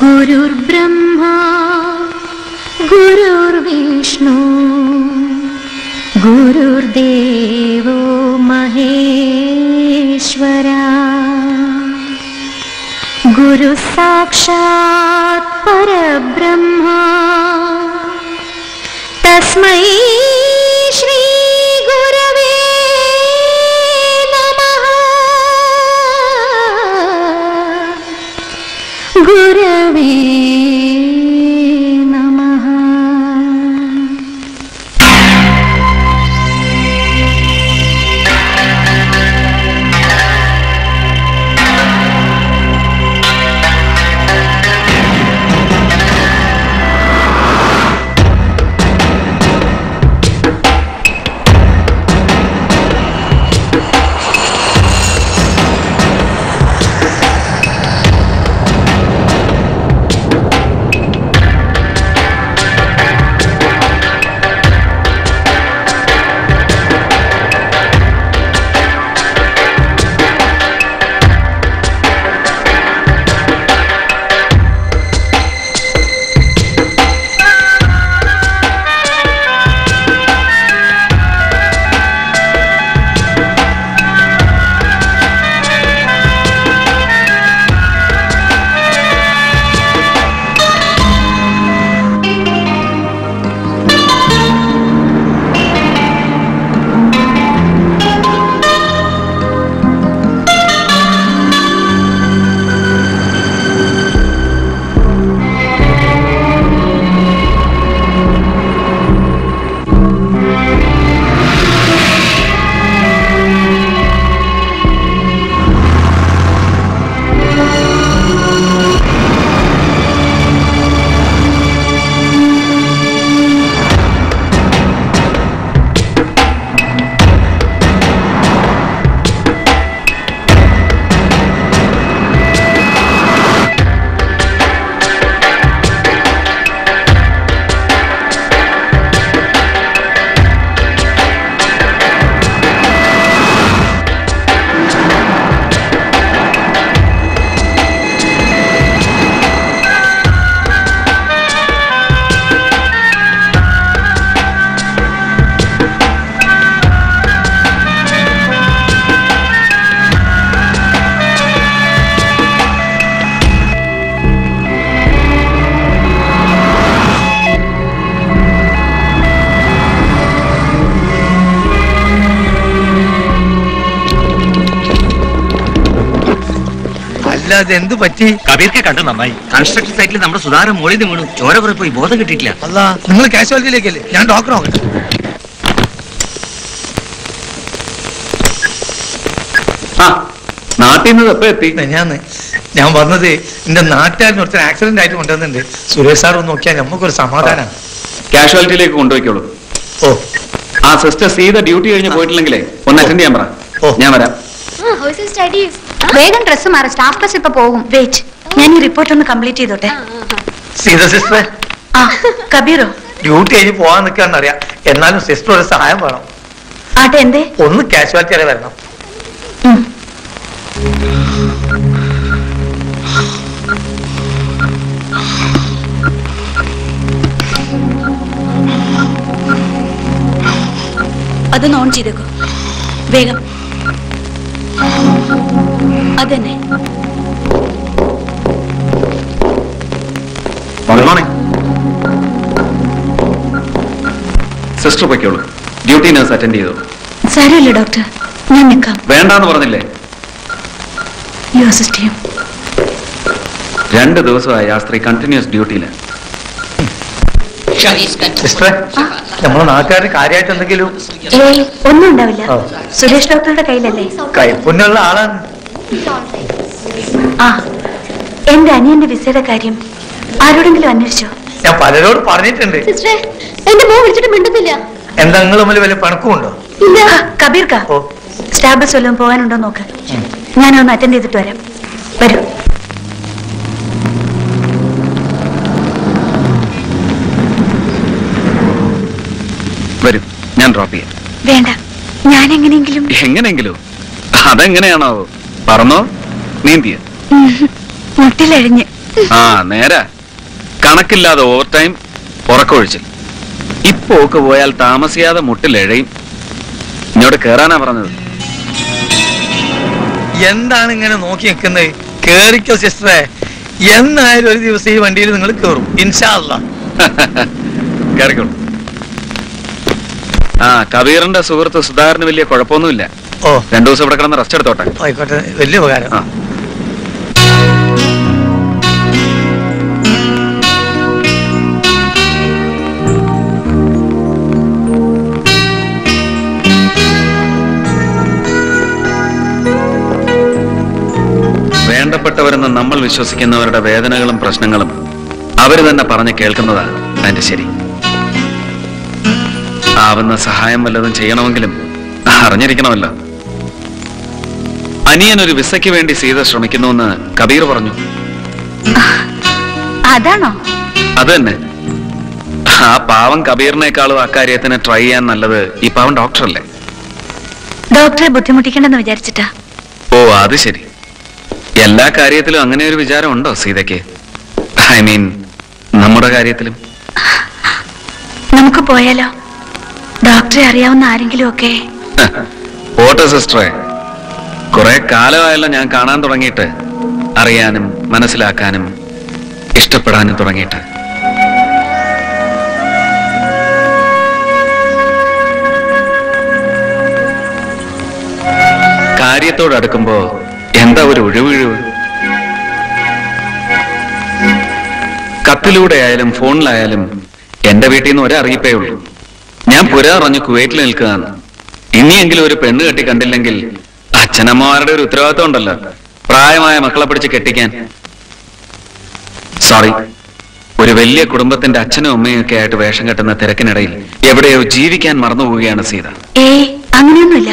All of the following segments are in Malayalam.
गुरुर्ब्रह्मा गुरुर्विष्णु गुरुर्देवो महेश्वरा गुरुः साक्षात् परब्रह्मा तस्मै श्रीगुरवे नमः गुरवे नमः അല്ലാതെ എന്ത് പറ്റി കബീർക്ക് കണ്ട് നന്നായി കൺസ്ട്രക്ഷൻ സൈറ്റിൽ നമ്മുടെ സുധാരം മോളിൽ നിന്ന് വീണു ചോര കുറെ പോയി ബോധം കിട്ടിയിട്ടില്ല അല്ല നിങ്ങൾ കാഷ്വാലിറ്റിയിലേക്കല്ലേ ഞാൻ ഡോക്ടർ നോക്കട്ടെ ആ നാട്ടിൽ നിന്ന് എപ്പോ എത്തി ഞാൻ ഞാൻ വന്നത് എന്റെ നാട്ടുകാരന് കുറച്ച് ആക്സിഡന്റ് ആയിട്ട് കൊണ്ടുവന്നിട്ടുണ്ട് സുരേഷ് സാർ ഒന്ന് നോക്കിയാൽ നമുക്കൊരു സമാധാനമാണ് കാഷ്വാലിറ്റിയിലേക്ക് കൊണ്ടുപോയിക്കോളൂ ഓ ആ സിസ്റ്റർ സീത ഡ്യൂട്ടി കഴിഞ്ഞ് പോയിട്ടില്ലെങ്കിലേ ഒന്ന് അറ്റൻഡ് ചെയ്യാൻ പറ ഓ. ഞാൻ വരാം വേഗം ഡ്രസ് മാറി സ്റ്റാഫ് ബസ് ഇപ്പൊ പോകും വെയിറ്റ് ഞാൻ ഈ റിപ്പോർട്ട് ഒന്ന് കംപ്ലീറ്റ് ചെയ്തോട്ടെ സീത സിസ്റ്ററെ ആ കബീറോ ഡ്യൂട്ടി കഴിഞ്ഞ് പോകാൻ നിൽക്കാന്നറിയാം എന്നാലും സിസ്റ്റർ ഒരു സഹായം വേണം ആട്ടെ എന്തേ ഒന്ന് കാഷ്വാലിറ്റി വരെ വരണം ഉം. അതൊന്ന് ഓൺ ചെയ്തേക്കോ വേഗം അതന്നെ ഗുഡ് മോർണിംഗ് സിസ്റ്റർ പൊയ്ക്കോളൂ ഡ്യൂട്ടി നഴ്സ് അറ്റൻഡ് ചെയ്തു സാരമില്ല ഡോക്ടർ ഞാൻ നിൽക്കാം വേണ്ടാന്ന് പറഞ്ഞില്ലേ യു അസിസ്റ്റ് ചെയ്യും രണ്ട് ദിവസമായി ആ സ്ത്രീ കണ്ടിന്യൂസ് ഡ്യൂട്ടിയിൽ സിസ്റ്ററെ നമ്മളെ നാട്ടുകാരുടെ കാര്യമായിട്ട് എന്തെങ്കിലും ഏയ് ഒന്നും ഉണ്ടാവില്ല ആ. സുരേഷ് ഡോക്ടറുടെ കയ്യിലല്ലേ കൈപ്പുണ്യുള്ള ആളാണ് ആ എന്റെ അനിയന്റെ വിസയുടെ കാര്യം ആരോടെങ്കിലും അന്വേഷിച്ചോ ഞാൻ പലരോട് പറഞ്ഞിട്ടുണ്ട് സിസ്റ്ററെ എന്റെ മോ വിളിച്ചിട്ട് മിണ്ടുന്നില്ല എന്താ നിങ്ങൾ തമ്മിൽ വല്ല പണക്കുമുണ്ടോ ആ, കബീർ കാ ഓ സ്റ്റാബസ് വല്ലതും പോകാനുണ്ടോ നോക്ക് ഞാനൊന്ന് അറ്റൻഡ് ചെയ്തിട്ട് വരാം വരൂ വരും ഞാൻ ഡ്രോപ്പ് ചെയ്യാം വേണ്ട ഞാൻ എങ്ങനെയെങ്കിലും എങ്ങനെയെങ്കിലും അതെങ്ങനെയാണോ പറഞ്ഞോ നീന്തിയ മുട്ടിലഴിഞ്ഞ് ആ നേരാ കണക്കില്ലാതെ ഓവർ ടൈം ഉറക്കൊഴിച്ചിൽ ഇപ്പൊ ഒക്കെ പോയാൽ താമസിയാതെ മുട്ടിലെഴയും ഇങ്ങോട്ട് കേറാനാ പറഞ്ഞത് എന്താണ് ഇങ്ങനെ നോക്കി നിൽക്കുന്നത് കേറിക്കോ സിസ്റ്ററെ എന്നായാലും ഒരു ദിവസം ഈ വണ്ടിയിൽ നിങ്ങൾ കേറും ഇൻഷാല്ല കേറിക്കോളൂ ആ കബീറിന്റെ സുഹൃത്ത് സുധാകരന് വലിയ കുഴപ്പമൊന്നുമില്ല ഓ രണ്ടു ദിവസം ഇവിടെ കിടന്ന് റെസ്റ്റ് എടുത്തോട്ടെ ആയിക്കോട്ടെ വലിയ ഉപകാരം ആ വേണ്ടപ്പെട്ടവരെന്ന് നമ്മൾ വിശ്വസിക്കുന്നവരുടെ വേദനകളും പ്രശ്നങ്ങളും അവര് തന്നെ പറഞ്ഞ് കേൾക്കുന്നതാണ് അതിന്റെ ശരി ആവുന്ന സഹായം വല്ലതും ചെയ്യണമെങ്കിലും അറിഞ്ഞിരിക്കണമല്ലോ അനിയൻ ഒരു വിസയ്ക്ക് വേണ്ടി സീത ശ്രമിക്കുന്നുവെന്ന് കബീർ പറഞ്ഞു അതാണോ അത് തന്നെ ആ പാവം കബീറിനേക്കാളും അക്കാര്യത്തിന് ട്രൈ ചെയ്യാൻ നല്ലത് ഈ പാവം ഡോക്ടറല്ലേ ഡോക്ടറെ ബുദ്ധിമുട്ടിക്കണ്ടെന്ന് വിചാരിച്ചിട്ടാ ഓ അത് ശരി എല്ലാ കാര്യത്തിലും അങ്ങനെ ഒരു വിചാരം ഉണ്ടോ സീതയ്ക്ക് ഐ മീൻ നമ്മുടെ കാര്യത്തിലും നമുക്ക് പോയാലോ ഡോക്ടറെ അറിയാവുന്ന ആരെങ്കിലും ഒക്കെ ഓട്ടോ സിസ്റ്ററെ കുറെ കാലമായല്ലോ ഞാൻ കാണാൻ തുടങ്ങിയിട്ട് അറിയാനും മനസ്സിലാക്കാനും ഇഷ്ടപ്പെടാനും തുടങ്ങിയിട്ട് കാര്യത്തോട് അടുക്കുമ്പോ എന്താ ഒരു ഒഴിവിഴിവ് കത്തിലൂടെ ആയാലും ഫോണിലായാലും എന്റെ വീട്ടിൽ നിന്ന് ഒരറിയിപ്പേ ഉള്ളൂ ഞാൻ പുര അറിഞ്ഞ് കുവൈറ്റിൽ നിൽക്കുകയാണ് ഇനിയെങ്കിലും ഒരു പെണ്ണ് കെട്ടി കണ്ടില്ലെങ്കിൽ അച്ഛനമ്മമാരുടെ ഒരു ഉത്തരവാദിത്വം ഉണ്ടല്ലോ പ്രായമായ മക്കളെ പിടിച്ച് കെട്ടിക്കാൻ സോറി ഒരു വലിയ കുടുംബത്തിന്റെ അച്ഛനും അമ്മയും ഒക്കെ ആയിട്ട് വേഷം കെട്ടുന്ന തിരക്കിനിടയിൽ എവിടെയോ ജീവിക്കാൻ മറന്നുപോവുകയാണ് സീത ഏയ് അങ്ങനെയൊന്നുമില്ല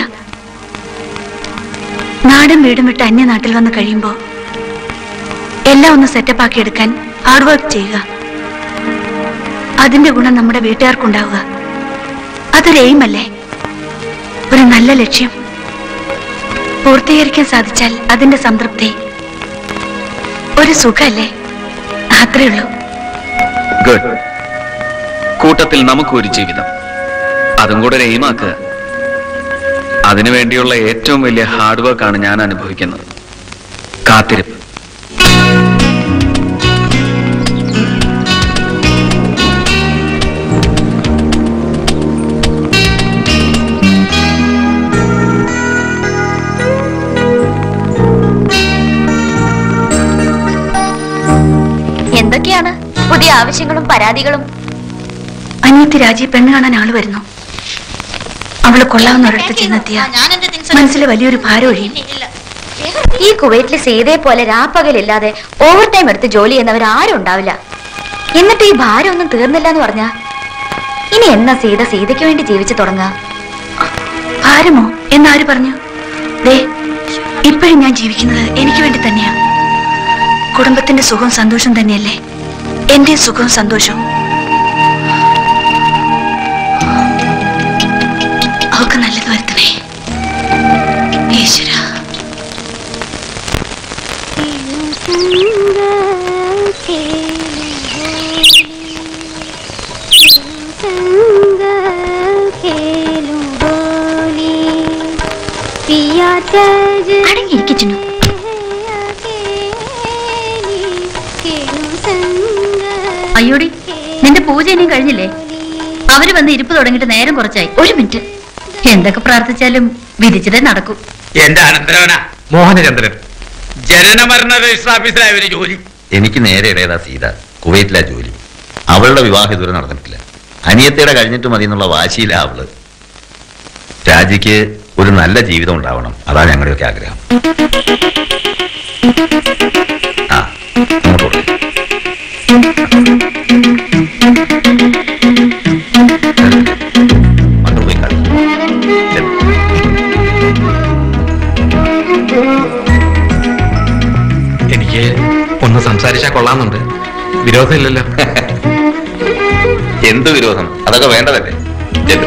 നാടും വീടും വിട്ട് അന്യനാട്ടിൽ വന്ന് കഴിയുമ്പോ എല്ലാം ഒന്ന് സെറ്റപ്പ് ആക്കി എടുക്കാൻ ഹാർഡ് വർക്ക് ചെയ്യുക അതിന്റെ ഗുണം നമ്മുടെ വീട്ടുകാർക്കുണ്ടാവുക അതൊരു എയിമല്ലേ ഒരു നല്ല ലക്ഷ്യം പൂർത്തീകരിക്കാൻ സാധിച്ചാൽ അതിന്റെ സംതൃപ്തി ഒരു സുഖല്ലേ അത്രേ ഉള്ളൂ ഗുഡ് കൂട്ടത്തിൽ നമുക്കൊരു ജീവിതം അതും കൂടെ ഒരു എയിമാക്കുക അതിനു വേണ്ടിയുള്ള ഏറ്റവും വലിയ ഹാർഡ് വർക്കാണ് ഞാൻ അനുഭവിക്കുന്നത് കാത്തിരിപ്പ് എന്തൊക്കെയാണ് പുതിയ ആവശ്യങ്ങളും പരാതികളും അനിയത്തി രാജി പെണ്ണ് കാണാൻ ആള് വരുന്നു അവള് കൊള്ളാവുന്ന ഒരിടത്ത് ചെന്നെത്തിയ മനസ്സിൽ വലിയൊരു ഭാരം ഒഴിയും ഈ കുവൈറ്റിലെ സീതയെ പോലെ രാപ്പകലില്ലാതെ ഓവർ ടൈം എടുത്ത് ജോലി ചെയ്യുന്നവർ ആരും ഉണ്ടാവില്ല എന്നിട്ട് ഈ ഭാരം ഒന്നും തീർന്നില്ല എന്ന് പറഞ്ഞാ ഇനി എന്നാ സീത സീതയ്ക്ക് വേണ്ടി ജീവിച്ചു തുടങ്ങാ ഭാരമോ എന്നാര് പറഞ്ഞു ദേ ഇപ്പോഴും ഞാൻ ജീവിക്കുന്നത് എനിക്ക് വേണ്ടി തന്നെയാ കുടുംബത്തിന്റെ സുഖവും സന്തോഷം തന്നെയല്ലേ എന്റെ സുഖവും സന്തോഷവും അവക്ക് നല്ലത് വരുത്തണേ ഈശ്വര അടങ്ങിയിരിക്കുന്നു അയ്യോടി നിന്റെ പൂജ ഇനിയും കഴിഞ്ഞില്ലേ അവര് വന്ന് ഇരിപ്പ് തുടങ്ങിയിട്ട് നേരം കുറച്ചായി ഒരു മിനിറ്റ് എന്തൊക്കെ പ്രാർത്ഥിച്ചാലും വിധിച്ചതേ നടക്കൂ എന്റെ അനന്തരവനാ മോഹനചന്ദ്രൻ ജനന മരണ രജിസ്റ്റർ ഓഫീസിലായ ഒരു ജോലി എനിക്ക് നേരെ ഇടയതാ സീത കുവൈറ്റിലാ ജോലി അവളുടെ വിവാഹം ഇതുവരെ നടന്നിട്ടില്ല അനിയത്തിയുടെ കഴിഞ്ഞിട്ട് മതി എന്നുള്ള വാശിയിലാ അവള് രാജിക്ക് ഒരു നല്ല ജീവിതം ഉണ്ടാവണം അതാ ഞങ്ങളുടെയൊക്കെ ആഗ്രഹം ആ അങ്ങോട്ട് കൊടുക്ക്. മക്കൾ പോയി കളി ചെല്ല്. എനിക്ക് ഒന്ന് സംസാരിച്ചാൽ കൊള്ളാമെന്നുണ്ട് വിരോധമില്ലല്ലോ എന്ത് വിരോധം അതൊക്കെ വേണ്ടതല്ലേ ചെല്ലു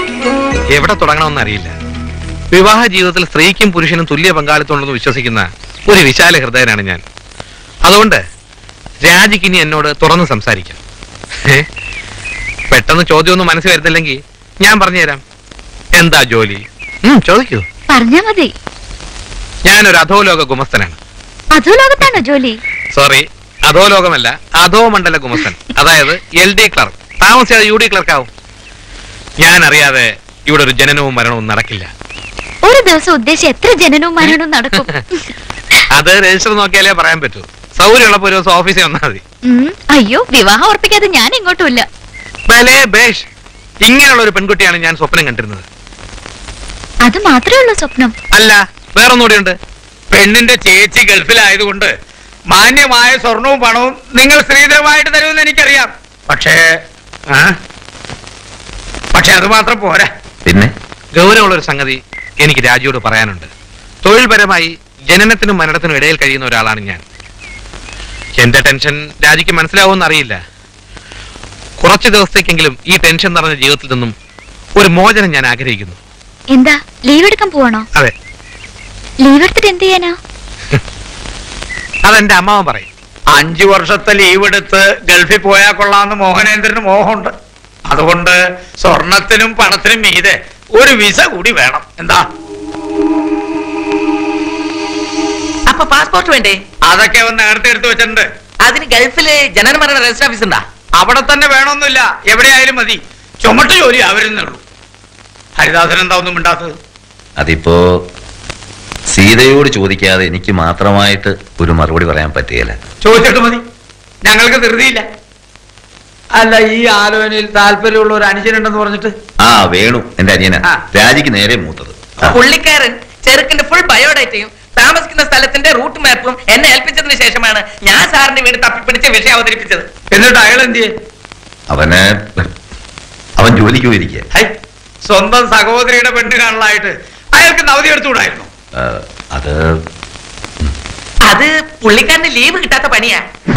എവിടെ തുടങ്ങണമെന്ന് അറിയില്ല വിവാഹ ജീവിതത്തിൽ സ്ത്രീക്കും പുരുഷനും തുല്യ പങ്കാളിത്തമുണ്ടെന്ന് വിശ്വസിക്കുന്ന ഒരു വിശാല ഹൃദയനാണ് ഞാൻ അതുകൊണ്ട് രാജിക്ക് ഇനി എന്നോട് തുറന്ന് സംസാരിക്കാം ഏ? പെട്ടെന്ന് ചോദ്യമൊന്നും മനസ്സിൽ വരുന്നില്ലെങ്കിൽ ഞാൻ പറഞ്ഞുതരാം എന്താ ജോലി ഉം, ചോദിക്കൂ പറഞ്ഞാ മതി ഞാനൊരു അധോലോക ഗുമസ്തനാണ് അതോ ലോകത്താണോ ജോലി സോറി അധോലോകമല്ല അധോ മണ്ഡല ഗുമസ്തൻ അതായത് എൽ ഡി ക്ലർക്ക് താമസിയാതെ യു ഡി ക്ലർക്ക് ആവും ഞാൻ അറിയാതെ ഇവിടെ ഒരു ജനനവും മരണവും നടക്കില്ല ഒരു ദിവസം ഉദ്ദേശിച്ച് എത്ര ജനനവും മരണവും നടക്കും അത് രജിസ്റ്റർ നോക്കിയാലേ പറയാൻ പറ്റൂ സൗകര്യമുള്ളപ്പോ ഒരു ദിവസം ഓഫീസിൽ വന്നാൽ മതി ഉം, അയ്യോ വിവാഹം ഉറപ്പിക്കാതെ ഞാൻ എങ്ങോട്ടും ഇല്ല ഭലേ ബേഷ് ഇങ്ങനെയുള്ള ഒരു പെൺകുട്ടിയാണ് ഞാൻ സ്വപ്നം കണ്ടിരുന്നത് അത് മാത്രമേ ഉള്ളൂ സ്വപ്നം അല്ല വേറൊന്നുകൂടി ഉണ്ട് പെണ്ണിന്റെ ചേച്ചി ഗൾഫിലായതുകൊണ്ട് മാന്യമായ സ്വർണവും പണവും നിങ്ങൾ സ്ത്രീധനമായിട്ട് തരുമെന്ന് എനിക്കറിയാം പക്ഷേ ആ? പക്ഷെ അത് മാത്രം പോരാ പിന്നെ ഗൗരവമുള്ള ഒരു സംഗതി എനിക്ക് രാജിയോട് പറയാനുണ്ട് തൊഴിൽപരമായി ജനനത്തിനും മരണത്തിനും ഇടയിൽ കഴിയുന്ന ഒരാളാണ് ഞാൻ എന്റെ ടെൻഷൻ രാജിക്ക് മനസ്സിലാവുമെന്ന് അറിയില്ല കുറച്ച് ദിവസത്തേക്കെങ്കിലും ഈ ടെൻഷൻ നിറഞ്ഞ ജീവിതത്തിൽ നിന്നും ഒരു മോചനം ഞാൻ ആഗ്രഹിക്കുന്നു എന്താ ലീവ് എടുക്കാൻ പോവാണോ അതെ ലീവ് എടുത്തിട്ട് എന്ത് ചെയ്യാനാ അതെന്റെ അമ്മാവൻ പറയും അഞ്ചു വർഷത്തെ ലീവ് എടുത്ത് ഗൾഫിൽ പോയാൽ കൊള്ളാമെന്ന് മോഹനേന്ദ്രന് മോഹമുണ്ട് അതുകൊണ്ട് സ്വർണത്തിനും പണത്തിനും മീതെ ഒരു വിസ കൂടി വേണം എന്താ അപ്പൊ പാസ്പോർട്ട് വേണ്ടേ അതൊക്കെ അവൻ നേരത്തെ എടുത്തു വെച്ചിട്ടുണ്ട് അതിന് ഗൾഫില് ജനന മരണ രജിസ്റ്റർ ഓഫീസ് ഉണ്ടാ അവിടെ തന്നെ വേണമെന്നില്ല എവിടെയായാലും മതി ചുമട്ട് ജോലി അവരുന്നുള്ളൂ ഹരിദാസൻ എന്താ ഒന്നും മിണ്ടാത്തത് അതിപ്പോ സീതയോട് ചോദിക്കാതെ എനിക്ക് മാത്രമായിട്ട് ഒരു മറുപടി പറയാൻ പറ്റുകയില്ല ചോദിച്ചിട്ട് മതി ഞങ്ങൾക്ക് ധൃതിയില്ല അല്ല ഈ ആലോചനയിൽ താല്പര്യമുള്ള ഒരു അനുജനുണ്ടെന്ന് പറഞ്ഞിട്ട് ആ വേണു എന്റെ അനിയന ആ. രാജിക്ക് നേരെ മൂത്തത് ആ. പുള്ളിക്കാരൻ ചെറുക്കിന്റെ ഫുൾ ബയോഡേറ്റയും താമസിക്കുന്ന സ്ഥലത്തിന്റെ റൂട്ട് മാപ്പും എന്നെ ഏൽപ്പിച്ചതിന് ശേഷമാണ് ഞാൻ സാറിന്റെ വീട് തപ്പിപ്പിടിച്ച് വിഷയം അവതരിപ്പിച്ചത് എന്നിട്ട് അയാൾ എന്ത് ചെയ്യേ അവന് അവൻ ജോലിക്ക് പോയിരിക്കുക ഹൈ സ്വന്തം സഹോദരിയുടെ പെണ്ണ് കാണലായിട്ട് അയാൾക്ക് നവതി എടുത്തുകൂടായിരുന്നു അത് അത് പുള്ളിക്കാരന് ലീവ് കിട്ടാത്ത പണിയാ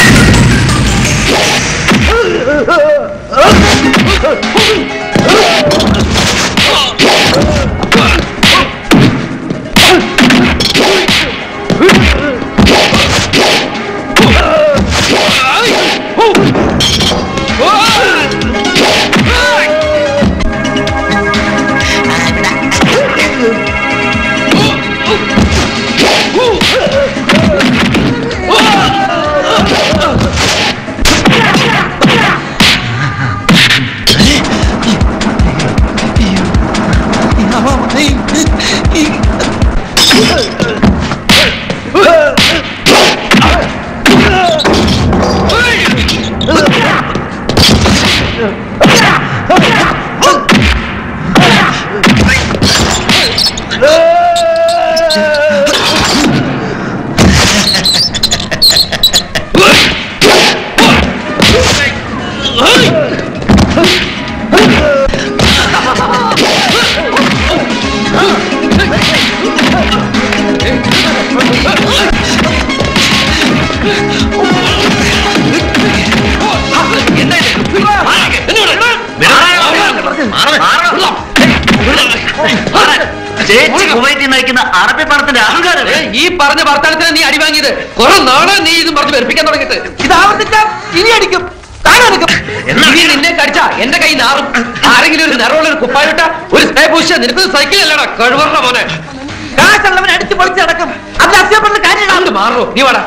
ചേച്ചി കുവൈറ്റിൽ നയിക്കുന്ന അറബി പണത്തിന്റെ അഹങ്കാരം ഈ പറഞ്ഞ വർത്തമാനത്തിന് നീ അടി വാങ്ങിയത് കുറെ നാളെ നീ ഇതും പറഞ്ഞ് വെറുപ്പിക്കാൻ തുടങ്ങിയിട്ട് ഇത് ആവർത്തിച്ച ഇനി അടിക്കും താഴെ അടിക്കും ഇനി നിന്നെ കടിച്ച എന്റെ കൈ നാറും ആരെങ്കിലും ഒരു നിറമുള്ള ഒരു കുപ്പായിട്ട ഒരു സ്പ്രേ പൂശ നിനക്ക് സൈക്കിൾ അല്ലടാ കഴിവറ മോനെ കാശുള്ളവൻ അടിച്ചു പൊളിച്ച് നടക്കും അതിൽ അസ്യപ്പെടുന്ന കാര്യം മാറോ നീ വാടാ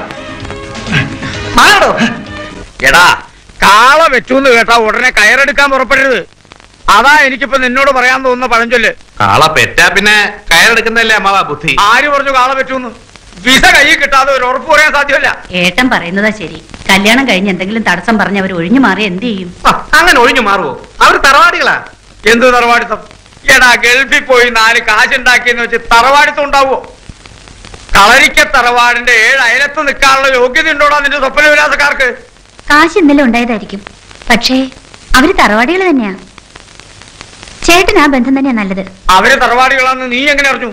മാറോ എടാ കാള വെച്ചു എന്ന് കേട്ടാ ഉടനെ കയറെടുക്കാൻ പുറപ്പെടരുത് അതാ എനിക്കിപ്പോ നിന്നോട് പറയാൻ തോന്നുന്ന പഴഞ്ചൊല്ല് കാള പെറ്റാ പിന്നെ കയറെടുക്കുന്നതല്ലേ അമ്മാവാ ബുദ്ധി ആര് പറഞ്ഞു കാള വെച്ചു വിസ കയ്യിൽ കിട്ടാതെ ഒരു ഉറപ്പ് പറയാൻ സാധ്യമല്ല ഏട്ടൻ പറയുന്നതാ ശരി കല്യാണം കഴിഞ്ഞ് എന്തെങ്കിലും തടസ്സം പറഞ്ഞ് അവർ ഒഴിഞ്ഞു മാറി എന്ത് ചെയ്യും ആ, അങ്ങനെ ഒഴിഞ്ഞു മാറുവോ അവർ തറവാടികളാ എന്ത് തറവാടിത്തം എടാ ഗൾഫിൽ പോയി നാല് കാശുണ്ടാക്കിയെന്ന് വെച്ച് തറവാടിത്തം ഉണ്ടാവുമോ കളരിക്ക തറവാടിന്റെ ഏഴ് അയലത്ത് നിൽക്കാനുള്ള യോഗ്യത ഉണ്ടോടാ നിന്റെ സ്വപ്നവിലാസക്കാർക്ക് കാശ് ഇന്നലെ ഉണ്ടായതായിരിക്കും പക്ഷേ അവര് തറവാടികൾ തന്നെയാ ചേട്ടൻ ആ ബന്ധം തന്നെയാ നല്ലത് അവര് തറവാടികളാന്ന് നീ എങ്ങനെ അറിഞ്ഞു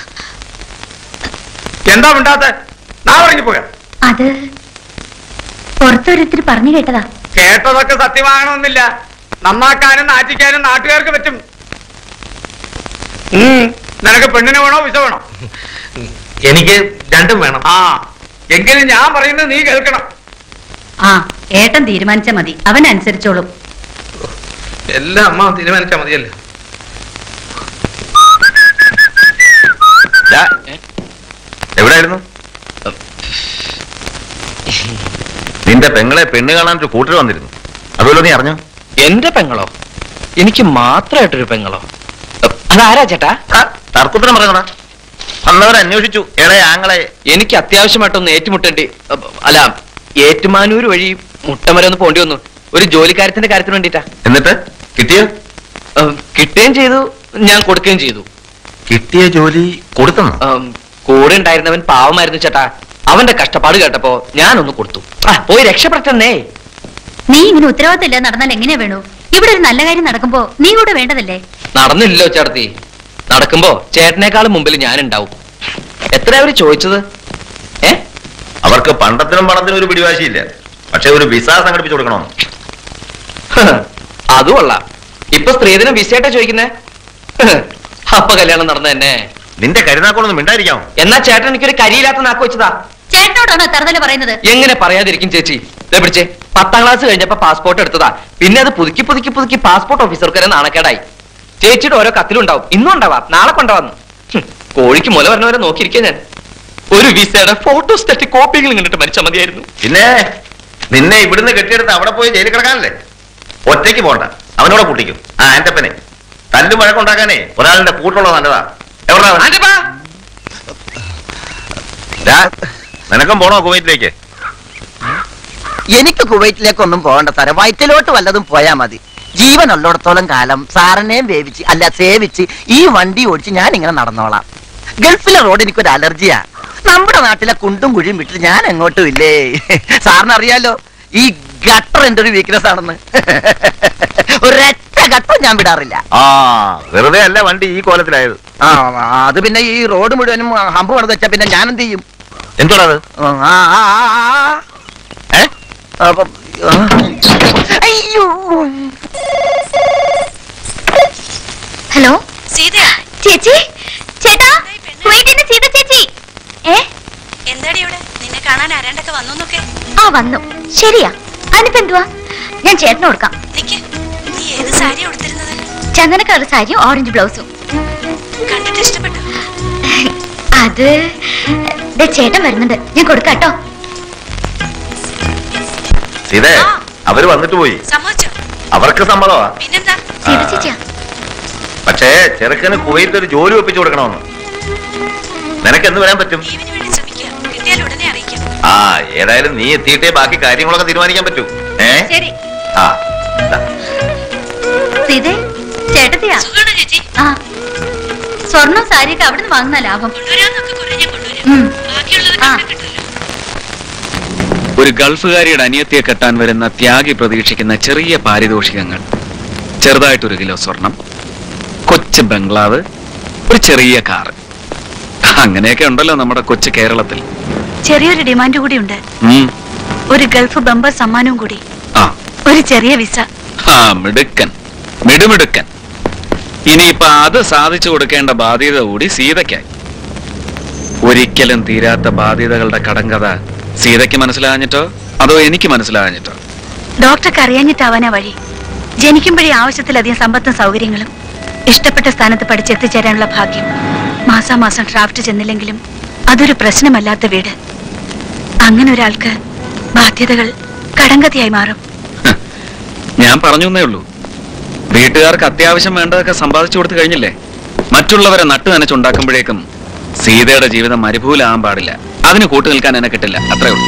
എന്താ മിണ്ടാത്ത നാ പറഞ്ഞു പോയാ അത് പുറത്തൊരുത്തിരി പറഞ്ഞു കേട്ടതാ കേട്ടതൊക്കെ സത്യമാകണമെന്നില്ല നന്നാക്കാനും നാറ്റിക്കാനും നാട്ടുകാർക്ക് പറ്റും ഉം. നിനക്ക് പെണ്ണിനെ വേണോ വിസ വേണോ എനിക്ക് രണ്ടും വേണം ആ എങ്കിലും ഞാൻ പറയുന്നത് നീ കേൾക്കണം ആ ഏട്ടൻ തീരുമാനിച്ച മതി അവൻ അനുസരിച്ചോളും എല്ലാം അമ്മ തീരുമാനിച്ചാൽ മതിയല്ലോ ദാ, എവിടെയായിരുന്നു നിന്റെ പെങ്ങളെ പെണ്ണ് കാണാൻ ഒരു കൂട്ടർ വന്നിരുന്നു അതുപോലെ നീ അറിഞ്ഞോ എന്റെ പെങ്ങളോ എനിക്ക് മാത്രമായിട്ടൊരു പെങ്ങളോ അതാരാ ചേട്ടാ തർക്കുത്തരം പറയണടാ വന്നവർ അന്വേഷിച്ചു എളെ ആങ്ങളെ എനിക്ക് അത്യാവശ്യമായിട്ടൊന്ന് ഏറ്റുമുട്ടേണ്ടി അ- അല്ല ഏറ്റുമാനൂർ വഴി മുട്ടമര ഒന്ന് പോണ്ടി വന്നു ഒരു ജോലിക്കാര്യത്തിന്റെ കാര്യത്തിന് വേണ്ടിട്ടാ എന്നിട്ട് കിട്ടിയോ കിട്ടുകയും ചെയ്തു ഞാൻ കൊടുക്കുകയും ചെയ്തു കിട്ടിയ ജോലി കൊടുത്തന്നോ ഉം, കൂടെ ഉണ്ടായിരുന്നവൻ പാവമായിരുന്നു ചേട്ടാ അവന്റെ കഷ്ടപ്പാട് കേട്ടപ്പോ ഞാനൊന്ന് കൊടുത്തു ആ, പോയി രക്ഷപ്പെട്ടെന്നേ നീ ഇങ്ങനെ ഉത്തരവാദിത്തമില്ല നടന്നാൽ എങ്ങനെയാ വേണു ഇവിടെ ഒരു നല്ല കാര്യം നടക്കുമ്പോ നീ കൂടെ വേണ്ടതല്ലേ നടന്നില്ലല്ലോ ചേട്ടത്തി നടക്കുമ്പോ ചേട്ടനേക്കാളും മുമ്പിൽ ഞാൻ ഉണ്ടാവും എത്ര അവര് ചോദിച്ചത് ഏ അവർക്ക് പണ്ടത്തിനും പണത്തിനും ഒരു പിടിവാശിയില്ല പക്ഷെ ഒരു വിസ സംഘടിപ്പിച്ചു കൊടുക്കണമെന്ന് അത് കൊള്ളാം ഇപ്പൊ സ്ത്രീധനം വിസയായിട്ടാ ചോദിക്കുന്നേ അപ്പൊ കല്യാണം നടന്ന തന്നെ നിന്റെ കരുനാക്കോളൊന്നും മിണ്ടായിരിക്കാമോ എന്നാ ചേട്ടൻ എനിക്കൊരു കരിയില്ലാത്ത നാക്ക് വെച്ചതാ ചേട്ടനോടാണോ തറുതല പറയുന്നത് എങ്ങനെ പറയാതിരിക്കും ചേച്ചി ദേ പിടിച്ചേ പത്താം ക്ലാസ് കഴിഞ്ഞപ്പോ പാസ്പോർട്ട് എടുത്തതാ പിന്നെ അത് പുതുക്കി പുതുക്കി പുതുക്കി പാസ്പോർട്ട് ഓഫീസർക്ക് വരെ നാണക്കേടായി ചേച്ചിയുടെ ഓരോ കത്തിലുണ്ടാവും ഇന്നും ഉണ്ടാവാം നാളെ കൊണ്ടുവന്നു കോഴിക്ക് മുല പറഞ്ഞവരെ നോക്കിയിരിക്കാൻ ഞാൻ ഒരു വിസയുടെ ഫോട്ടോസ്റ്റാറ്റ് കോപ്പികൾ കണ്ടിട്ട് മരിച്ചാൽ മതിയായിരുന്നു പിന്നെ നിന്നെ ഇവിടുന്ന് കെട്ടിയെടുത്ത് അവിടെ പോയി ജയിലിൽ കിടക്കാനല്ലേ ഒറ്റയ്ക്ക് പോണ്ട അവനോടെ കൂട്ടിക്കും ആ ആന്റപ്പനെ തല്ലും വഴക്കുണ്ടാക്കാനേ ഒരാളിന്റെ കൂട്ടുള്ളത് നല്ലതാ എവിടാ അവൻ? ആന്റപ്പാ! ദാ, നിനക്കും പോണോ കുവൈറ്റിലേക്ക് എനിക്ക് കുവൈറ്റിലേക്കൊന്നും പോകണ്ട സാറേ വയറ്റിലോട്ട് വല്ലതും പോയാ മതി ജീവൻ ഉള്ളിടത്തോളം കാലം സാറിനെയും വേവിച്ച് അല്ല സേവിച്ച് ഈ വണ്ടി ഓടിച്ച് ഞാൻ ഇങ്ങനെ നടന്നോളാം ഗൾഫിലെ റോഡ് എനിക്കൊരു അലർജിയാ നമ്മുടെ നാട്ടിലെ കുണ്ടും കുഴിയും വിട്ടിട്ട് ഞാൻ എങ്ങോട്ടും ഇല്ലേ സാറിന് അറിയാലോ ഈ ഗട്ടർ എന്റെ ഒരു വീക്ക്നെസ് ആണെന്ന് ഒരൊറ്റ ഗട്ടർ ഞാൻ വിടാറില്ല ആ വെറുതെ അല്ല വണ്ടി ഈ കോലത്തിലായത് ആ അത് പിന്നെ ഈ റോഡ് മുഴുവനും ഹമ്പ് പണിത് വെച്ചാ പിന്നെ ഞാൻ എന്ത് ചെയ്യും എന്തുടാ അത് ആ, ആ, ആ, ആ, ആ. ഏ അപ്പം, ആ. അയ്യോ ഹലോ സീതയാ ചേച്ചി ചേട്ടാ കുവൈറ്റിന്റെ സീത ചേച്ചി ഏ എന്താടി ഇവിടെ നിന്നെ കാണാൻ ആരാണ്ടൊക്കെ വന്നു നോക്കെ ആ വന്നു ശരിയാ അതിനിപ്പോ എന്തുവാ ഞാൻ ചേട്ടന് കൊടുക്കാം നിക്ക് നീ ഏത് സാരി ഉടുത്തിരുന്നത് ചന്ദന കളർ സാരിയും ഓറഞ്ച് ബ്ലൗസും കണ്ടിട്ട് ഇഷ്ടപ്പെട്ടു അത് ദേ ചേട്ടൻ വരുന്നുണ്ട് ഞാൻ കൊടുക്കാം കേട്ടോ ഇതേ അവര് വന്നിട്ട് പോയി സമ്മതിച്ചോ അവർക്ക് സമ്മതമാ പിന്നെന്താ സീത ചേച്ചിയാ പക്ഷേ ചെറുക്കന് കുവൈറ്റിൽ ഒരു ജോലി ഒപ്പിച്ചു കൊടുക്കണമെന്ന് നിനക്ക് എന്ന് വരാൻ പറ്റും ലീവിന് വേണ്ടി ശ്രമിക്കുക കിട്ടിയാൽ ഉടനെ അറിയിക്കാം ആ ഏതായാലും നീ എത്തിയിട്ടേ ബാക്കി കാര്യങ്ങളൊക്കെ തീരുമാനിക്കാൻ പറ്റൂ ഏ ശരി ആ ദാ. സീതേ ചേട്ടത്തിയാ സുഖാണോ ചേച്ചി ആ സ്വർണം സാരിയൊക്കെ അവിടുന്ന് വാങ്ങുന്ന ലാഭം കൊണ്ടുവരാന്നൊക്കെ കുറെ ഞാൻ കൊണ്ടുവരാം ഉം. ബാക്കിയുള്ളതൊക്കെ ആ. ഇവിടെ കിട്ടുമല്ലോ ഒരു ഗൾഫുകാരിയുടെ അനിയത്തിയെ കെട്ടാൻ വരുന്ന ത്യാഗി പ്രതീക്ഷിക്കുന്ന ചെറിയ പാരിതോഷികങ്ങൾ ചെറുതായിട്ടൊരു കിലോ സ്വർണം കൊച്ചു ബംഗ്ലാവ് ഒരു ചെറിയ കാറ് അങ്ങനെയൊക്കെ ഉണ്ടല്ലോ നമ്മുടെ കൊച്ചു കേരളത്തിൽ ചെറിയൊരു ഡിമാൻഡ് കൂടിയുണ്ട് ഉം. ഒരു ഗൾഫ് ബമ്പർ സമ്മാനവും കൂടി ആ ഒരു ചെറിയ വിസ ആ മിടുക്കൻ മിടുമിടുക്കൻ ഇനിയിപ്പൊ അത് സാധിച്ചു കൊടുക്കേണ്ട ബാധ്യത കൂടി സീതയ്ക്കായി ഒരിക്കലും തീരാത്ത ബാധ്യതകളുടെ കടങ്കഥ സീതയ്ക്ക് മനസ്സിലാകാഞ്ഞിട്ടോ അതോ എനിക്ക് മനസ്സിലാകാഞ്ഞിട്ടോ ഡോക്ടർക്ക് അറിയാഞ്ഞിട്ടാവാനാ വഴി ജനിക്കുമ്പോഴേ ആവശ്യത്തിലധികം സമ്പത്തും സൗകര്യങ്ങളും ഇഷ്ടപ്പെട്ട സ്ഥാനത്ത് പഠിച്ചെത്തിച്ചേരാനുള്ള ഭാഗ്യം മാസാമാസം ഡ്രാഫ്റ്റ് ചെന്നില്ലെങ്കിലും അതൊരു പ്രശ്നമല്ലാത്ത വീട് അങ്ങനെ ഒരാൾക്ക് ബാധ്യതകൾ കടങ്കഥയായി മാറും ഹ്, ഞാൻ പറഞ്ഞു എന്നേ ഉള്ളൂ വീട്ടുകാർക്ക് അത്യാവശ്യം വേണ്ടതൊക്കെ സമ്പാദിച്ചു കൊടുത്തു കഴിഞ്ഞില്ലേ മറ്റുള്ളവരെ നട്ടു നനച്ചുണ്ടാക്കുമ്പോഴേക്കും സീതയുടെ ജീവിതം മരുഭൂലാകാൻ പാടില്ല അതിന് കൂട്ടു നിൽക്കാൻ എന്നെ കിട്ടില്ല അത്രേ ഉള്ളൂ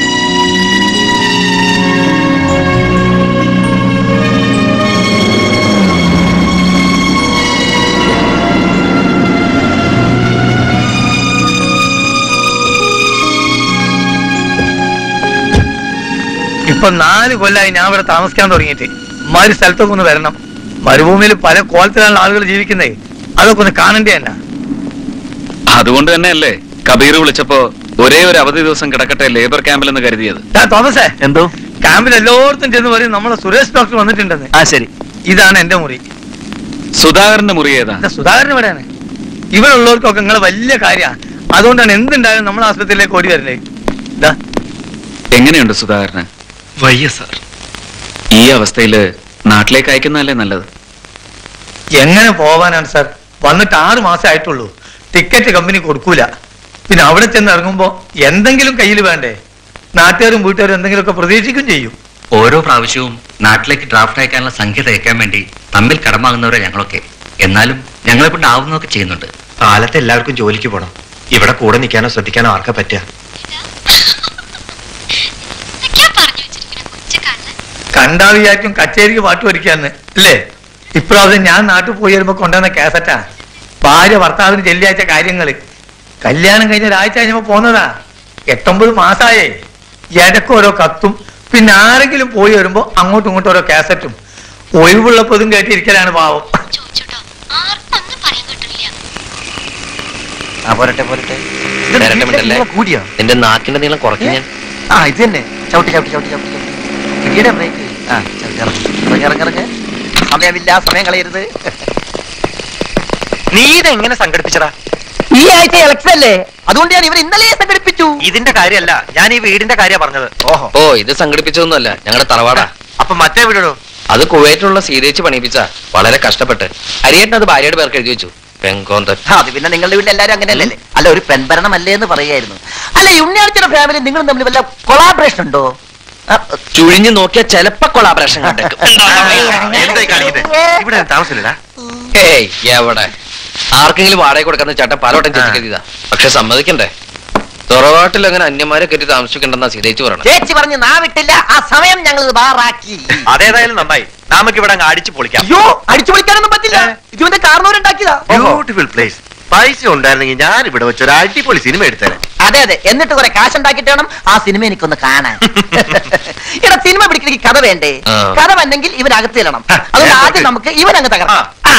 ഇപ്പൊ നാല് കൊല്ലായി ഞാൻ ഇവിടെ താമസിക്കാൻ തുടങ്ങിയിട്ട് മാതിരി സ്ഥലത്തൊക്കെ ഒന്ന് വരണം മരുഭൂമിയിൽ പല കോലത്തിലാണ് ആളുകൾ ജീവിക്കുന്നേ അതൊക്കെ ഒന്ന് കാണണ്ടേ തന്നെ അതുകൊണ്ട് തന്നെയല്ലേ കബീർ വിളിച്ചപ്പോ ഒരേ ഒരു അവധി ദിവസം കിടക്കട്ടെ ലേബർ ക്യാമ്പിൽ എന്ന് കരുതിയത് തോമസേ എന്തോ ക്യാമ്പിൽ എല്ലായിടത്തും ചെന്ന് പറയും നമ്മളെ സുരേഷ് ഡോക്ടർ വന്നിട്ടുണ്ടെന്ന് ആ ശരി ഇതാണ് എന്റെ മുറി സുധാകരന്റെ മുറി ഏതാ എന്താ സുധാകരൻ ഇവിടെയാണ് ഇവിടെ ഉള്ളവർക്കൊക്കെ നിങ്ങളെ വലിയ കാര്യമാണ് അതുകൊണ്ടാണ് എന്തുണ്ടായാലും നമ്മൾ ആസ്പത്രിയിലേക്ക് ഓടി വരുന്നത് ഇതാ എങ്ങനെയുണ്ട് സുധാകരന് വയ്യ സാർ ഈ അവസ്ഥയില് നാട്ടിലേക്ക് അയക്കുന്നതല്ലേ നല്ലത് എങ്ങനെ പോവാനാണ് സാർ വന്നിട്ട് ആറ് മാസം ആയിട്ടുള്ളൂ ടിക്കറ്റ് കമ്പനി കൊടുക്കൂല പിന്നെ അവിടെ ചെന്ന് ഇറങ്ങുമ്പോ എന്തെങ്കിലും കയ്യിൽ വേണ്ടേ നാട്ടുകാരും വീട്ടുകാരും എന്തെങ്കിലുമൊക്കെ പ്രതീക്ഷിക്കും ചെയ്യും ഓരോ പ്രാവശ്യവും നാട്ടിലേക്ക് ഡ്രാഫ്റ്റ് അയക്കാനുള്ള സംഖ്യ തയ്ക്കാൻ വേണ്ടി തമ്മിൽ കടമാകുന്നവരെ ഞങ്ങളൊക്കെ എന്നാലും ഞങ്ങളെ കൊണ്ട് ആവുന്നതൊക്കെ ചെയ്യുന്നുണ്ട് കാലത്ത് എല്ലാവർക്കും ജോലിക്ക് പോണം ഇവിടെ കൂടെ നിൽക്കാനോ ശ്രദ്ധിക്കാനോ ആർക്കാ പറ്റുക കണ്ടാ വിചാരിക്കും കച്ചേരിക്ക് പാട്ട് പഠിക്കാന്ന് അല്ലേ ഇപ്രാവശ്യം ഞാൻ നാട്ടിൽ പോയി വരുമ്പോ കൊണ്ടുവന്ന കാസറ്റാ ഭാര്യ ഭർത്താവിന് ചെല്ലിയാഴ്ച കാര്യങ്ങള് കല്യാണം കഴിഞ്ഞ ഒരാഴ്ച കഴിഞ്ഞപ്പോ പോന്നതാ എട്ടൊമ്പത് മാസായേ ഇടയ്ക്ക് ഓരോ കത്തും പിന്നെ ആരെങ്കിലും പോയി വരുമ്പോ അങ്ങോട്ടും ഇങ്ങോട്ടും ഓരോ കാസറ്റും ഒഴിവുള്ളപ്പോതും കേട്ടിരിക്കലാണ് പാവം ആ പോരട്ടെ പോരട്ടെ ഇത് നേരട്ടെ മിണ്ടല്ലേ? നീളം കൂടിയോ നിന്റെ നാക്കിന്റെ നീളം കുറയ്ക്കും ഞാൻ ആ ഇത് തന്നെ ചവിട്ടി ചവിട്ടി ചവിട്ടി ചവിട്ടി ചവിട്ടി പിടിയുടെ ബ്രേക്ക് ആ ചവിട്ടി ഇറങ്ങി ഇറങ്ങി ഇറങ്ങി സമയമില്ല സമയം കളയരുത് നീ ഇതെങ്ങനെ സംഘടിപ്പിച്ചടാ ഈ ആഴ്ച ഇലക്ഷൻ അല്ലേ അതുകൊണ്ട് ഞാൻ ഇവർ ഇന്നലെ സംഘടിപ്പിച്ചു ഇതിന്റെ കാര്യമല്ല ഞാൻ ഈ വീടിന്റെ കാര്യ പറഞ്ഞത് ഓഹോ ഓ ഇത് സംഘടിപ്പിച്ചതൊന്നുമല്ല ഞങ്ങളുടെ തറവാടാ അപ്പൊ മറ്റേ വീടോ അത് കുവൈറ്റിലുള്ള സീതേച്ച് പണിയിപ്പിച്ച വളരെ കഷ്ടപ്പെട്ട് അരിയേട്ടൻ അത് ഭാര്യയുടെ പേർക്ക് എഴുതി വെച്ചു പെങ്കോന്തൻ അത് പിന്നെ നിങ്ങളുടെ വീട്ടിൽ എല്ലാവരും അങ്ങനെയല്ലേ അല്ല ഒരു പെൺഭരണമല്ലേ എന്ന് പറയായിരുന്നു അല്ല ഈ ഉണ്ണിയാഴ്ചയുടെ ഫാമിലി നിങ്ങളും തമ്മിൽ വല്ല കൊളാബറേഷൻ ഉണ്ടോ ആ, ചുഴിഞ്ഞു നോക്കിയാൽ ചെലപ്പോ കൊളാബറേഷൻ കണ്ടേക്കും എന്തായി കാണിക്കുന്നത് ഇവിടെ താമസമില്ലടാ ഏയ് എവിടെ ആർക്കെങ്കിലും വാടക കൊടുക്കുന്ന ചേട്ടൻ പലവട്ടം ചെത്തിക്കരുതാ പക്ഷെ സമ്മതിക്കണ്ടേ തറവാട്ടിൽ അങ്ങനെ അന്യന്മാരെ കയറ്റി താമസിക്കണ്ടെന്നാ സീതേച്ച് പറയണം ചേച്ചി പറഞ്ഞ് നാവിട്ടില്ല ആ സമയം ഞങ്ങൾ ബാറാക്കി അതേതായാലും നന്നായി നമുക്ക് ഇവിടെ അങ്ങ് അടിച്ചു പൊളിക്കാം അയ്യോ അടിച്ചു പൊളിക്കാനൊന്നും പറ്റില്ല ഇതിന്റെ കാരണവരുണ്ടാക്കിയതാ ബ്യൂട്ടിഫുൾ പ്ലേസ് പൈസ ഉണ്ടായിരുന്നെങ്കിൽ ഞാൻ ഇവിടെ വെച്ച് ഒരു അടിപൊളി സിനിമ എടുത്തേനെ അതെ അതെ എന്നിട്ട് കുറെ കാശ് ഉണ്ടാക്കിയിട്ട് വേണം ആ സിനിമ എനിക്കൊന്ന് കാണാൻ ഇവിടെ സിനിമ പിടിക്കണമെങ്കിൽ കഥ വേണ്ടേ ആ. കഥ വന്നെങ്കിൽ ഇവനകത്ത് ചെല്ലണം അതുകൊണ്ട് ആദ്യം നമുക്ക് ഇവൻ അങ്ങ് തകർക്കാം ആ.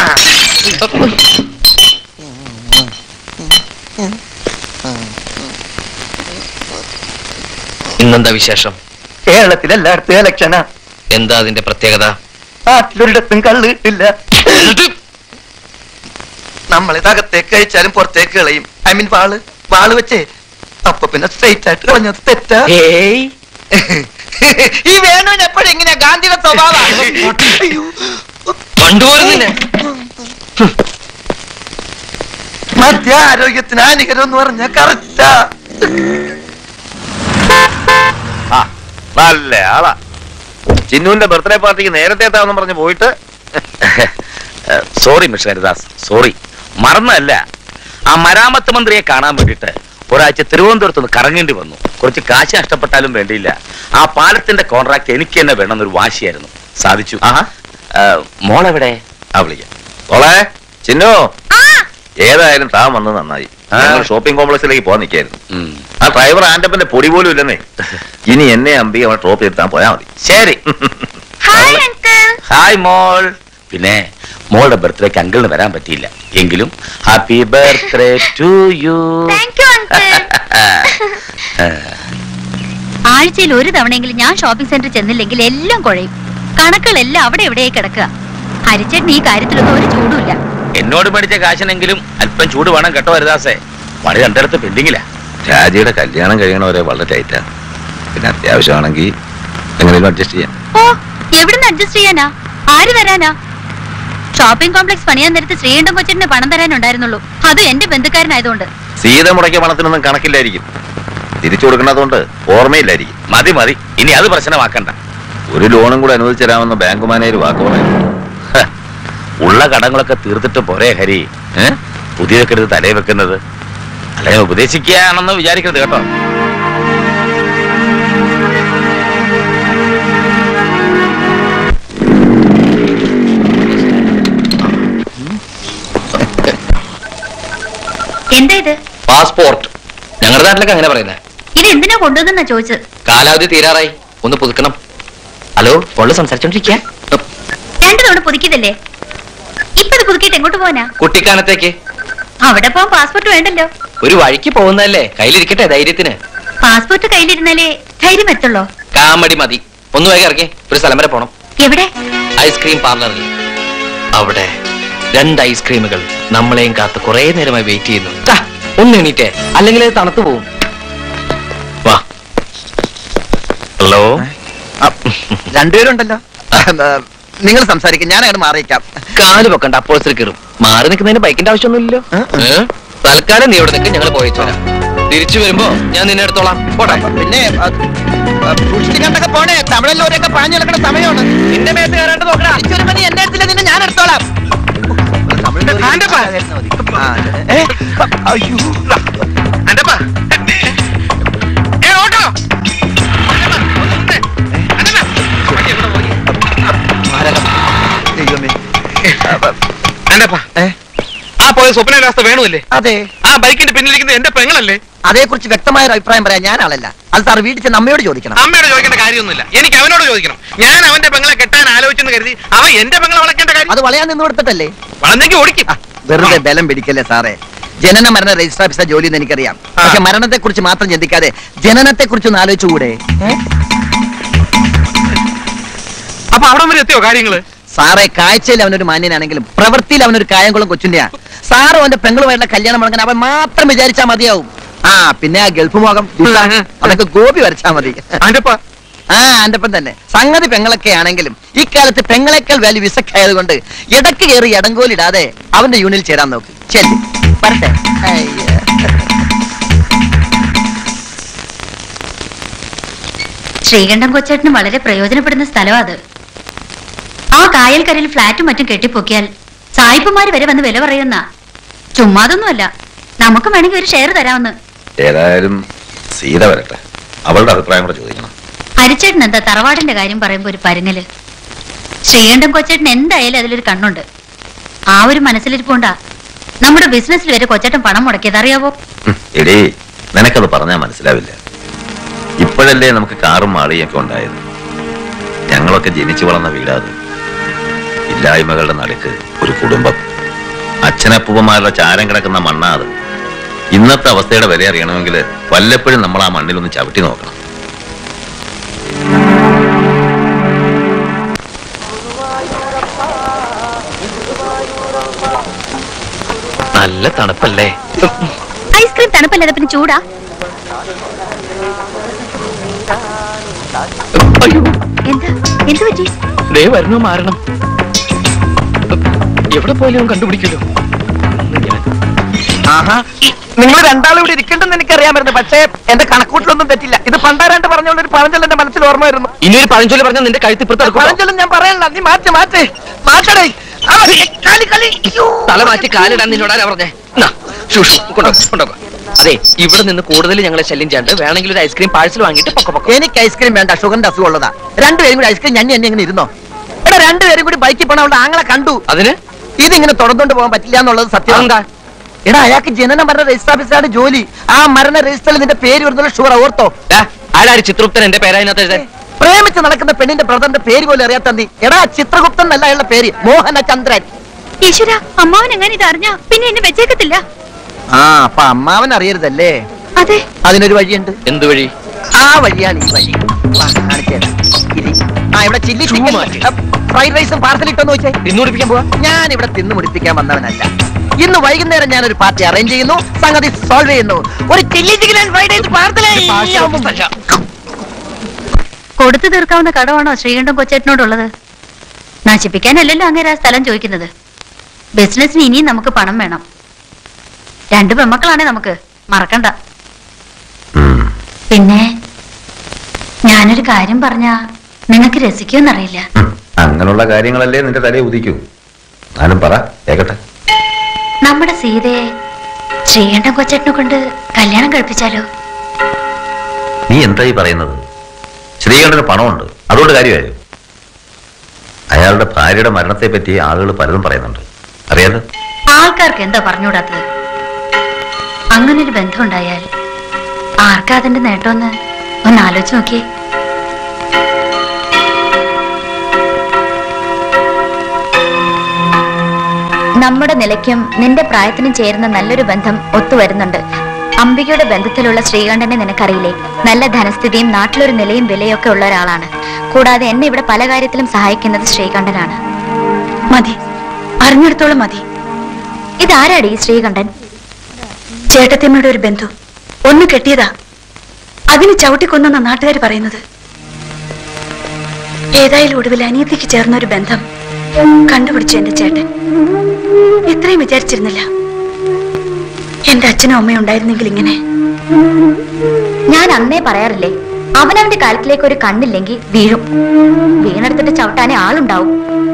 ഇന്നെന്താ വിശേഷം കേരളത്തിൽ എല്ലായിടത്തും ഇലക്ഷനാ എന്താ അതിന്റെ പ്രത്യേകത നാട്ടിലൊരിടത്തും കള്ള് കിട്ടില്ല നമ്മളെ അകത്തേക്ക് കഴിച്ചാലും പുറത്തേക്ക് കളയും ഐ മീൻ വാള് വാള് വെച്ചേ അപ്പൊ പിന്നെ സ്ട്രൈറ്റ് ആയിട്ട് കളഞ്ഞത് തെറ്റാ ഏയ് ഈ വേണുവിന് എപ്പോഴും എങ്ങനെയാ ഗാന്ധിയുടെ സ്വഭാവം കണ്ടുപോരുന്നില്ലേ മധ്യ ആരോഗ്യത്തിന് ഹാനികരം എന്ന് പറഞ്ഞ കറക്റ്റാ ആ നല്ല ആളാ ചിന്നുവിന്റെ ബർത്ത്ഡേ പാർട്ടിക്ക് നേരത്തെ എത്താമെന്ന് പറഞ്ഞ് പോയിട്ട് സോറി മിസ്റ്റർ ഹരിദാസ് സോറി മറന്നല്ല ആ മരാമത്ത് മന്ത്രിയെ കാണാൻ വേണ്ടിയിട്ട് ഒരാഴ്ച തിരുവനന്തപുരത്ത് നിന്ന് കറങ്ങേണ്ടി വന്നു കുറച്ച് കാശ് നഷ്ടപ്പെട്ടാലും വേണ്ടിയില്ല ആ പാലത്തിന്റെ കോൺട്രാക്ട് എനിക്ക് തന്നെ വേണമെന്നൊരു വാശിയായിരുന്നു സാധിച്ചു ആ മോളെവിടെ ആ വിളിക്കാം മോളെ ചിന്നു ഏതായാലും താൻ വന്നത് നന്നായി ഞങ്ങൾ ഷോപ്പിംഗ് കോംപ്ലക്സിലേക്ക് പോകാൻ നിൽക്കായിരുന്നു ആ ഡ്രൈവർ ആൻഡപ്പന്റെ പൊടി പോലും ഇല്ലെന്നേ ഇനി എന്നെ അമ്പി അവൻ ഡ്രോപ്പ് ചെയ്താൻ പോയാ മതി ശരി ഹായ് മോൾ പിന്നെ മോളുടെ ബർത്ത്ഡേക്ക് അങ്കിളിന് വരാൻ പറ്റിയില്ല എങ്കിലും ഹാപ്പി ബർത്ത്ഡേ ടു യു ആഴ്ചയിൽ ഒരു തവണയെങ്കിലും ഞാൻ ഷോപ്പിംഗ് സെന്ററിൽ ചെന്നില്ലെങ്കിൽ എല്ലാം കുഴയും കണക്കുകളെല്ലാം അവിടെ എവിടെയായി കിടക്കുക ഹരിച്ചേട്ടൻ ഈ കാര്യത്തിലൊന്നും ഒരു ചൂടുമില്ല എന്നോട് മേടിച്ച കാശിനെങ്കിലും അല്പം ചൂട് വേണം കേട്ടോ ഹരിദാസേ പണി രണ്ടിടത്ത് പെൻഡിങ്ങില്ല രാജിയുടെ കല്യാണം കഴിയണവരെ വളരെ ടൈറ്റാ പിന്നെ അത്യാവശ്യമാണെങ്കിൽ എങ്ങനെയും അഡ്ജസ്റ്റ് ചെയ്യാം ഓ എവിടുന്ന് അഡ്ജസ്റ്റ് ചെയ്യാനാ ആര് തരാനാ ഷോപ്പിംഗ് കോംപ്ലക്സ് പണിയാൻ നേരത്ത് ശ്രീകണ്ഠൻ കൊച്ചിന് പണം തരാനുണ്ടായിരുന്നുള്ളൂ അതും എന്റെ ബന്ധുക്കാരനായതുകൊണ്ട് സീത മുടക്കിയ പണത്തിനൊന്നും കണക്കില്ലായിരിക്കും തിരിച്ചു കൊടുക്കണതുകൊണ്ട് ഓർമ്മയില്ലായിരിക്കും മതി മതി ഇനി അത് പ്രശ്നമാക്കണ്ട ഒരു ലോണും കൂടെ അനുവദിച്ചു തരാമെന്ന് ബാങ്ക് മാനേജർ വാക്ക് പറയുന്നു ഹ, ഉള്ള കടങ്ങളൊക്കെ തീർത്തിട്ട് പോരെ ഹരി ഏ? പുതിയതൊക്കെ എടുത്ത് തലേ വെക്കുന്നത് അല്ലെ ഉപദേശിക്കുകയാണെന്ന് വിചാരിക്കരുത് കേട്ടോ എന്താ ഇത് പാസ്പോർട്ട് ഞങ്ങളുടെ നാട്ടിലൊക്കെ അങ്ങനെ പറയുന്നത് ഇത് എന്തിനാ കൊണ്ടുവന്നെന്നാ ചോദിച്ചത് കാലാവധി തീരാറായി ഒന്ന് പുതുക്കണം ഹലോ ഫോണിൽ സംസാരിച്ചോണ്ടിരിക്കുക രണ്ടു തവണ പുതുക്കിയതല്ലേ ഇപ്പൊ ഇത് പുതുക്കിയിട്ട് എങ്ങോട്ട് പോവാനാ കുട്ടിക്കാനത്തേക്ക് അവിടെ പോവാൻ പാസ്പോർട്ട് വേണ്ടല്ലോ ഒരു വഴിക്ക് പോകുന്നതല്ലേ കയ്യിലിരിക്കട്ടെ ധൈര്യത്തിന് പാസ്പോർട്ട് കയ്യിലിരുന്നാലേ ധൈര്യം എത്തുള്ളോ കാമടി മതി ഒന്ന് വേഗം ഇറങ്ങി ഒരു സ്ഥലം വരെ പോണം എവിടെ ഐസ്ക്രീം പാർലറിൽ അവിടെ രണ്ട് ഐസ്ക്രീമുകൾ നമ്മളെയും കാത്ത് കുറെ നേരമായി വെയിറ്റ് ചെയ്യുന്നു ടാ, ഒന്ന് എണീറ്റേ അല്ലെങ്കിൽ അത് തണുത്തു പോവും വാ ഹലോ രണ്ടുപേരുണ്ടല്ലോ നിങ്ങൾ സംസാരിക്കും ഞാൻ അങ്ങോട്ട് മാറിയിക്കാം കാല് വെക്കണ്ട അപ്പോഴത്തിൽ കയറും മാറി നിൽക്കുന്നതിന് ബൈക്കിന്റെ ആവശ്യമൊന്നുമില്ലല്ലോ ഏ? തൽക്കാലം നീ ഇവിടെ നിൽക്ക് ഞങ്ങൾ പോയിച്ചോരാം തിരിച്ചു വരുമ്പോ ഞാൻ നിന്നെ എടുത്തോളാം പോട്ടെ പിന്നെ സൂക്ഷിച്ചു കണ്ടൊക്കെ പോണേ തമിഴല്ലോരൊക്കെ പാഞ്ഞു കിടക്കുന്ന സമയമാണ് നിന്റെ മേത്ത് കയറാണ്ട് നോക്കടാ തിരിച്ചൊരു മണി എന്റെ അടുത്തില്ല നിന്നെ ഞാൻ എടുത്തോളാം ആ, ഏ, അയ്യോ അന്റപ്പാ ഏ ഓട്ടോ ദൈവമേ അന്റപ്പാ ആ പോയ സ്വപ്നരാസ്ത വേണമല്ലേ അതെ ആ ബൈക്കിന്റെ പിന്നിലിരിക്കുന്നത് എന്റെ പെങ്ങളല്ലേ അതേക്കുറിച്ച് വ്യക്തമായ ഒരു അഭിപ്രായം പറയാൻ ഞാൻ ആളല്ല അത് സാർ വീട്ടിൽ ചെന്ന് അമ്മയോട് ചോദിക്കണം അമ്മയോട് ചോദിക്കേണ്ട കാര്യമൊന്നുമില്ല എനിക്ക് അവനോട് ചോദിക്കണം ഞാൻ അവന്റെ പെങ്ങളെ കെട്ടാൻ ആലോചിച്ചെന്ന് കരുതി അവൻ എന്റെ പെങ്ങളെ വളയ്ക്കേണ്ട കാര്യം അത് വളയാൻ നിന്ന് കൊടുത്തിട്ടല്ലേ വളർന്നെങ്കിൽ ഓടിക്കും വെറുതെ ബലം പിടിക്കല്ലേ സാറേ ജനന മരണ രജിസ്റ്റർ ഓഫീസർ ജോലി എന്ന് എനിക്കറിയാം പക്ഷെ മരണത്തെ കുറിച്ച് മാത്രം ചിന്തിക്കാതെ ജനനത്തെ കുറിച്ച് ഒന്ന് ആലോചിച്ചുകൂടെ ഏ? അപ്പൊ അവിടെ വരെ എത്തിയോ കാര്യങ്ങള് സാറേ കാഴ്ചയിൽ അവനൊരു മാന്യനാണെങ്കിലും പ്രവൃത്തിയിൽ അവനൊരു കായംകുളം കൊച്ചിന്റെയാ സാറും അവന്റെ പെങ്ങളുമായിട്ടുള്ള കല്യാണം മുടങ്ങാൻ അവൻ മാത്രം വിചാരിച്ചാ മതിയാവും ആ പിന്നെ ആ ഗൾഫ് മോഹം വിസ, അതൊക്കെ ഗോപി വരച്ചാ മതി ആ ആന്റപ്പൻ തന്നെ സംഗതി പെങ്ങളൊക്കെ ആണെങ്കിലും ഇക്കാലത്ത് പെങ്ങളെക്കാൾ വാല്യൂ വിസക്കായതുകൊണ്ട് ഇടക്ക് കയറി ഇടങ്കോലിടാതെ അവന്റെ യൂണിയനിൽ ചേരാൻ നോക്ക് ചെല്ലി പറട്ടെ അയ്യ. ശ്രീകണ്ഠം കൊച്ചേട്ടന് വളരെ പ്രയോജനപ്പെടുന്ന സ്ഥലം അത് ആ കായൽക്കരയിൽ ഫ്ലാറ്റും മറ്റും കെട്ടിപ്പൊക്കിയാൽ സായിപ്പുമാര് വരെ വന്ന് വില പറയുന്ന ചുമ്മാതൊന്നുമല്ല നമുക്ക് വേണമെങ്കിൽ ഒരു ഷെയർ തരാമെന്ന് ഏതായാലും സീത വരട്ടെ അവളുടെ അഭിപ്രായം കൂടെ ചോദിക്കണം ഹരിച്ചേട്ടൻ എന്താ തറവാടിന്റെ കാര്യം പറയുമ്പോ ഒരു പരുങ്ങല് ശ്രീകണ്ഠം കൊച്ചേട്ടൻ എന്തായാലും അതിലൊരു കണ്ണുണ്ട് ആ ഒരു മനസ്സിലിരിപ്പുണ്ടാ നമ്മുടെ ബിസിനസ്സിൽ വരെ കൊച്ചേട്ടൻ പണം മുടക്കിയത് അറിയാവോ ഉം, എടീ നിനക്കത് പറഞ്ഞാൽ മനസ്സിലാവില്ല ഇപ്പോഴല്ലേ നമുക്ക് കാറും മാളിയൊക്കെ ഉണ്ടായത് ഞങ്ങളൊക്കെ ജനിച്ചു വളർന്ന വീടാത് ഇല്ലായ്മകളുടെ നടുക്ക് ഒരു കുടുംബം അച്ഛനപ്പൂപ്പന്മാരുടെ ചാരം കിടക്കുന്ന മണ്ണാ അത് ഇന്നത്തെ അവസ്ഥയുടെ വില അറിയണമെങ്കിൽ വല്ലപ്പോഴും നമ്മൾ ആ മണ്ണിലൊന്ന് ചവിട്ടി നോക്കണം നല്ല തണുപ്പല്ലേ ഐസ്ക്രീം തണുപ്പല്ലാതെ പിന്നെ ചൂടാ അയ്യോ എന്താ എന്ത് പറ്റി ദേ വരണോ മാറണം എവിടെ പോയാലും അവൻ കണ്ടുപിടിക്കുമല്ലോ ആഹാ നിങ്ങൾ രണ്ടാളും ഇവിടെ ഇരിക്കണ്ടെന്ന് എനിക്കറിയാമായിരുന്നു പക്ഷേ എന്റെ കണക്കൂട്ടിലൊന്നും തെറ്റില്ല ഇത് പണ്ടാരാണ്ട് പറഞ്ഞുകൊണ്ട് ഒരു പഴഞ്ചൊല്ല എന്റെ മനസ്സിൽ ഓർമ്മ വരുന്നു ഇനി ഒരു പഴഞ്ചൊല്ലി പറഞ്ഞാൽ നിന്റെ കഴുത്ത് ഇപ്പുറത്ത് എടുക്കും പഴഞ്ചൊല്ലും ഞാൻ പറയണ്ട നീ മാറ്റ് മാറ്റ് മാറ്റടേ ആ, കളി കളി അയ്യോ. തല മാറ്റി കാലിടാൻ നിന്നോട് ആരാ പറഞ്ഞേ നാ, ശുഷ്, കൊണ്ടുപോ, കൊണ്ടുപോ. അതെ ഇവിടെ നിന്ന് കൂടുതൽ ഞങ്ങളെ ശല്യം ചെയ്യാണ്ട് വേണമെങ്കിൽ ഒരു ഐസ്ക്രീം പാഴ്സൽ വാങ്ങിയിട്ട് പൊക്ക പൊക്ക എനിക്ക് ഐസ്ക്രീം വേണ്ട ഷുഗറിന്റെ അസുഖം ഉള്ളതാ രണ്ടുപേരും കൂടി ഐസ്ക്രീം ഞാൻ എന്നെ ഇങ്ങനെ ഇരുന്നോ എടാ രണ്ടുപേരും കൂടി ബൈക്കിൽ പോണ അവളുടെ ആങ്ങളെ കണ്ടു അതിന് ഇതിങ്ങനെ തുടർന്നുകൊണ്ട് പോകാൻ പറ്റില്ല എന്നുള്ളത് സത്യം അതെന്താ? എടാ അയാൾക്ക് ജനന മരണ രജിസ്റ്റർ ഓഫീസിലാണ് ജോലി ആ മരണ രജിസ്റ്ററിൽ നിന്റെ പേര് വരുന്നുള്ള ഷുഗർ ഓർത്തോ ദാ, ആരാര് ചിത്രഗുപ്തൻ എന്റെ പേരായതിനകത്ത് എഴുതാൻ പ്രേമിച്ച് നടക്കുന്ന പെണ്ണിന്റെ ബ്രദറിന്റെ പേര് പോലും അറിയാത്ത നീ എടാ ചിത്രഗുപ്തൻ എന്നല്ല അയാളുടെ പേര് മോഹനചന്ദ്രൻ ഈശ്വര അമ്മാവൻ എങ്ങനെ ഇത് അറിഞ്ഞ പിന്നെ എന്നെ വെച്ചേക്കത്തില്ല ആ അപ്പൊ അമ്മാവൻ അറിയരുതല്ലേ അതെ അതിനൊരു വഴിയുണ്ട് എന്ത് വഴി ആ വഴിയാണ് ഈ വഴി വാ, കാണിച്ചുതരാം. ഇരി. ആ ഇവിടെ ചില്ലി ഷൂ മാറ്റി. ഫ്രൈഡ് റൈസും പാർസൽ ഇട്ടോന്ന് വെച്ചേ തിന്നു കുടിപ്പിക്കാൻ പോവാ ഞാൻ ഇവിടെ തിന്നു മുടിപ്പിക്കാൻ വന്നവനല്ല ഇന്ന് വൈകുന്നേരം ഞാൻ ഒരു പാർട്ടി അറേഞ്ച് ചെയ്യുന്നു സംഗതി സോൾവ് ചെയ്യുന്നു ഒരു chilli chicken fried rice parcel കൊടുത്തു തീർക്കാവുന്ന കടമാണോ ശ്രീകണ്ഠം കൊച്ചേട്ടനോടുള്ളത് നശിപ്പിക്കാനല്ലല്ലോ അങ്ങനെ ആ സ്ഥലം ചോദിക്കുന്നത് ബിസിനസ്സിന് ഇനിയും നമുക്ക് പണം വേണം രണ്ട് പെമ്മക്കളാണേ നമുക്ക് മറക്കണ്ട പിന്നെ ഞാനൊരു കാര്യം പറഞ്ഞ നിങ്ങൾക്ക് രസിക്കുമെന്നറിയില്ല അങ്ങനെയുള്ള കാര്യങ്ങളല്ലേ നിന്റെ തലയിൽ ഉദിക്കൂ ഞാനും പറ കേക്കട്ടെ നമ്മുടെ സീതയെ ശ്രീകണ്ഠൻ കൊച്ചേട്ടനെ കൊണ്ട് കല്യാണം കഴിപ്പിച്ചാലോ നീ എന്തായി പറയുന്നത് ശ്രീകണ്ഠന് പണമുണ്ട് അതുകൊണ്ട് കാര്യമായോ അയാളുടെ ഭാര്യയുടെ മരണത്തെ പറ്റി ആളുകൾ പലതും പറയുന്നുണ്ട് അറിയാലോ ആൾക്കാർക്ക് എന്താ പറഞ്ഞുകൂടാത്തത് അങ്ങനൊരു ബന്ധം ഉണ്ടായാൽ ആർക്കാ അതിന്റെ നേട്ടമെന്ന് ഒന്ന് ആലോചിച്ച് നോക്കിയേ നമ്മുടെ നിലയ്ക്കും നിന്റെ പ്രായത്തിനും ചേരുന്ന നല്ലൊരു ബന്ധം ഒത്തുവരുന്നുണ്ട് അംബികയുടെ ബന്ധത്തിലുള്ള ശ്രീകണ്ഠനെ നിനക്കറിയില്ലേ നല്ല ധനസ്ഥിതിയും നാട്ടിലൊരു നിലയും വിലയൊക്കെ ഉള്ള ഒരാളാണ് കൂടാതെ എന്നെ ഇവിടെ പല കാര്യത്തിലും സഹായിക്കുന്നത് ശ്രീകണ്ഠനാണ് മതി അറിഞ്ഞിടത്തോളം മതി ഇതാരാടി ഈ ശ്രീകണ്ഠൻ ചേട്ടത്തിയമ്മയുടെ ഒരു ബന്ധു ഒന്ന് കെട്ടിയതാ അതിന് ചവിട്ടിക്കൊന്നെന്ന നാട്ടുകാർ പറയുന്നത് ഏതായാലും ഒടുവിൽ അനിയത്തിക്ക് ചേർന്ന ഒരു ബന്ധം കണ്ടുപിടിച്ചു എന്റെ ചേട്ടൻ ഇത്രയും വിചാരിച്ചിരുന്നില്ല എന്റെ അച്ഛനും അമ്മയും ഉണ്ടായിരുന്നെങ്കിൽ ഇങ്ങനെ ഞാൻ അന്നേ പറയാറില്ലേ അവനവന്റെ കാലത്തിലേക്ക് ഒരു കണ്ണില്ലെങ്കിൽ വീഴും വീണെടുത്തിട്ട് ചവിട്ടാനേ ആളുണ്ടാവും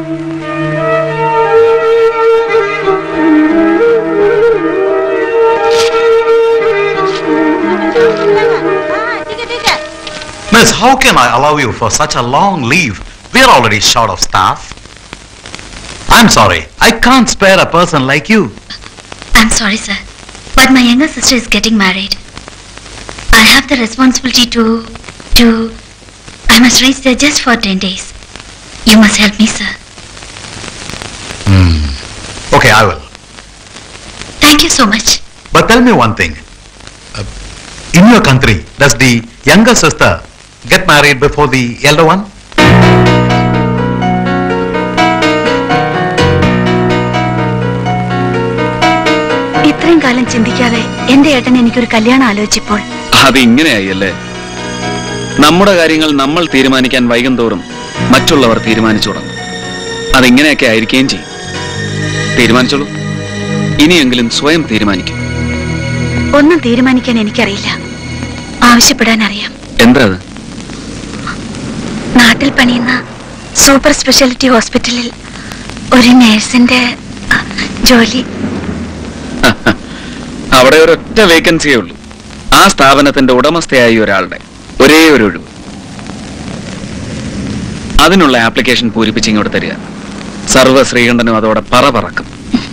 Miss, how can I allow you for such a long leave? We're already short of staff. I'm sorry, I can't spare a person like you. I'm sorry, sir. But my younger sister is getting married. I have the responsibility to. to. I must reach there just for 10 days. You must help me, sir. Okay, I will. Thank you so much. But tell me one thing. Uh, in your country, does the younger sister get married before the elder one? ഇത്രയും കാലം ചിന്തിക്കാതെ എന്റെ ഏട്ടൻ എനിക്കൊരു കല്യാണം ആലോചിച്ചപ്പോൾ അത് ഇങ്ങനെയായി അല്ലേ നമ്മുടെ കാര്യങ്ങൾ നമ്മൾ തീരുമാനിക്കാൻ വൈകും തോറും മറ്റുള്ളവർ തീരുമാനിച്ചു തുടങ്ങും അതിങ്ങനെയൊക്കെ ആയിരിക്കുകയും ചെയ്യും തീരുമാനിച്ചോളൂ ഇനിയെങ്കിലും സ്വയം തീരുമാനിക്കും ഒന്നും തീരുമാനിക്കാൻ എനിക്കറിയില്ല ആവശ്യപ്പെടാൻ അറിയാം എന്താ അത് നാട്ടിൽ പണിയുന്ന സൂപ്പർ സ്പെഷ്യാലിറ്റി ഹോസ്പിറ്റലിൽ ഒരു നേഴ്സിന്റെ അ, ജോലി അവിടെ ഒരൊറ്റ വേക്കൻസിയേ ഉള്ളൂ ആ സ്ഥാപനത്തിന്റെ ഉടമസ്ഥയായി ഒരാളുടെ ഒരേ ഒരു ഒഴിവ് അതിനുള്ള ആപ്ലിക്കേഷൻ പൂരിപ്പിച്ച് ഇങ്ങോട്ട് തരിക സർവ്വ ശ്രീകണ്ഠനും അതോടെ പറ പറക്കും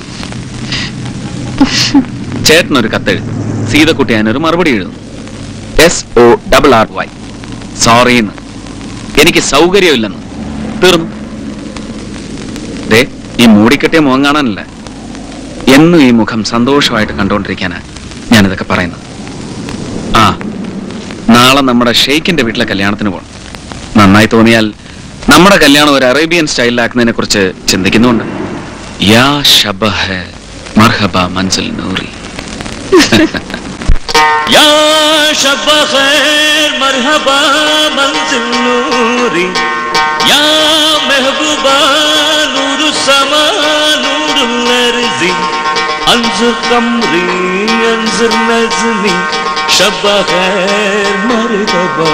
ചേട്ടനൊരു കത്തെഴുതും സീതക്കുട്ടി അതിനൊരു മറുപടി എഴുതും S O double R Y സോറിന്ന് എനിക്ക് സൗകര്യമില്ലെന്ന് തീർന്നു ദേ ഈ മൂടിക്കെട്ടിയ മുഖം കാണാനല്ല എന്നും ഈ മുഖം സന്തോഷമായിട്ട് കണ്ടുകൊണ്ടിരിക്കാനാ ഞാനിതൊക്കെ പറയുന്നത് ആ നാളെ നമ്മുടെ ഷെയ്ഖിന്റെ വീട്ടിലെ കല്യാണത്തിന് പോകണം നന്നായി തോന്നിയാൽ നമ്മുടെ കല്യാണം ഒരു അറേബ്യൻ സ്റ്റൈലിലാക്കുന്നതിനെ കുറിച്ച് ചിന്തിക്കുന്നുണ്ട് യാ ഷബഹ മർഹബ മൻസിൽ നൂറി يا شب خير مرحبا منزل نوري يا محبوبا نور السماء نور الأرض انظر قمري انظر نجمي شب خير مرحبا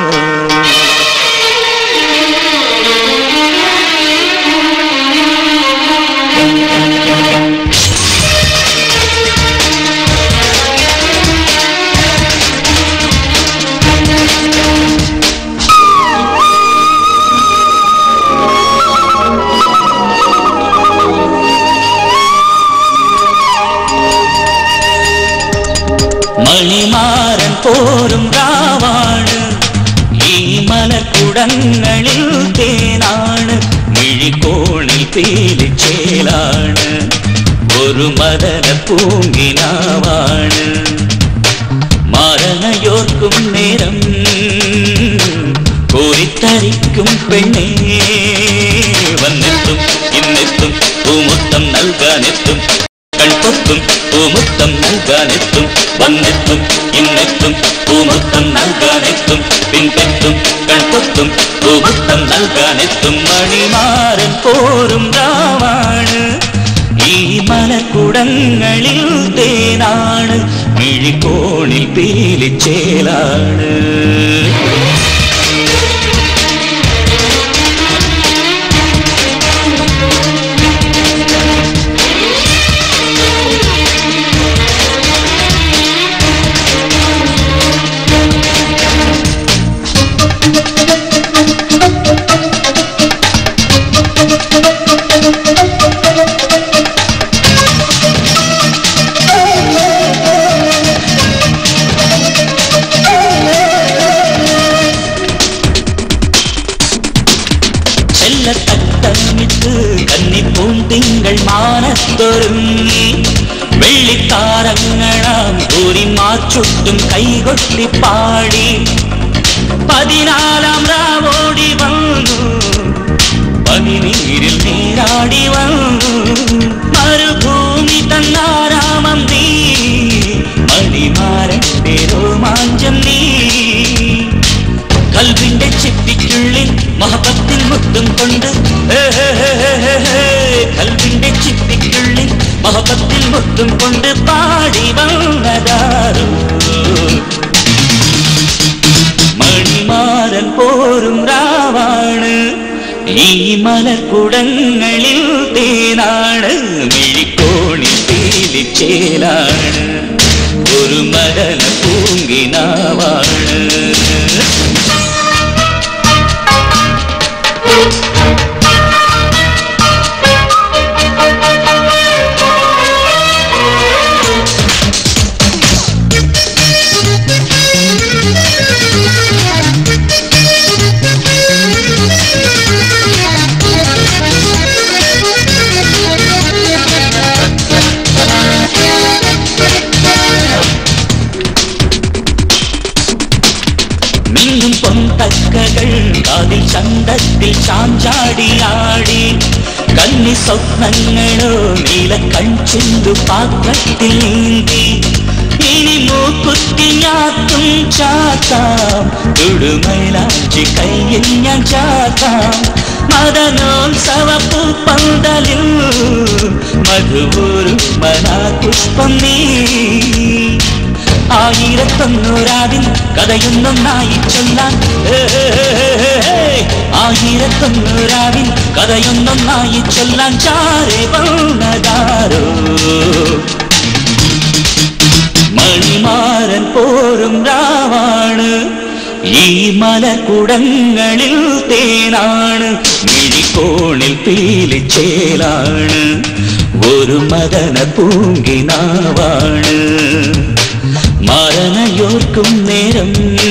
മണിമാരൻ പോരും രാവാണ് ഈ മലക്കുടങ്ങളിൽ തേനാണ് മിഴിക്കോണിൽ പീലിച്ചേലാണ് ഒരു മദന പൂങ്കിനാവാണ് മരണയോർക്കും നേരം കോരിത്തരിക്കും പെണ്ണേ വന്നെത്തും ഇന്നെത്തും പൂമുത്തം നൽകാനെത്തും കൺപൊത്തും പൂമുത്തം നൽകാനെത്തും വന്നെത്തും ഇന്നെത്തും പൂമുത്തം നൽകാനെത്തും പിൻപെത്തും കൺപൊത്തും പൂമുത്തം നൽകാനെത്തും മണിമാരൻ പോരും രാവാണ് ഈ മലക്കുടങ്ങളിൽ തേനാണ് മിഴിക്കോണിൽ പീലിച്ചേലാണ് ചെല്ലത്തട്ടമിട്ട് കന്നിപ്പൂന്തിങ്കൾ മാനത്തൊരുങ്ങി വെള്ളിത്താരങ്ങളാം കൂരി മാച്ചുട്ടും കൈകൊട്ടി പാടി പതിനാലാം രാവോടി വന്നു പനിനീരിൽ നീരാടി വന്നു മരുഭൂമി തന്നാരാമം നീ കൊണ്ട് ഹേ, ഹേ, ഹേ, ഹേ, ഹേ, ഹേ. കൽവിന്റെ ചിപ്പിക്കുള്ളിൽ മഹബത്തിൽ മുത്തും കൊണ്ട് പാടി വന്നതാരോ മണിമാരൻ പോരും രാവാണ് ഈ മലക്കുടങ്ങളിൽ തേനാണ് മിഴിക്കോണി തേലിച്ചേലാണ് ഒരു മദന പൂങ്കിനാവാണ് മിന്നും പൊന്തക്കകൾ കാതിൽ ചന്തത്തിൽ ചാഞ്ചാടിയാടി കന്നി സ്വപ്നങ്ങളോ നീല കൺചിന്തു പാത്രത്തിൽ നീന്തി ഇനി മൂക്കുത്തി ഞാത്തും ചാത്താം തുടുമൈലാഞ്ചി കയ്യിൽ ഞാൻ ചാത്താം മദനോത്സവ പൂപ്പന്തലിൽ മധുവൂരും മനാപുഷ്പം നീ ആയിരത്തൊന്നൂരാവിൽ കഥയൊന്നൊന്നായി ചൊല്ലാൻ ഏ, ഏ, ഏ, ഏ, ആയിരത്തൊന്നൂരാവിൽ കഥയൊന്നൊന്നായി ചൊല്ലാൻ ചാരെ വന്നതാരോ മണിമാരൻ പോരും രാവാണ് ഈ മലക്കുടങ്ങളിൽ തേനാണ് മിഴിക്കോണിൽ പീലിച്ചേലാണ് ഒരു മദന പൂങ്കിനാവാണ് മരണയോർക്കും നേരം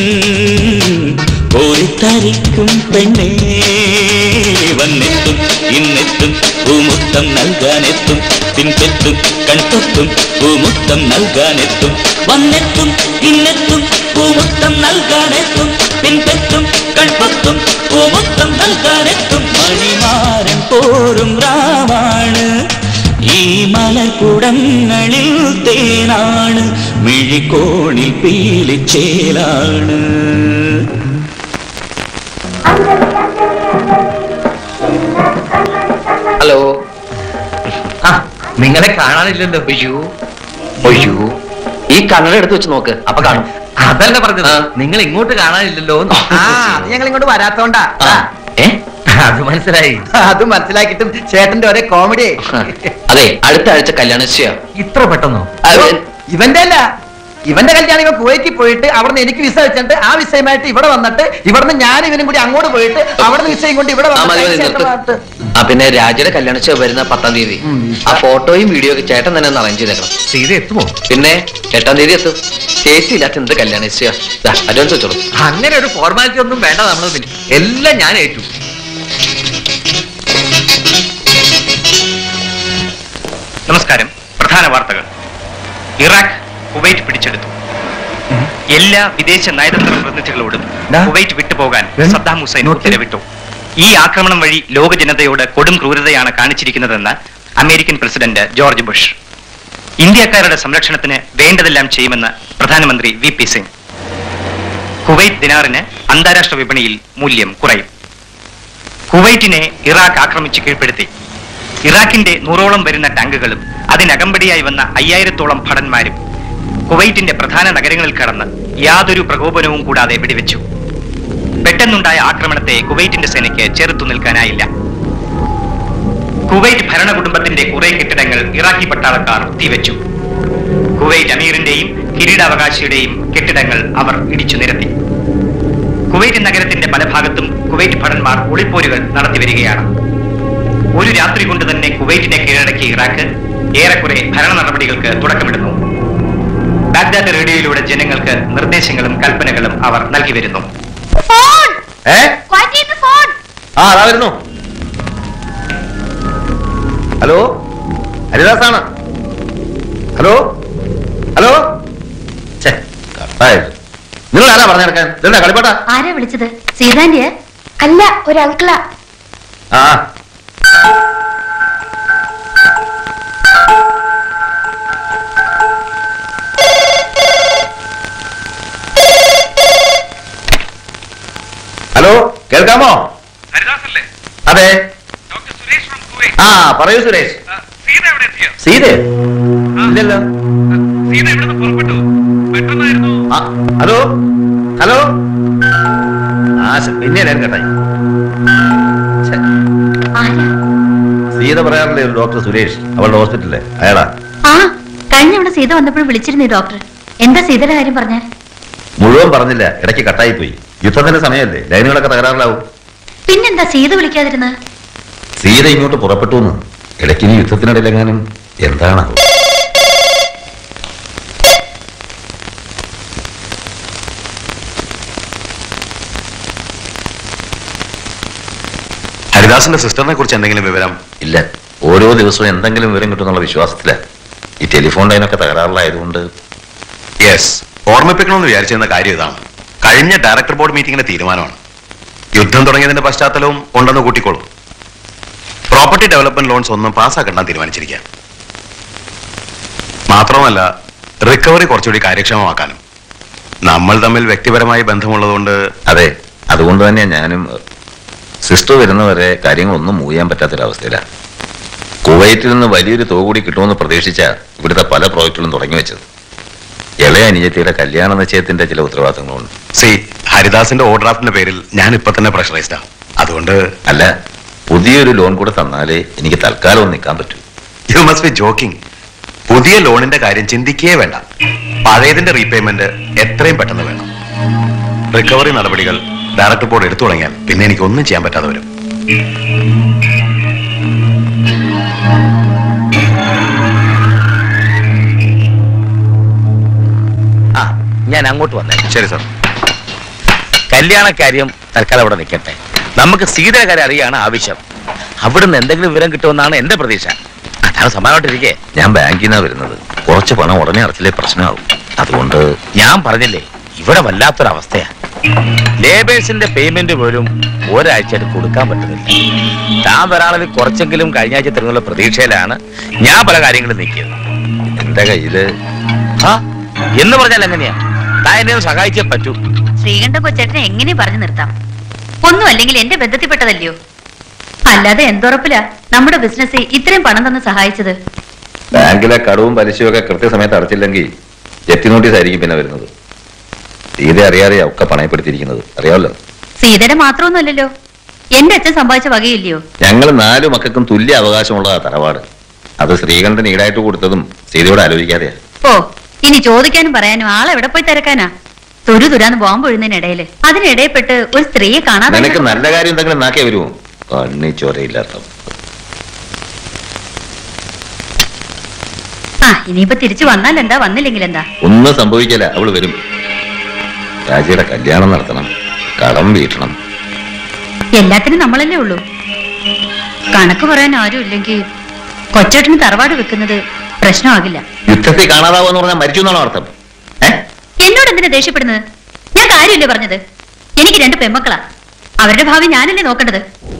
കോരിത്തരിക്കും പെണ്ണേ വന്നെത്തും ഇന്നെത്തും പൂമുത്തം നൽകാനെത്തും പിൻപെത്തും കൺതൊത്തും പൂമുത്തം നൽകാനെത്തും വന്നെത്തും ഇന്നെത്തും പൂമുത്തം നൽകാനെത്തും പിൻപെത്തും കൺപൊത്തും പൂമുത്തം നൽകാനെത്തും മണിമാരൻ പോരും രാവാണ് ഈ മലക്കുടങ്ങളിൽ തേനാണ് മിഴിക്കോണിൽ പീലിച്ചേലാണ് ഹലോ ആ നിങ്ങളെ കാണാനില്ലല്ലോ അയ്യോ അയ്യോ ഈ കണ്ണട എടുത്ത് വെച്ച് നോക്ക് അപ്പൊ കാണും അതല്ല പറഞ്ഞത് നിങ്ങൾ ഇങ്ങോട്ട് കാണാനില്ലല്ലോ എന്ന്. ആ അത് ഞങ്ങൾ ഇങ്ങോട്ട് വരാത്തോണ്ടാ ആ, ഏ അത് മനസ്സിലായി അത് മനസ്സിലാക്കിയിട്ടും ചേട്ടന്റെ ഒരേ കോമഡി അതെ അടുത്ത ആഴ്ച കല്യാണ നിശ്ചയം ഇത്ര പെട്ടെന്നോ ഇവന്റെ അല്ല ഇവന്റെ കല്യാണം ഇവൻ കുവൈറ്റിൽ പോയിട്ട് അവിടുന്ന് എനിക്ക് വിസ വെച്ചിട്ട് ആ വിസയുമായിട്ട് ഇവിടെ വന്നിട്ട് ഇവിടുന്ന് ഞാൻ ഇവനും കൂടി അങ്ങോട്ട് പോയിട്ട് അവിടുന്ന് വിസയും കൊണ്ട് ഇവിടെ ആ മതി മതി നിർത്ത് ആ പിന്നെ രാജയുടെ കല്യാണ നിശ്ചയം വരുന്ന പത്താം തീയതി ആ ഫോട്ടോയും വീഡിയോ ഒക്കെ ചേട്ടൻ തന്നെ ഒന്ന് അറേഞ്ച് ചെയ്തേക്കണം സീത എത്തുമോ പിന്നെ എട്ടാം തീയതി എത്തും ചേച്ചി ഇല്ലാത്ത എന്ത് കല്യാണ നിശ്ചയം അഡ്വാൻസ് വെച്ചോളൂ അങ്ങനെ ഒരു ഫോർമാലിറ്റി ഒന്നും വേണ്ട നമ്മൾ മുന്നിൽ എല്ലാം ഞാൻ ഏറ്റു നമസ്കാരം പ്രധാന വാർത്തകൾ ഇറാഖ് കുവൈറ്റ് പിടിച്ചെടുത്തു എല്ലാ വിദേശ നയതന്ത്ര പ്രതിനിധികളോടും കുവൈറ്റ് വിട്ടുപോകാൻ സദ്ദാം ഹുസൈൻ ഉത്തരവിട്ടു ഈ ആക്രമണം വഴി ലോക ജനതയോട് കൊടും ക്രൂരതയാണ് കാണിച്ചിരിക്കുന്നതെന്ന് അമേരിക്കൻ പ്രസിഡന്റ് ജോർജ് ബുഷ് ഇന്ത്യക്കാരുടെ സംരക്ഷണത്തിന് വേണ്ടതെല്ലാം ചെയ്യുമെന്ന് പ്രധാനമന്ത്രി വി പി സിംഗ് കുവൈറ്റ് ദിനാറിന് അന്താരാഷ്ട്ര വിപണിയിൽ മൂല്യം കുറയും കുവൈറ്റിനെ ഇറാഖ് ആക്രമിച്ച് കീഴ്പ്പെടുത്തി ഇറാഖിന്റെ നൂറോളം വരുന്ന ടാങ്കുകളും അതിനകമ്പടിയായി വന്ന അയ്യായിരത്തോളം ഭടന്മാരും കുവൈറ്റിന്റെ പ്രധാന നഗരങ്ങളിൽ കടന്ന് യാതൊരു പ്രകോപനവും കൂടാതെ വെടിവെച്ചു പെട്ടെന്നുണ്ടായ ആക്രമണത്തെ കുവൈറ്റിന്റെ സേനയ്ക്ക് ചെറുത്തു നിൽക്കാനായില്ല കുവൈറ്റ് ഭരണകുടുംബത്തിന്റെ കുറെ കെട്ടിടങ്ങൾ ഇറാഖി പട്ടാളക്കാർ തീവച്ചു കുവൈറ്റ് അമീറിന്റെയും കിരീടാവകാശിയുടെയും കെട്ടിടങ്ങൾ അവർ ഇടിച്ചു നിരത്തി കുവൈറ്റ് നഗരത്തിന്റെ പല ഭാഗത്തും കുവൈറ്റ് ഭടന്മാർ ഒളിപ്പോരുകൾ നടത്തി വരികയാണ് ഒരു രാത്രി കൊണ്ട് തന്നെ കുവൈറ്റിനെ കീഴടക്കിയ ഇറാഖ് ഏറെക്കുറെ ഭരണ നടപടികൾക്ക് തുടക്കമിടുന്നു ബാഗ്ദാദ് റേഡിയോയിലൂടെ ജനങ്ങൾക്ക് നിർദ്ദേശങ്ങളും കൽപ്പനകളും അവർ നൽകി വരുന്നു ഏ ഫോൺ ആ അതാ വരുന്നു ഹലോ ഹരിദാസാണ് ഹലോ ഹലോ ഛേ, കട്ടായത്. നിങ്ങൾ ആരാ പറഞ്ഞെടുക്കാൻ ഇതെന്താ കളിപ്പാട്ടാ ആരാ വിളിച്ചത് സീതാന്റിയ അല്ല ഒരു അങ്കിളാ ആ ഹലോ കേൾക്കാമോ അതെ ആ പറയൂ സുരേഷ് സീത ഇല്ലല്ലോ ആ, ഹലോ ഹലോ ആ ശ- പിന്നെ ഞാൻ കേട്ടായി ഛെ, സീത പറയാറില്ലേ ഒരു ഡോക്ടർ സുരേഷ് അവളുടെ ഹോസ്പിറ്റലിലെ അയാളാ ആ കഴിഞ്ഞ ഇവിടെ സീത വന്നപ്പോഴും വിളിച്ചിരുന്നു ഈ ഡോക്ടർ എന്താ സീതയുടെ കാര്യം പറഞ്ഞ മുഴുവൻ പറഞ്ഞില്ല ഇടയ്ക്ക് കട്ടായി പോയി യുദ്ധത്തിന്റെ സമയമല്ലേ ലൈനുകളൊക്കെ തകരാറിലാവും പിന്നെന്താ സീത വിളിക്കാതിരുന്നത് സീത ഇങ്ങോട്ട് പുറപ്പെട്ടു എന്ന് ഇടയ്ക്ക് ഇനി യുദ്ധത്തിനിടയിലെങ്ങാനും എന്താണ് ഹരിദാസിന്റെ സിസ്റ്ററിനെ കുറിച്ച് എന്തെങ്കിലും വിവരം ഇല്ല ഓരോ ദിവസവും എന്തെങ്കിലും വിവരം കിട്ടുന്നുള്ള വിശ്വാസത്തില ഈ ടെലിഫോൺ ലൈനൊക്കെ തകരാറിലായതുകൊണ്ട് യെസ് ഓർമ്മിപ്പിക്കണമെന്ന് വിചാരിച്ചിരുന്ന കാര്യം ഇതാണ് കഴിഞ്ഞ ഡയറക്ടർ ബോർഡ് മീറ്റിംഗിന്റെ തീരുമാനമാണ് യുദ്ധം തുടങ്ങിയതിന്റെ പശ്ചാത്തലവും ഉണ്ടെന്ന് കൂട്ടിക്കോളൂ പ്രോപ്പർട്ടി ഡെവലപ്മെന്റ് ലോൺസ് ഒന്നും പാസ്സാക്കണ്ടാൻ തീരുമാനിച്ചിരിക്കുക മാത്രമല്ല റിക്കവറി കുറച്ചുകൂടി കാര്യക്ഷമമാക്കാനും നമ്മൾ തമ്മിൽ വ്യക്തിപരമായി ബന്ധമുള്ളതുകൊണ്ട് അതെ അതുകൊണ്ട് തന്നെ ഞാനും സിസ്റ്റർ വരുന്നവരെ കാര്യങ്ങളൊന്നും മൂവ് ചെയ്യാൻ പറ്റാത്തൊരവസ്ഥയിലാണ് കുവൈറ്റിൽ നിന്ന് വലിയൊരു തുക കൂടി കിട്ടുമെന്ന് പ്രതീക്ഷിച്ച ഇവിടുത്തെ പല പ്രോജക്റ്റുകളും തുടങ്ങി വെച്ചത് ഇളയ അനുജത്തിയുടെ കല്യാണ നിശ്ചയത്തിന്റെ ചില ഉത്തരവാദിത്തങ്ങളുണ്ട് സി ഹരിദാസിന്റെ ഓർഡറാഫ്റ്റിന്റെ പേരിൽ ഞാൻ ഇപ്പൊ തന്നെ പ്രഷറൈസ്ഡാ അതുകൊണ്ട് അല്ല പുതിയൊരു ലോൺ കൂടെ തന്നാലേ എനിക്ക് തൽക്കാലം ഒന്ന് നിൽക്കാൻ പറ്റൂ യു മസ്റ്റ് ബി ജോക്കിംഗ് പുതിയ ലോണിന്റെ കാര്യം ചിന്തിക്കേ വേണ്ട പഴയതിന്റെ റീപേയ്മെന്റ് എത്രയും പെട്ടെന്ന് വേണം റിക്കവറി നടപടികൾ ഡയറക്ടർ ബോർഡ് എടുത്തു തുടങ്ങിയാൽ പിന്നെ എനിക്ക് ഒന്നും ചെയ്യാൻ പറ്റാതെ വരും ആ ഞാൻ അങ്ങോട്ട് വന്നേ ശരി സാർ കല്യാണക്കാര്യം തൽക്കാലം അവിടെ നിൽക്കട്ടെ നമുക്ക് സീതയുടെ കാര്യം അറിയാണ് ആവശ്യം അവിടുന്ന് എന്തെങ്കിലും വിവരം കിട്ടുമെന്നാണ് എന്റെ പ്രതീക്ഷ അതാണ് സമാനമായിട്ടിരിക്കേ ഞാൻ ബാങ്കിൽ നിന്നാണ് വരുന്നത് കുറച്ച് പണം ഉടനെ അടച്ചില്ലേ പ്രശ്നമാവും അതുകൊണ്ട് ഞാൻ പറഞ്ഞില്ലേ ഇവിടെ വല്ലാത്തൊരവസ്ഥയാ ലേബേഴ്സിന്റെ പേയ്മെന്റ് പോലും ഒരാഴ്ചയായിട്ട് കൊടുക്കാൻ പറ്റുന്നില്ല താൻ വരാണെങ്കിൽ കുറച്ചെങ്കിലും കഴിഞ്ഞ ആഴ്ച തരുന്നുള്ള പ്രതീക്ഷയിലാണ് ഞാൻ പല കാര്യങ്ങളും നീക്കിയത് എന്റെ കയ്യില് ആ എന്ന് പറഞ്ഞാൽ എങ്ങനെയാ താൻ എന്നെ ഒന്ന് സഹായിച്ചേ പറ്റൂ ശ്രീകണ്ഠ കൊച്ചേട്ടനെ എങ്ങനെ പറഞ്ഞു നിർത്താം ഒന്നും അല്ലെങ്കിൽ എന്റെ ബന്ധത്തിൽപ്പെട്ടതല്ലയോ അല്ലാതെ എന്തുറപ്പില്ല നമ്മുടെ ബിസിനസ് ഇത്രയും പണം തന്ന് സഹായിച്ചത് ബാങ്കിലെ കടവും പലിശയും ഒക്കെ കൃത്യസമയത്ത് അടച്ചില്ലെങ്കിൽ ജപ്തി നോട്ടീസ് ആയിരിക്കും പിന്നെ വരുന്നത് സീത അറിയാതെയാ ഒക്കെ പണയപ്പെടുത്തിയിരിക്കുന്നത് അറിയാമല്ലോ സീതയുടെ മാത്രമൊന്നുമല്ലല്ലോ എന്റെ അച്ഛൻ സമ്പാദിച്ച വകയില്ലയോ ഞങ്ങൾ നാലു മക്കൾക്കും തുല്യ അവകാശമുള്ള തറവാട് അത് ശ്രീകണ്ഠൻ ഈടായിട്ട് കൊടുത്തതും സീതയോട് ആലോചിക്കാതെയാ ഓ ഇനി ചോദിക്കാനും പറയാനും ആളെവിടെ പോയി തിരക്കാനാ തുരു തുരാന്ന് ബോംബ് വീഴുന്നതിനിടയില് അതിനിടയിൽപ്പെട്ട് ഒരു സ്ത്രീയെ കാണാതെ നിനക്ക് നല്ല കാര്യം എന്തെങ്കിലും നാക്കേ വരുമോ കണ്ണി ചോരയില്ലാത്ത ആ ഇനിയിപ്പോ തിരിച്ചു വന്നാൽ എന്താ വന്നില്ലെങ്കിൽ എന്താ ഒന്നും സംഭവിക്കില്ല അവള് വരും രാജിയുടെ കല്യാണം നടത്തണം കടം വീട്ടണം എല്ലാത്തിനും നമ്മളല്ലേ ഉള്ളൂ കണക്ക് പറയാൻ ആരും ഇല്ലെങ്കിൽ കൊച്ചേട്ടന് തറവാട് വെക്കുന്നത് പ്രശ്നമാകില്ല യുദ്ധത്തിൽ കാണാതാവെന്ന് പറഞ്ഞാൽ മരിച്ചു എന്നാണോ അർത്ഥം എന്നോട് എന്തിനാ ദേഷ്യപ്പെടുന്നത് ഞാൻ കാര്യമില്ലേ പറഞ്ഞത് എനിക്ക് രണ്ട് പെമ്മക്കളാ അവരുടെ ഭാവി ഞാനല്ലേ നോക്കേണ്ടത്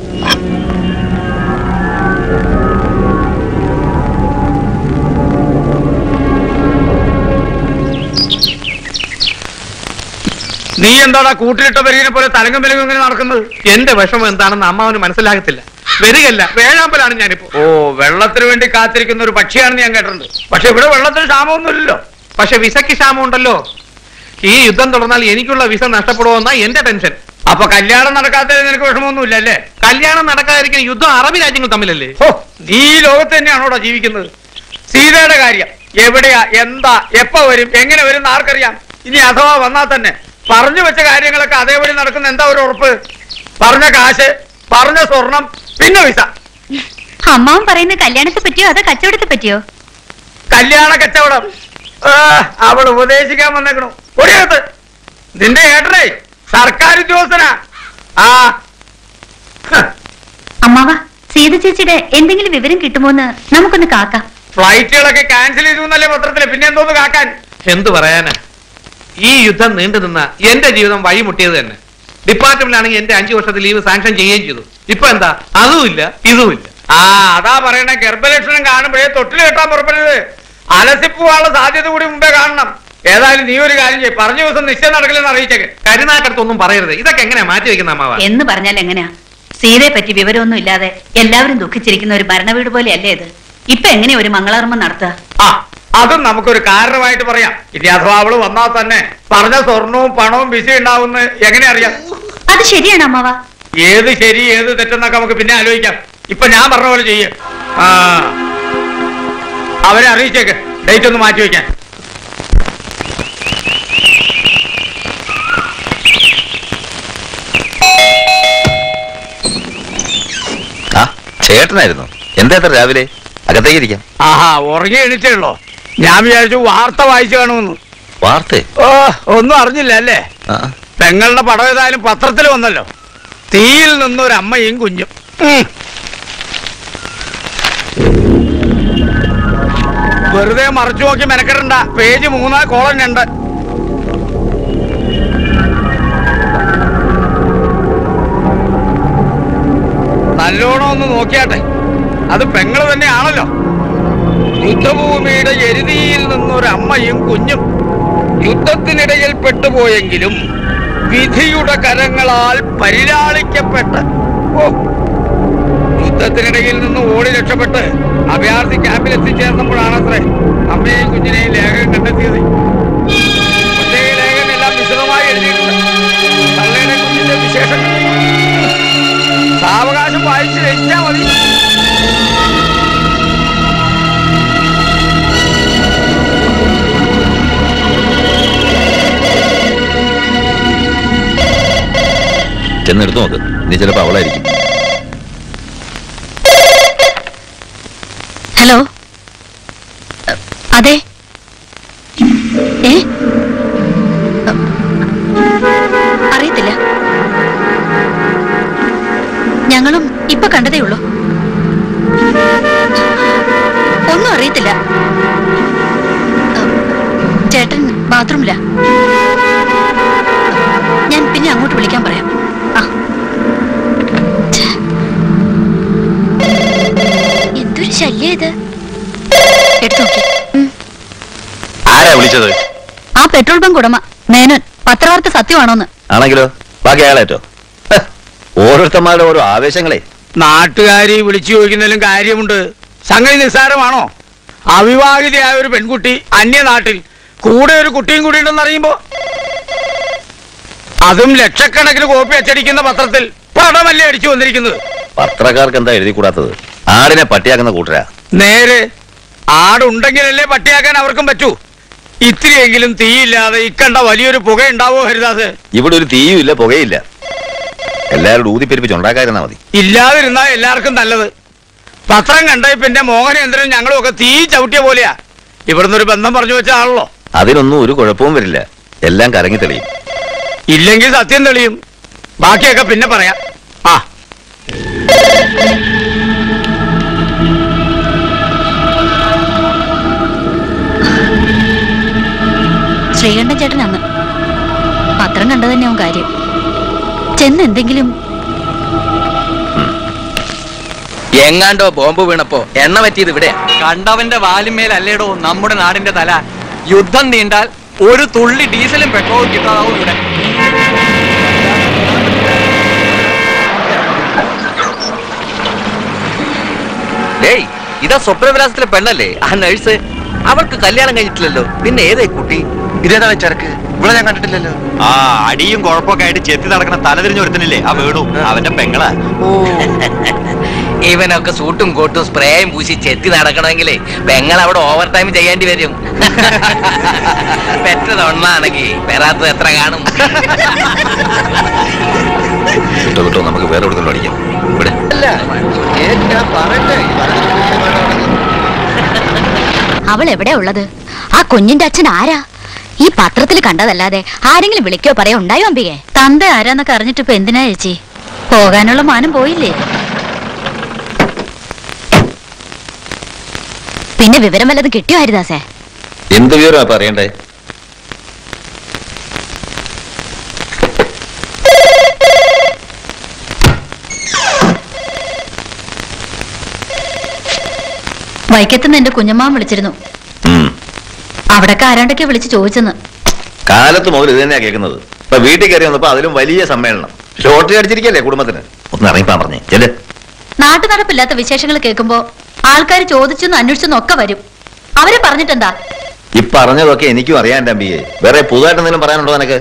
നീ എന്താടാ കൂട്ടിലിട്ട പെരുകിനെ പോലെ തലങ്കം വിലങ്ങും ഇങ്ങനെ നടക്കുന്നത് എന്റെ വിഷമം എന്താണെന്ന് അമ്മാവന് മനസ്സിലാകത്തില്ല വരികല്ല വേഴാമ്പലാണ് ഞാനിപ്പോ ഓ വെള്ളത്തിന് വേണ്ടി കാത്തിരിക്കുന്ന ഒരു പക്ഷിയാണെന്ന് ഞാൻ കേട്ടിട്ടുണ്ട് പക്ഷെ ഇവിടെ വെള്ളത്തിന് ക്ഷാമമൊന്നുമില്ലല്ലോ പക്ഷെ വിസയ്ക്ക് ക്ഷാമം ഉണ്ടല്ലോ ഈ യുദ്ധം തുടർന്നാൽ എനിക്കുള്ള വിസ നഷ്ടപ്പെടുമെന്നാ എന്റെ ടെൻഷൻ അപ്പൊ കല്യാണം നടക്കാത്തതിന് നിനക്ക് വിഷമമൊന്നുമില്ല അല്ലേ കല്യാണം നടക്കാതിരിക്കുന്ന യുദ്ധം അറബി രാജ്യങ്ങൾ തമ്മിലല്ലേ ഓ നീ ഈ ലോകത്ത് തന്നെയാണോടാ ജീവിക്കുന്നത് സീതയുടെ കാര്യം എവിടെയാ എന്താ എപ്പ വരും എങ്ങനെ വരും എന്ന് ആർക്കറിയാം ഇനി അഥവാ വന്നാൽ തന്നെ പറഞ്ഞു വെച്ച കാര്യങ്ങളൊക്കെ അതേപടി നടക്കുന്ന എന്താ ഒരു ഉറപ്പ് പറഞ്ഞ കാശ് പറഞ്ഞ സ്വർണം പിന്നെ വിസ അമ്മാവൻ പറയുന്ന കല്യാണത്തെ പറ്റിയോ അതോ കച്ചവടത്തെ പറ്റിയോ കല്യാണ കച്ചവടം ആ, അവൾ ഉപദേശിക്കാൻ വന്നേക്കണു ഒടിയകത്ത് നിന്റെ ഏട്ടനെ സർക്കാർ ഉദ്യോഗസ്ഥനാ ആ അമ്മാവ സീത ചേച്ചിയുടെ എന്തെങ്കിലും വിവരം കിട്ടുമോന്ന് നമുക്കൊന്ന് കാക്കാം ഫ്ലൈറ്റുകളൊക്കെ ക്യാൻസൽ ചെയ്തു എന്നല്ലേ പത്രത്തില് പിന്നെ എന്തോന്ന് കാക്കാൻ എന്തു പറയാനാ ഈ യുദ്ധം നീണ്ടു നിന്ന എന്റെ ജീവിതം വഴിമുട്ടിയത് തന്നെ ഡിപ്പാർട്ട്മെന്റിലാണെങ്കിൽ എന്റെ അഞ്ചു വർഷത്തെ ലീവ് സാങ്ഷൻ ചെയ്യുകയും ചെയ്തു ഇപ്പൊ എന്താ അതുമില്ല ഇതുമില്ല ആ അതാ പറയണേ ഗർഭലക്ഷണം കാണുമ്പോഴേ തൊട്ടിൽ കെട്ടാൻ പുറപ്പെടരുത് അലസിപ്പോവാനുള്ള സാധ്യത കൂടി മുമ്പേ കാണണം ഏതായാലും നീ ഒരു കാര്യം ചെയ്യും പറഞ്ഞ ദിവസം നിശ്ചയം നടക്കില്ലെന്ന് അറിയിച്ചേക്ക് കരുനാക്കടുത്തൊന്നും പറയരുത് ഇതൊക്കെ എങ്ങനെയാ മാറ്റി വെക്കുന്ന അമ്മാവ എന്ന് പറഞ്ഞാൽ എങ്ങനെയാ സീതയെ പറ്റി വിവരമൊന്നും ഇല്ലാതെ എല്ലാവരും ദുഃഖിച്ചിരിക്കുന്ന ഒരു ഭരണവീട് പോലെയല്ലേ ഇത് ഇപ്പൊ എങ്ങനെ ഒരു മംഗളകർമ്മം നടത്തുക ആ അതും നമുക്കൊരു കാരണമായിട്ട് പറയാം ഇനി അഥവാ അവള് വന്നാൽ തന്നെ പറഞ്ഞ സ്വർണവും പണവും ബിസി ഉണ്ടാവുന്ന എങ്ങനെ അറിയാം അത് ശരിയാണ് അമ്മാവ ഏത് ശരി ഏത് തെറ്റെന്നൊക്കെ നമുക്ക് പിന്നെ ആലോചിക്കാം ഇപ്പൊ ഞാൻ പറഞ്ഞ പോലെ ചെയ്യ് ആ അവരെ അറിയിച്ചേക്ക് ഡേറ്റ് ഒന്ന് മാറ്റി വെക്കാൻ ആ ചേട്ടനായിരുന്നു എന്താ ഇത്ര രാവിലെ അകത്തേക്ക് ഇരിക്കാം ആഹാ ഉറങ്ങി എണീറ്റുള്ളോ ഞാൻ വിചാരിച്ചു വാർത്ത വായിച്ചു കാണുമെന്ന് വാർത്തേ ഓ ഒന്നും അറിഞ്ഞില്ല അല്ലേ ആ പെങ്ങളുടെ പടം ഏതായാലും പത്രത്തിൽ വന്നല്ലോ തീയിൽ നിന്നൊരു അമ്മയും കുഞ്ഞും ഉം. വെറുതെ മറച്ചു നോക്കി മെനക്കെടണ്ട പേജ് മൂന്നാ കോളം രണ്ട് നല്ലോണം ഒന്ന് നോക്കിയാട്ടെ അത് പെങ്ങള് തന്നെയാണല്ലോ യുദ്ധഭൂമിയുടെ എരുതിയിൽ നിന്നൊരു അമ്മയും കുഞ്ഞും യുദ്ധത്തിനിടയിൽ പെട്ടുപോയെങ്കിലും വിധിയുടെ കരങ്ങളാൽ പരിലാളിക്കപ്പെട്ട് ഓ യുദ്ധത്തിനിടയിൽ നിന്ന് ഓടി രക്ഷപ്പെട്ട് അഭയാർത്ഥി ക്യാമ്പിൽ എത്തിച്ചേർന്നപ്പോഴാണത്രേ അമ്മയെയും കുഞ്ഞിനെയും ലേഖകം കണ്ടെത്തിയത് പക്ഷേ ഈ ലേഖകം എല്ലാം വിശദമായി എഴുതിയിട്ടുണ്ട് തള്ളയുടെ കുഞ്ഞിന്റെ വിശേഷങ്ങൾ സാവകാശം വായിച്ച് രചിച്ചാ മതി ചെന്നെടുത്ത് നോക്ക് നീ ചിലപ്പോ അവളായിരിക്കും ഹലോ അ, അതെ ഏ അ, അറിയത്തില്ല ഞങ്ങളും ഇപ്പൊ കണ്ടതേ ഉള്ളൂ ഒന്നും അറിയത്തില്ല അ, ചേട്ടൻ ബാത്റൂമില്ല ഞാൻ പിന്നെ അങ്ങോട്ട് വിളിക്കാൻ പറയാം ആ എന്തൊരു ശല്യം ഇത് എടുത്തു നോക്കി ആരാ വിളിച്ചത് ആ പെട്രോൾ ബങ്ക് ഉടമ മേനോൻ പത്രവാർത്ത സത്യമാണോന്ന് ആണെങ്കിലോ ബാക്കി അയാളേറ്റോ ഹ്, ഓരോരുത്തന്മാരുടെ ഓരോ ആവേശങ്ങളെ നാട്ടുകാരി വിളിച്ചു ചോദിക്കുന്നതിലും കാര്യമുണ്ട് സംഗതി നിസ്സാരമാണോ അവിവാഹിതയായ ഒരു പെൺകുട്ടി അന്യനാട്ടിൽ കൂടെ ഒരു കുട്ടിയും കൂടി ഉണ്ടെന്ന് അറിയുമ്പോ അതും ലക്ഷക്കണക്കിന് കോപ്പി അച്ചടിക്കുന്ന പത്രത്തിൽ പടമല്ലേ അടിച്ചു വന്നിരിക്കുന്നത് പത്രക്കാർക്ക് എന്താ എഴുതി കൂടാത്തത് ആടിനെ പട്ടിയാക്കുന്ന കൂട്ടരാ നേരെ ആടുണ്ടെങ്കിലല്ലേ പട്ടിയാക്കാൻ അവർക്കും പറ്റൂ ഇത്തിരിയെങ്കിലും തീയില്ലാതെ ഇക്കണ്ട വലിയൊരു പുക ഉണ്ടാവോ ഹരിദാസ് ഇവിടെ ഒരു തീയും ഇല്ല പുകയില്ല എല്ലാവരും ഊതിപ്പെരിപ്പിച്ച് ഉണ്ടാക്കാതിരുന്നാ മതി ഇല്ലാതിരുന്നാ എല്ലാവർക്കും നല്ലത് പത്രം കണ്ട പിന്നെ മോഹനേന്ദ്രൻ ഞങ്ങളും ഒക്കെ തീ ചവിട്ടിയ പോലെയാ ഇവിടുന്ന് ഒരു ബന്ധം പറഞ്ഞു വെച്ച ആണല്ലോ അതിനൊന്നും ഒരു കുഴപ്പവും വരില്ല എല്ലാം കറങ്ങി തെളിയും ഇല്ലെങ്കിൽ സത്യം തെളിയും ബാക്കിയൊക്കെ പിന്നെ പറയാം ആ ശ്രീകണ്ഠൻ ചേട്ടൻ അന്ന് പത്രം കണ്ടത് തന്നെയാവും കാര്യം ചെന്ന് എന്തെങ്കിലും എങ്ങാണ്ടോ ബോംബ് വീണപ്പോ എണ്ണ പറ്റിയത് ഇവിടെ കണ്ടവന്റെ വാലിന്മേലല്ലേടോ നമ്മുടെ നാടിന്റെ തല യുദ്ധം നീണ്ടാൽ ഒരു തുള്ളി ഡീസലും പെട്രോളും കിട്ടാതാവും ഇവിടെ ഡേയ് ഇതാ സ്വപ്നവിലാസത്തിലെ പെണ്ണല്ലേ ആ നഴ്സ് അവൾക്ക് കല്യാണം കഴിഞ്ഞിട്ടില്ലല്ലോ പിന്നെ ഏതേ കുട്ടി ഇതേതാ ചരക്ക് ഇവിടെ ഞാൻ കണ്ടിട്ടില്ലല്ലോ ആ അടിയും കുഴപ്പമൊക്കെ ആയിട്ട് ചെത്തി നടക്കുന്ന തലതിരിഞ്ഞ് ഒരുത്തനില്ലേ ആ വേണു അവന്റെ പെങ്ങളാ ഇവനൊക്കെ സൂട്ടും കോട്ടും സ്പ്രേയും പൂശി ചെത്തി നടക്കണമെങ്കിലേ പെങ്ങൾ അവിടെ ഓവർ ടൈം ചെയ്യേണ്ടി വരും പെറ്റതൊണ്ണാണെങ്കിൽ പെറാത്തത് എത്ര കാണും വിട്ടോ വിട്ടോ നമുക്ക് വേറെ എവിടെയെങ്കിലും അടിക്കാം ഇവിടെ അവൾ എവിടെ ഉള്ളത് ആ കുഞ്ഞിന്റെ അച്ഛൻ ആരാ ഈ പത്രത്തിൽ കണ്ടതല്ലാതെ ആരെങ്കിലും വിളിക്കോ പറയോ ഉണ്ടായോ അമ്പികെ തന്ത ആരാന്നൊക്കെ അറിഞ്ഞിട്ട് ഇപ്പൊ എന്തിനാ ചേച്ചി പോകാനുള്ള മാനം പോയില്ലേ പിന്നെ വിവരം വല്ലതും കിട്ടിയോ ഹരിദാസേ എന്ത് വിവരമാ പറയണ്ടേ വൈക്കത്തുനിന്ന് എന്റെ കുഞ്ഞമ്മാൻ വിളിച്ചിരുന്നു ഉം. അവിടൊക്കെ ആരാണ്ടൊക്കെ വിളിച്ച് ചോദിച്ചെന്ന് കാലത്ത് മുതൽ ഇത് തന്നെയാ കേൾക്കുന്നത് ഇപ്പൊ വീട്ടിൽ കയറി വന്നപ്പോ അതിലും വലിയ സമ്മേളനം ലോട്ടറി അടിച്ചിരിക്കല്ലേ കുടുംബത്തിന് ഒന്ന് ഇറങ്ങിപ്പാൻ പറഞ്ഞേ ചെല്ല് നാട്ടു നടപ്പില്ലാത്ത വിശേഷങ്ങൾ കേൾക്കുമ്പോ ആൾക്കാർ ചോദിച്ചെന്ന് അന്വേഷിച്ചെന്നും ഒക്കെ വരും അവരെ പറഞ്ഞിട്ടെന്താ ഈ പറഞ്ഞതൊക്കെ എനിക്കും അറിയാൻ എൻ്റെ അമ്പിയെ വേറെ പുതുതായിട്ട് എന്തെങ്കിലും പറയാനുണ്ടോ നിനക്ക്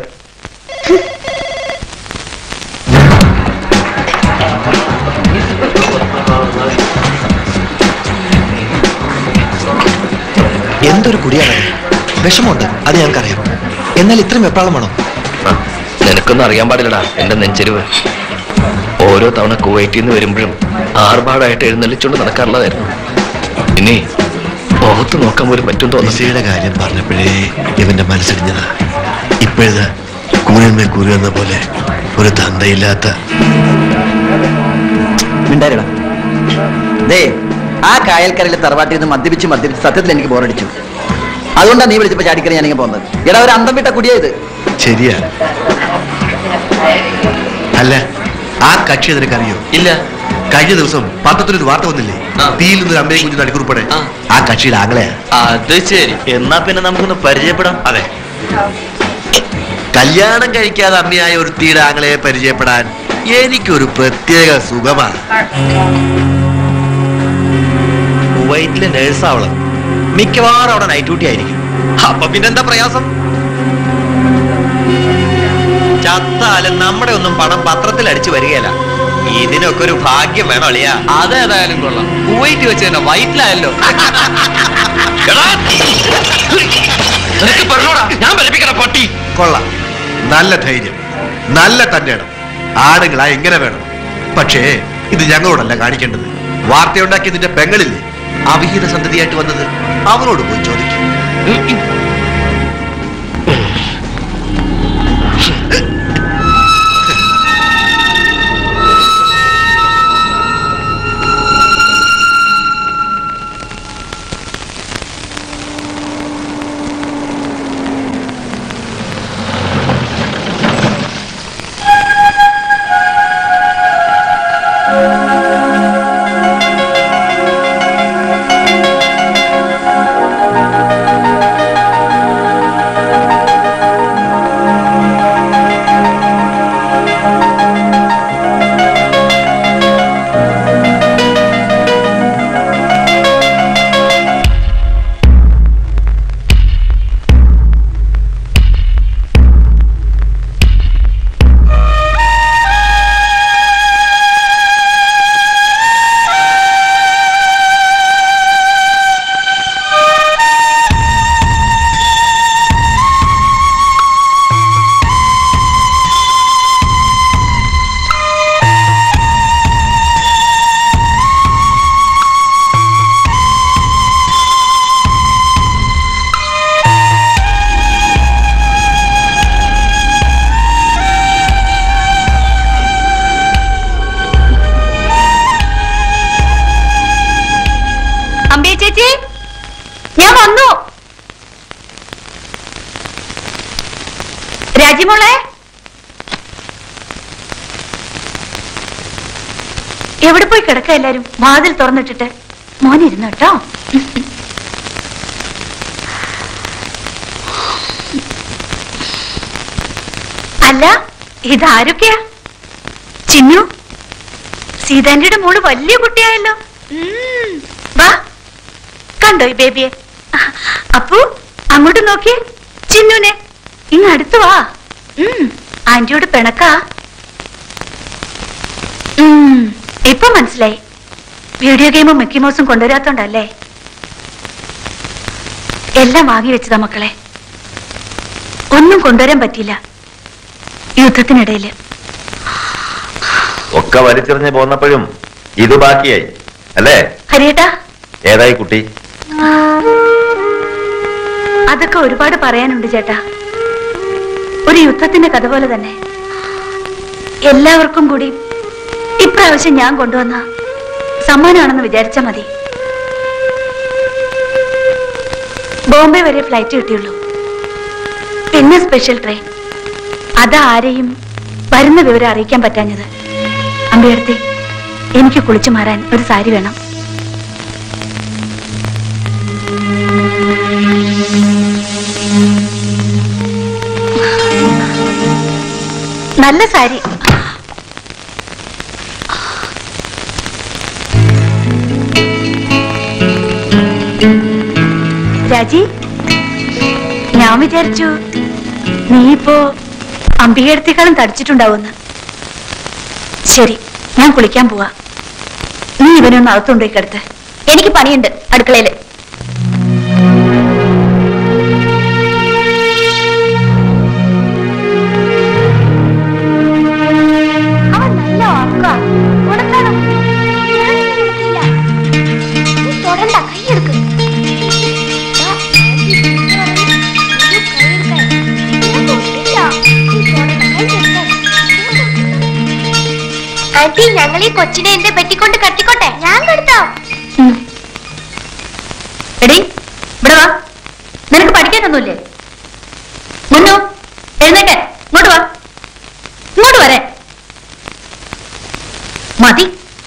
എന്തൊരു കുടിയാണ് വിഷമമുണ്ട് അത് ഞങ്ങൾക്കറിയാം എന്നാൽ ഇത്രയും വെപ്രാളം വേണോ നിനക്കൊന്നും അറിയാൻ പാടില്ലടാ എന്റെ നെഞ്ചെരുവ് ഓരോ തവണ കുവൈറ്റിൽ നിന്ന് വരുമ്പോഴും ആർഭാടായിട്ട് എഴുന്നള്ളിച്ചുകൊണ്ട് നടക്കാറുള്ളതായിരുന്നു ഇനി മുഖത്ത് നോക്കാൻ പോലും പറ്റും തോന്നുന്നു വിസയുടെ കാര്യം പറഞ്ഞപ്പോഴേ ഇവന്റെ മനസ്സിടിഞ്ഞതാ ഇപ്പോഴത് കൂരന്മേ കൂരു എന്ന പോലെ ഒരു തന്തയില്ലാത്ത മിണ്ടാരിടാ ദേ ആ കായൽക്കരയിലെ തറവാട്ടിൽ നിന്ന് മദ്യപിച്ച് മദ്യപിച്ച് സത്യത്തിൽ എനിക്ക് ബോറടിച്ചു അതുകൊണ്ടാണ് നീ വിളിച്ചപ്പോ ചാടിക്കറി ഞാനിങ്ങനെ പോകുന്നത് എടാ ഒരു അന്തം വിട്ട കുടിയാ ഇത് ശരിയാ അല്ല ആ കക്ഷി നിനക്കറിയോ ഇല്ല കഴിഞ്ഞ ദിവസം പത്രത്തിലൊരു വാർത്ത വന്നില്ലേ തീയിൽ നിന്നൊരു അമ്മയും കുഞ്ഞു നടിക്കുറിപ്പടെ ആ കക്ഷിയുടെ ആങ്ങളെയാ അത് ശരി എന്നാ പിന്നെ നമുക്കൊന്ന് പരിചയപ്പെടാം അതെ കല്യാണം കഴിക്കാതെ അമ്മയായ ഒരു തീയുടെ ആങ്ങളെ പരിചയപ്പെടാൻ എനിക്കൊരു പ്രത്യേക സുഖമാണ് കുവൈറ്റിലെ നേഴ്സ് അവള് മിക്കവാറും അവിടെ നൈറ്റ് ഡ്യൂട്ടി ആയിരിക്കും അപ്പൊ പിന്നെന്താ പ്രയാസം ചത്താലും നമ്മുടെ ഒന്നും പണം പത്രത്തിൽ അടിച്ചു വരികയല്ല ഇതിനൊക്കെ ഒരു ഭാഗ്യം വേണം അളിയാ അതേതായാലും കൊള്ളാം കുവൈറ്റ് വെച്ച് തന്നെ വയറ്റിലായല്ലോ നിനക്ക് പറഞ്ഞോടാ ഞാൻ ബലിപ്പിക്കണ പട്ടി കൊള്ളാം നല്ല ധൈര്യം നല്ല തന്റെ ഇടം ആണുങ്ങളാ എങ്ങനെ വേണം പക്ഷേ ഇത് ഞങ്ങളോടല്ല കാണിക്കേണ്ടത് വാർത്തയുണ്ടാക്കിയ നിന്റെ പെങ്ങളില്ലേ അവിഹിത സന്തതിയായിട്ട് വന്നത് അവരോട് പോയി ചോദിക്കും അമ്പേ ചേച്ചി ഞാൻ വന്നു രാജിമോളെ എവിടെ പോയി കിടക്ക എല്ലാരും വാതിൽ തുറന്നിട്ടിട്ട് മോനിരുന്നു കേട്ടോ അല്ല ഇതാരൊക്കെയാ ചിന്നു സീതാന്റിയുടെ മോള് വലിയ കുട്ടിയായല്ലോ ഉം, വാ കണ്ടോ ഈ ബേബിയെ അപ്പു അങ്ങോട്ട് നോക്കിയേ ചിന്നുനെ ഇങ്ങ് അടുത്ത് വാ ഉം, ആന്റിയോട് പിണക്കാ ഉം, ഇപ്പൊ മനസ്സിലായി വീഡിയോ ഗെയിമും മിക്കി മൗസും കൊണ്ടുവരാത്തോണ്ടല്ലേ എല്ലാം വാങ്ങി വെച്ചതാ മക്കളെ ഒന്നും കൊണ്ടുവരാൻ പറ്റിയില്ല യുദ്ധത്തിനിടയില് ഒക്കെ വലിച്ചെറിഞ്ഞ് പോന്നപ്പോഴും ഇത് ബാക്കിയായി അല്ലേ ഹരിയേട്ടാ ഏതായി കുട്ടി അതൊക്കെ ഒരുപാട് പറയാനുണ്ട് ചേട്ടാ ഒരു യുദ്ധത്തിന്റെ കഥ പോലെ തന്നെ എല്ലാവർക്കും കൂടി ഇപ്രാവശ്യം ഞാൻ കൊണ്ടുവന്ന സമ്മാനമാണെന്ന് വിചാരിച്ച മതി ബോംബെ വരെ ഫ്ലൈറ്റ് കിട്ടിയുള്ളൂ പിന്നെ സ്പെഷ്യൽ ട്രെയിൻ അതാരെയും വരുന്ന വിവരം അറിയിക്കാൻ പറ്റാഞ്ഞത് അമ്പയർത്തി എനിക്ക് കുളിച്ചു മാറാൻ ഒരു സാരി വേണം നല്ല സാരി രാജി ഞാൻ വിചാരിച്ചു നീ ഇപ്പോ അംബികയടത്തേക്കാളും തടിച്ചിട്ടുണ്ടാവുമെന്ന് ശരി ഞാൻ കുളിക്കാൻ പോവാ നീ ഇവനൊന്ന് അകത്തുകൊണ്ടേക്ക് എടുത്ത് എനിക്ക് പണിയുണ്ട് അടുക്കളയില് അവൻ നല്ല ഉറക്കാ. ഉണക്കണം. ഞാനൊന്നും ഉണക്കില്ല. നീ തൊടണ്ട, കൈയെടുക്ക്. ദാ, ആന്റി ചീത്ത പറയും. നീ കൈയെടുക്കാൻ. ഞാൻ തൊട്ടില്ല. നീ തൊടണ്ട, കൈയെടുക്കാൻ. ആന്റി ഞങ്ങൾ ഈ കൊച്ചിനെ എന്റെ പെറ്റിക്കൊണ്ട് കട്ടിക്കോട്ടെ ഞാൻ കെടുത്താം എടി ഇവിടെ വാ നിനക്ക് പഠിക്കാനൊന്നുമില്ലേ മുന്നോ എഴുന്നേക്കെ ഇങ്ങോട്ട് വാ ഇങ്ങോട്ട് വരെ മതി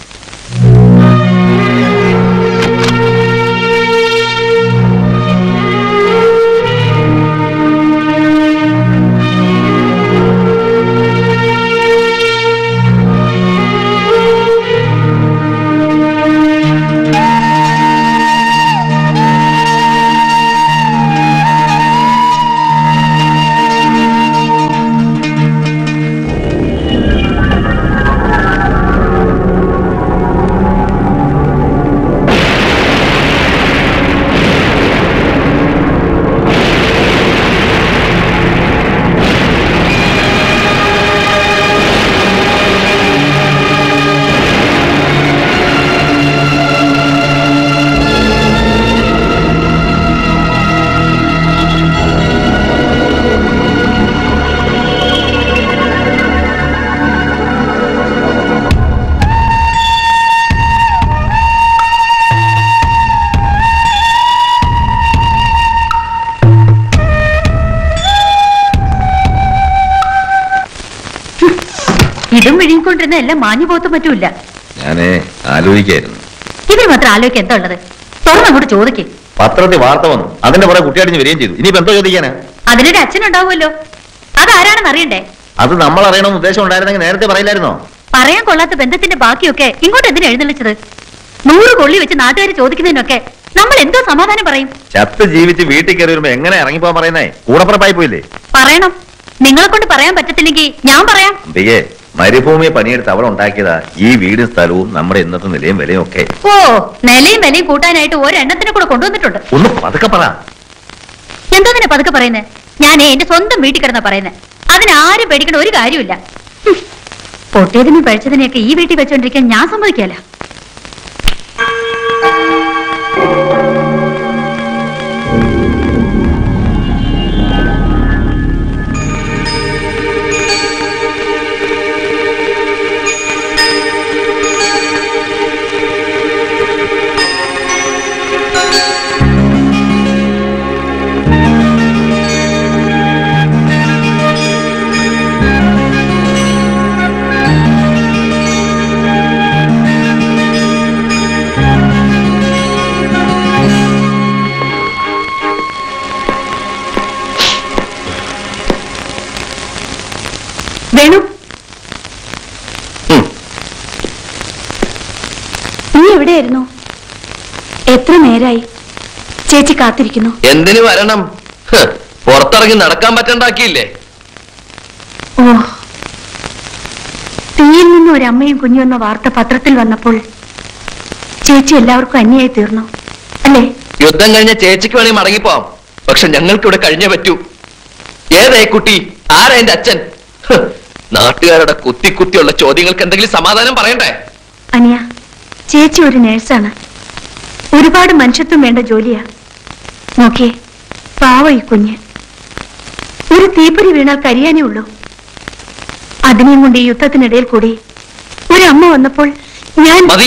ഇതും വിഴുങ്ങിക്കൊണ്ടിരുന്ന എല്ലാം മാഞ്ഞു പോത്തും പറ്റൂല ഞാനേ ആലോചിക്കായിരുന്നു ഇതിന് മാത്രം ആലോചിക്കാൻ എന്താ ഉള്ളത് തുറന്നങ്ങോട്ട് ചോദിക്കും പത്രത്തിൽ വാർത്ത വന്നു അതിന്റെ പുറകെ കുട്ടിയടിഞ്ഞ് വരികയും ചെയ്തു ഇനിയിപ്പോ എന്തോ ചോദിക്കാനാ അതിനൊരു അച്ഛനുണ്ടാവുമല്ലോ അതാരാണെന്ന് അറിയണ്ടേ അത് നമ്മൾ അറിയണമെന്ന് ഉദ്ദേശം ഉണ്ടായിരുന്നെങ്കിൽ നേരത്തെ പറയില്ലായിരുന്നോ പറയാൻ കൊള്ളാത്ത ബന്ധത്തിന്റെ ബാക്കിയൊക്കെ ഇങ്ങോട്ട് എന്തിനാ എഴുന്നള്ളിച്ചത് നൂറ് കൊള്ളി വെച്ച് നാട്ടുകാർ ചോദിക്കുന്നതിനൊക്കെ നമ്മൾ എന്തോ സമാധാനം പറയും ചത്ത് ജീവിച്ച് വീട്ടിൽ കയറി വരുമ്പോ എങ്ങനെ ഇറങ്ങിപ്പോവാൻ പറയുന്നേ കൂടപ്പുറപ്പായി പോയില്ലേ പറയണം നിങ്ങളെ കൊണ്ട് പറയാൻ പറ്റത്തില്ലെങ്കിൽ ഞാൻ പറയാം അമ്പികയെ മരുഭൂമി പണിയെടുത്ത് അവൾ ഉണ്ടാക്കിയതാ ഈ വീടും സ്ഥലവും നമ്മുടെ ഇന്നത്തെ നിലയും വിലയും ഒക്കെ ഓ നിലയും വിലയും കൂട്ടാനായിട്ട് ഒരെണ്ണത്തിനെ കൂടെ കൊണ്ടുവന്നിട്ടുണ്ട് ഒന്ന് പതുക്കെ പറ എന്തോ നിന്നെ പതുക്കെ പറയുന്നത് ഞാൻ എന്റെ സ്വന്തം വീട്ടിൽ കിടന്ന പറയുന്നത് അതിനാരും പേടിക്കേണ്ട ഒരു കാര്യമില്ല ഹും. പൊട്ടിയതിനും പഴിച്ചതിനെയൊക്കെ ഈ വീട്ടിൽ വെച്ചോണ്ടിരിക്കാൻ ഞാൻ സമ്മതിക്കാല വേണു നീ എവിടെയായിരുന്നു എത്ര നേരായി ചേച്ചി കാത്തിരിക്കുന്നു എന്തിനു വരണം ഹ്, പുറത്തിറങ്ങി നടക്കാൻ പറ്റണ്ടാക്കിയില്ലേ ഓ തീയിൽ നിന്ന് ഒരു അമ്മയും കുഞ്ഞും എന്ന വാർത്ത പത്രത്തിൽ വന്നപ്പോൾ ചേച്ചി എല്ലാവർക്കും അന്യായി തീർന്നു അല്ലേ യുദ്ധം കഴിഞ്ഞ ചേച്ചിക്ക് വേണമെങ്കിൽ മടങ്ങിപ്പോവാം പക്ഷെ ഞങ്ങൾക്ക് ഇവിടെ കഴിഞ്ഞേ പറ്റൂ ഏതാ ഈ കുട്ടി ആരാ എന്റെ അച്ഛൻ ഹ്, നാട്ടുകാരുടെ കുത്തി കുത്തിയുള്ള ചോദ്യങ്ങൾക്ക് എന്തെങ്കിലും സമാധാനം പറയണ്ടേ അനിയ ചേച്ചി ഒരു നേഴ്സാണ് ഒരുപാട് മനുഷ്യത്വം വേണ്ട ജോലിയാ നോക്കിയേ പാവ ഈ കുഞ്ഞ് ഒരു തീപ്പൊരി വീണാൽ കരിയാനേ ഉള്ളൂ അതിനെയും കൊണ്ട് ഈ യുദ്ധത്തിനിടയിൽ കൂടി ഒരു അമ്മ വന്നപ്പോൾ ഞാൻ മതി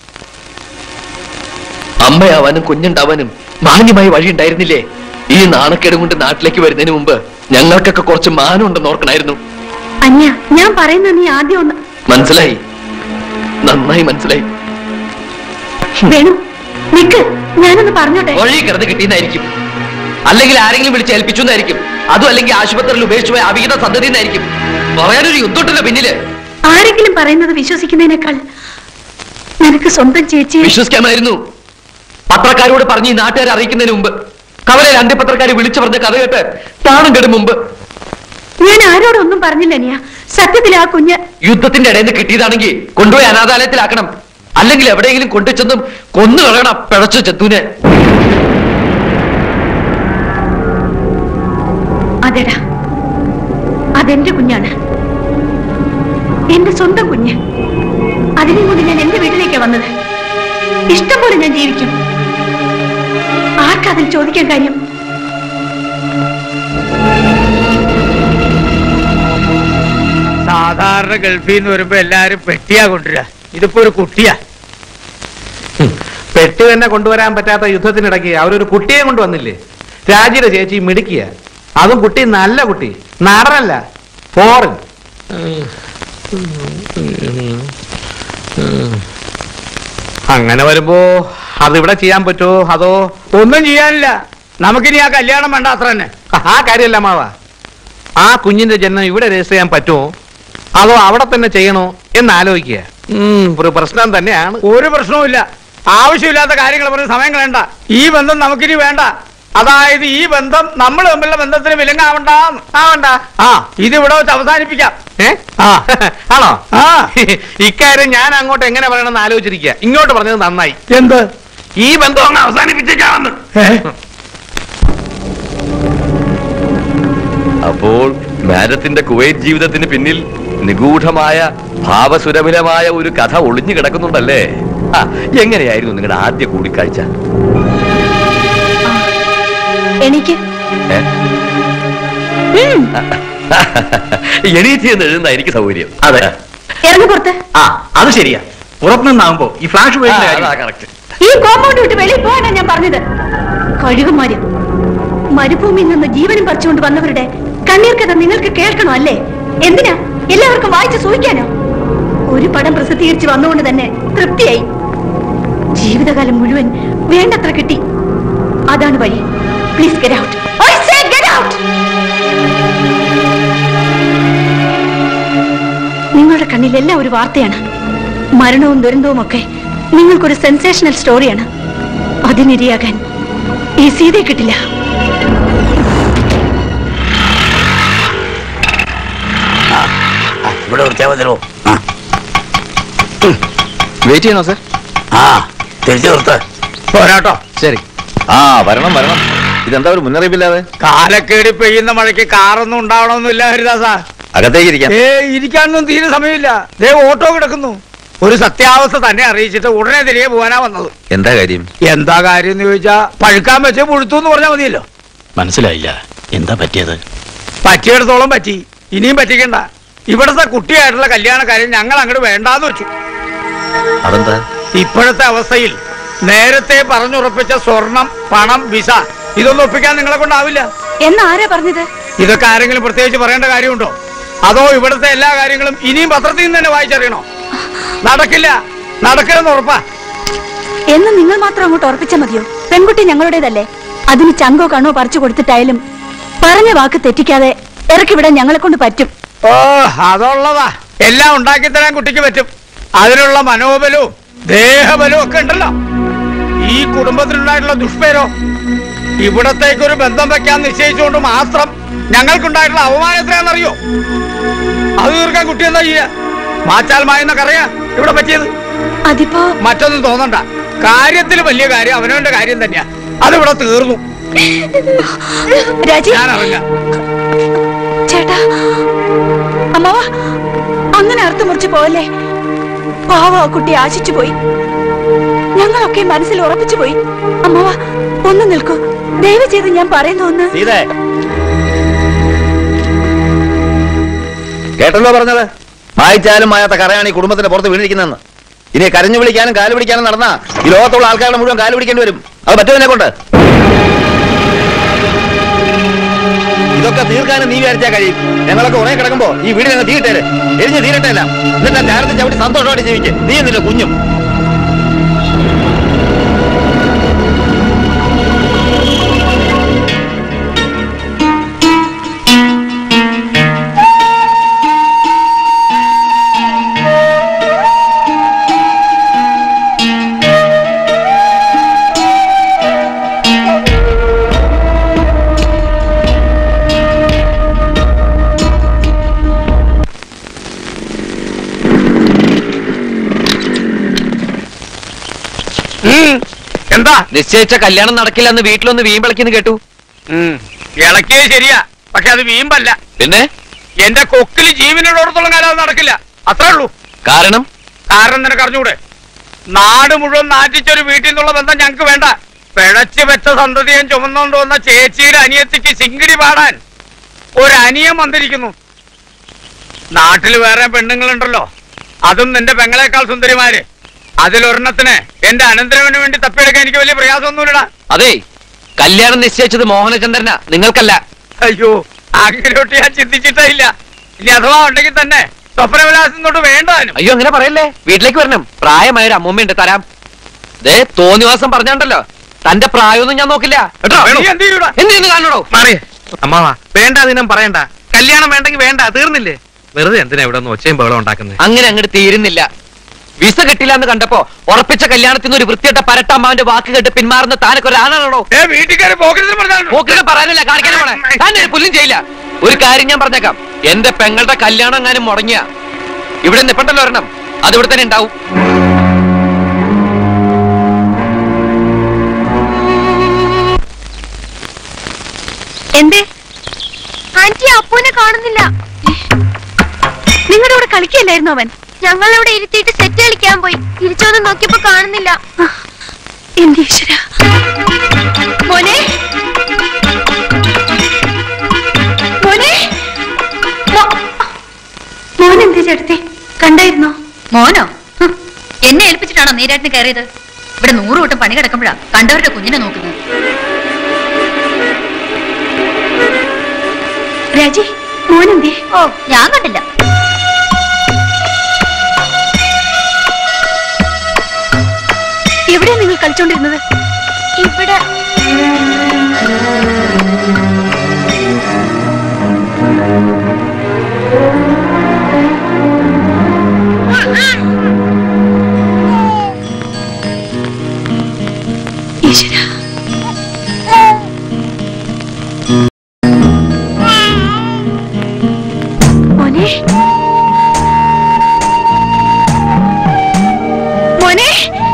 അമ്മയാവാനും കുഞ്ഞുണ്ടാവാനും മാന്യമായ വഴി ഉണ്ടായിരുന്നില്ലേ ഈ നാണക്കേട് കൊണ്ട് നാട്ടിലേക്ക് വരുന്നതിന് മുമ്പ് ഞങ്ങൾക്കൊക്കെ കുറച്ച് മാനം ഉണ്ടെന്ന് ഓർക്കണായിരുന്നു അന്യ ഞാൻ പറയുന്നത് നീ ആദ്യം ഒന്ന് മനസ്സിലായി നന്നായി മനസ്സിലായി വേണു നിക്ക് ഞാനൊന്ന് പറഞ്ഞോട്ടെ വഴി കിടന്ന് കിട്ടിയെന്നായിരിക്കും അല്ലെങ്കിൽ ആരെങ്കിലും വിളിച്ച് ഏൽപ്പിച്ചു എന്നായിരിക്കും അതും അല്ലെങ്കിൽ ആശുപത്രിയിൽ ഉപേക്ഷിച്ചു പോയ അവിഹിത സന്തതി എന്നായിരിക്കും പറയാനൊരു യുദ്ധമുണ്ടല്ലോ പിന്നില് ആരെങ്കിലും പറയുന്നത് വിശ്വസിക്കുന്നതിനേക്കാൾ നിനക്ക് സ്വന്തം ചേച്ചി വിശ്വസിക്കാമായിരുന്നു പത്രക്കാരോട് പറഞ്ഞ് ഈ നാട്ടുകാരെ അറിയിക്കുന്നതിന് മുമ്പ് കവലയിൽ അന്ത്യപത്രക്കാരെ വിളിച്ചു പറഞ്ഞ കഥ കേട്ട് താണും കെടും മുമ്പ് ഞാൻ ആരോടൊന്നും പറഞ്ഞില്ല അനിയ സത്യത്തിൽ ആ കുഞ്ഞ് യുദ്ധത്തിന്റെ ഇടയിൽ നിന്ന് കിട്ടിയതാണെങ്കിൽ കൊണ്ടുപോയി അനാഥാലയത്തിലാക്കണം അല്ലെങ്കിൽ എവിടെയെങ്കിലും കൊണ്ടുചെന്നും കൊന്നു കളയണം പിഴച്ചു ചെത്തൂനെ അതെടാ അതെന്റെ കുഞ്ഞാണ് എന്റെ സ്വന്തം കുഞ്ഞ് അതിനെ കൊണ്ട് ഞാൻ എന്റെ വീട്ടിലേക്കാ വന്നത് ഇഷ്ടം പോലെ ഞാൻ ജീവിക്കും ആർക്കതിൽ ചോദിക്കാൻ കാര്യം സാധാരണ ഗൾഫിൽ നിന്ന് വരുമ്പോ എല്ലാരും പെട്ടിയാ കൊണ്ടുവരിക ഇതിപ്പോ ഒരു കുട്ടിയാ പെട്ടി തന്നെ കൊണ്ടുവരാൻ പറ്റാത്ത യുദ്ധത്തിനിടയ്ക്ക് അവരൊരു കുട്ടിയെ കൊണ്ടുവന്നില്ലേ രാജിയുടെ ചേച്ചി മിടുക്കിയ അതും കുട്ടി നല്ല കുട്ടി നാടനല്ല ഫോറിൻ അങ്ങനെ വരുമ്പോ അതിവിടെ ചെയ്യാൻ പറ്റുമോ അതോ ഒന്നും ചെയ്യാനില്ല നമുക്കിനി ആ കല്യാണം വേണ്ട അത്ര തന്നെ ആ കാര്യമല്ല മാവ ആ കുഞ്ഞിന്റെ ജന്മം ഇവിടെ രജിസ്റ്റർ ചെയ്യാൻ പറ്റുമോ അതോ അവിടെ തന്നെ ചെയ്യണോ എന്ന് ആലോചിക്കുക ഉം, ഒരു പ്രശ്നം തന്നെയാണ് ഒരു പ്രശ്നവുമില്ല ആവശ്യമില്ലാത്ത കാര്യങ്ങൾ പറഞ്ഞ് സമയം കളയണ്ട ഈ ബന്ധം നമുക്കിനി വേണ്ട അതായത് ഈ ബന്ധം നമ്മൾ തമ്മിലുള്ള ബന്ധത്തിന് വിലങ്ങാവണ്ട ആവണ്ട ആ ഇതിവിടെ വെച്ച് അവസാനിപ്പിക്കാം ഏ ആ ആണോ ആ ഇക്കാര്യം ഞാൻ അങ്ങോട്ട് എങ്ങനെ പറയണമെന്ന് ആലോചിച്ചിരിക്കുക ഇങ്ങോട്ട് പറഞ്ഞത് നന്നായി എന്ത് ഈ ബന്ധം അങ്ങ് അവസാനിപ്പിച്ചേക്കാമെന്ന് അപ്പോൾ മാഡത്തിന്റെ കുവൈറ്റ് ജീവിതത്തിന് പിന്നിൽ നിഗൂഢമായ ഭാവസുരഭിലമായ ഒരു കഥ ഒളിഞ്ഞു കിടക്കുന്നുണ്ടല്ലേ ആ, എങ്ങനെയായിരുന്നു നിങ്ങളുടെ ആദ്യ കൂടിക്കാഴ്ച എനിക്ക് ഏ? എണീറ്റ് എന്ന് എഴുതുന്ന എനിക്ക് സൗകര്യം അതെ ഇറങ്ങി പുറത്ത് ആ അത് ശരിയാ പുറത്തുനിന്നാവുമ്പോ ഈ ഫ്ലാഷ് പോയിന്റ് കറക്റ്റ് ഈ കോമ്പൗണ്ട് വിട്ട് വെളിയിൽ പോകാനാ ഞാൻ പറഞ്ഞത് കഴുകുമാര് മരുഭൂമിയിൽ നിന്ന് ജീവനും പറിച്ചുകൊണ്ട് വന്നവരുടെ കണ്ണീർ കഥ നിങ്ങൾക്ക് കേൾക്കണോ അല്ലേ എന്തിനാ എല്ലാവർക്കും വായിച്ച് സൂഹിക്കാനോ ഒരു പടം പ്രസിദ്ധീകരിച്ച് വന്നുകൊണ്ട് തന്നെ തൃപ്തിയായി ജീവിതകാലം മുഴുവൻ വേണ്ടത്ര കിട്ടി അതാണ് വഴി please get out get out നിങ്ങളുടെ കണ്ണിൽ എല്ലാം ഒരു വാർത്തയാണ് മരണവും ദുരന്തവും ഒക്കെ നിങ്ങൾക്കൊരു സെൻസേഷണൽ സ്റ്റോറിയാണ് അതിനിരയാകാൻ ഈ സീതയെ കിട്ടില്ല ഇവിടെ വൃത്തിയാ മതിയോ വെയിറ്റ് ചെയ്യണോ സർ ആ തിരിച്ചു നിർത്ത് പോരാട്ടോ ശരി ആ വരണം വരണം ഇതെന്താ ഒരു മുന്നറിയിപ്പില്ലാതെ കാലക്കേടി പെയ്യുന്ന മഴയ്ക്ക് കാറൊന്നും ഉണ്ടാവണമെന്നില്ല ഹരിദാസാ അകത്തേക്ക് ഇരിക്കാം ഏ ഇരിക്കാനൊന്നും തീരെ സമയമില്ല ദേ ഓട്ടോ കിടക്കുന്നു ഒരു സത്യാവസ്ഥ തന്നെ അറിയിച്ചിട്ട് ഉടനെ തിരികെ പോകാനാ വന്നത് എന്താ കാര്യം എന്താ കാര്യം എന്ന് ചോദിച്ചാ പഴുക്കാൻ വെച്ച് പുഴുത്തു എന്ന് പറഞ്ഞാൽ മതിയല്ലോ മനസ്സിലായില്ല എന്താ പറ്റിയത് പറ്റിയിടത്തോളം പറ്റി ഇനിയും പറ്റിക്കണ്ട ഇവിടുത്തെ കുട്ടിയായിട്ടുള്ള കല്യാണ കാര്യം ഞങ്ങൾ അങ്ങോട്ട് വേണ്ടാന്ന് വെച്ചു അതെന്താ ഇപ്പോഴത്തെ അവസ്ഥയിൽ നേരത്തെ പറഞ്ഞുറപ്പിച്ച സ്വർണം പണം വിസ ഇതൊന്നും ഒപ്പിക്കാൻ നിങ്ങളെ കൊണ്ടാവില്ല എന്നാരാ പറഞ്ഞത് ഇതൊക്കെ ആരെങ്കിലും പ്രത്യേകിച്ച് പറയേണ്ട കാര്യമുണ്ടോ അതോ ഇവിടുത്തെ എല്ലാ കാര്യങ്ങളും ഇനിയും പത്രത്തിൽ നിന്ന് തന്നെ വായിച്ചറിയണോ നടക്കില്ല നടക്കില്ലെന്ന് ഉറപ്പാ എന്ന് നിങ്ങൾ മാത്രം അങ്ങോട്ട് ഉറപ്പിച്ച മതിയോ പെൺകുട്ടി ഞങ്ങളുടേതല്ലേ അതിന് ചങ്കോ കണ്ണോ പറിച്ചു കൊടുത്തിട്ടായാലും പറഞ്ഞ വാക്ക് തെറ്റിക്കാതെ ഇറക്കി വിടാൻ ഞങ്ങളെ കൊണ്ട് പറ്റും ഓ അതുള്ളതാ എല്ലാം ഉണ്ടാക്കി തരാൻ കുട്ടിക്ക് പറ്റും അതിനുള്ള മനോബലവും ദേഹബലവും ഒക്കെ ഉണ്ടല്ലോ ഈ കുടുംബത്തിനുണ്ടായിട്ടുള്ള ദുഷ്പേരോ ഇവിടത്തേക്ക് ഒരു ബന്ധം വെക്കാൻ നിശ്ചയിച്ചുകൊണ്ട് മാത്രം ഞങ്ങൾക്കുണ്ടായിട്ടുള്ള അവമാനം എത്രയാണെന്നറിയോ അത് തീർക്കാൻ കുട്ടി എന്താ ചെയ്യാ മാച്ചാൽ മായെന്നൊക്കെ ഇവിടെ പറ്റിയത് അതിപ്പോ മറ്റൊന്നും തോന്നണ്ട കാര്യത്തിൽ വലിയ കാര്യം അവനവന്റെ കാര്യം തന്നെയാ അതിവിടെ തീർന്നു രാജി ഞാൻ ഇറങ്ങാം ചേട്ടാ അമ്മാവ അങ്ങനെ അർത്ഥം മുറിച്ചു പോവല്ലേ പാവ ആ കുട്ടി ആശിച്ചു പോയി ഞങ്ങളൊക്കെ മനസ്സിൽ ഉറപ്പിച്ചു പോയി അമ്മാവ ഒന്ന് നിൽക്കൂ ദയവ് ചെയ്ത് ഞാൻ പറയുന്ന ഒന്ന് സീതേ കേട്ടല്ലോ പറഞ്ഞത് മായിച്ചാലും മായാത്ത കറയാണ് ഈ കുടുംബത്തിന്റെ പുറത്ത് വീണിരിക്കുന്നതെന്ന് ഇനി കരഞ്ഞു വിളിക്കാനും കാല് പിടിക്കാനും നടന്നാ ഈ ലോകത്തുള്ള ആൾക്കാരുടെ മുഴുവൻ കാല് പിടിക്കേണ്ടി വരും അത് പറ്റുമതിനെ കൊണ്ട് ഇതൊക്കെ തീർക്കാനും നീ വിചാരിച്ചാൽ കഴിയും ഞങ്ങളൊക്കെ ഉറങ്ങി കിടക്കുമ്പോ ഈ വീട് ഞങ്ങൾ തീയിട്ടേര് എരിഞ്ഞ് തീരട്ടല്ല എന്നിട്ട് ആ ചാരത്തിൽ ചവിട്ടി സന്തോഷമായിട്ട് ജീവിക്കും നീ എന്നില്ല കുഞ്ഞും എന്താ നിശ്ചയിച്ച കല്യാണം നടക്കില്ല എന്ന് വീട്ടിലൊന്ന് വീമ്പിളക്കിന്ന് കേട്ടു ഇളക്കിയത് ശരിയാ പക്ഷെ അത് വീമ്പല്ല പിന്നെ എന്റെ കൊക്കില് ജീവനുള്ളിടത്തോളം കാലം അത് നടക്കില്ല അത്രേ ഉള്ളൂ കാരണം കാരണം നിനക്ക് അറിഞ്ഞൂടെ നാട് മുഴുവൻ നാറ്റിച്ചൊരു വീട്ടിൽ നിന്നുള്ള ബന്ധം ഞങ്ങക്ക് വേണ്ട പിഴച്ചു വെച്ച സന്തതിയും ചുമന്നുകൊണ്ട് വന്ന ചേച്ചിയുടെ അനിയത്തിക്ക് സിങ്കിടി പാടാൻ ഒരു അനിയൻ വന്നിരിക്കുന്നു നാട്ടിൽ വേറെ പെണ്ണുങ്ങളുണ്ടല്ലോ അതും നിന്റെ പെങ്ങളെക്കാൾ സുന്ദരിമാര് അതിലൊരെണ്ണത്തിന് എന്റെ അനന്തരവന് വേണ്ടി തപ്പിയെടുക്കാൻ എനിക്ക് വലിയ പ്രയാസമൊന്നുമില്ലടാ അതെ കല്യാണം നിശ്ചയിച്ചത് മോഹനചന്ദ്രനാ നിങ്ങൾക്കല്ല അയ്യോ അങ്ങനെയൊട്ട് ഞാൻ ചിന്തിച്ചിട്ടേ ഇല്ല ഇനി അഥവാ ഉണ്ടെങ്കിൽ തന്നെ സ്വപ്നവിലാസം തൊട്ട് വേണ്ടാനും അയ്യോ അങ്ങനെ പറയല്ലേ വീട്ടിലേക്ക് വരണം പ്രായമായ ഒരു അമ്മൂമ്മയുണ്ട് തരാം ദേ തോന്നിവാസം പറഞ്ഞാണ്ടല്ലോ തന്റെ പ്രായമൊന്നും ഞാൻ നോക്കില്ല കേട്ടോ നീ എന്ത് ചെയ്യൂടാ? എന്ത് ചെയ്യുന്നു കാണണോ മാറിയേ അമ്മാവാ വേണ്ട അതിനും പറയണ്ട കല്യാണം വേണ്ടെങ്കിൽ വേണ്ട തീർന്നില്ലേ വെറുതെ എന്തിനാ ഇവിടെ ഒന്ന് ഒച്ചയും ബഹളം ഉണ്ടാക്കുന്നത് അങ്ങനെ അങ്ങോട്ട് തീരുന്നില്ല വിസ കിട്ടില്ല എന്ന് കണ്ടപ്പോ ഉറപ്പിച്ച കല്യാണത്തിൽ നിന്ന് ഒരു വൃത്തിയിട്ട പരട്ടമ്മാവിന്റെ വാക്ക് കേട്ട് പിന്മാറുന്ന താനൊക്കെ ഒരു ആണാണോ വീട്ടിൽ കയറി പോക്കറ്റിൽ പറഞ്ഞാൽ പോക്കിന് പറയാനല്ല കാണിക്കാനും പോണേ താൻ ഒരു പുല്ലും ചെയ്യില്ല ഒരു കാര്യം ഞാൻ പറഞ്ഞേക്കാം എന്റെ പെങ്ങളുടെ കല്യാണം എങ്ങാനും മുടങ്ങിയ ഇവിടെ നിപ്പണ്ടല്ലോ ഒരെണ്ണം അത് ഇവിടെ തന്നെ ഉണ്ടാവും എന്തേ ആന്റി അപ്പൂനെ കാണുന്നില്ല നിങ്ങളുടെ കൂടെ കളിക്കല്ലായിരുന്നു അവൻ ഞങ്ങളിവിടെ ഇരുത്തിയിട്ട് സെറ്റ് കളിക്കാൻ പോയി തിരിച്ചു വന്ന് നോക്കിയപ്പോ കാണുന്നില്ല എന്റെ ഈശ്വര മോനെ മോനെ മോ- മോൻ എന്തേ ചേട്ടത്തി കണ്ടായിരുന്നോ മോനോ ഹ്, എന്നെ ഏൽപ്പിച്ചിട്ടാണോ നീരാട്ടിന് കയറിയത് ഇവിടെ നൂറ് കൂട്ടം പണി കിടക്കുമ്പോഴാ കണ്ടവരുടെ കുഞ്ഞിനെ നോക്കുന്നത് രാജി മോൻ എന്തേ ഓ ഞാൻ കണ്ടില്ല എവിടെയാ നിങ്ങൾ കളിച്ചോണ്ടിരുന്നത് ഇവിടെ ഈശ്വര മോനെ മോനെ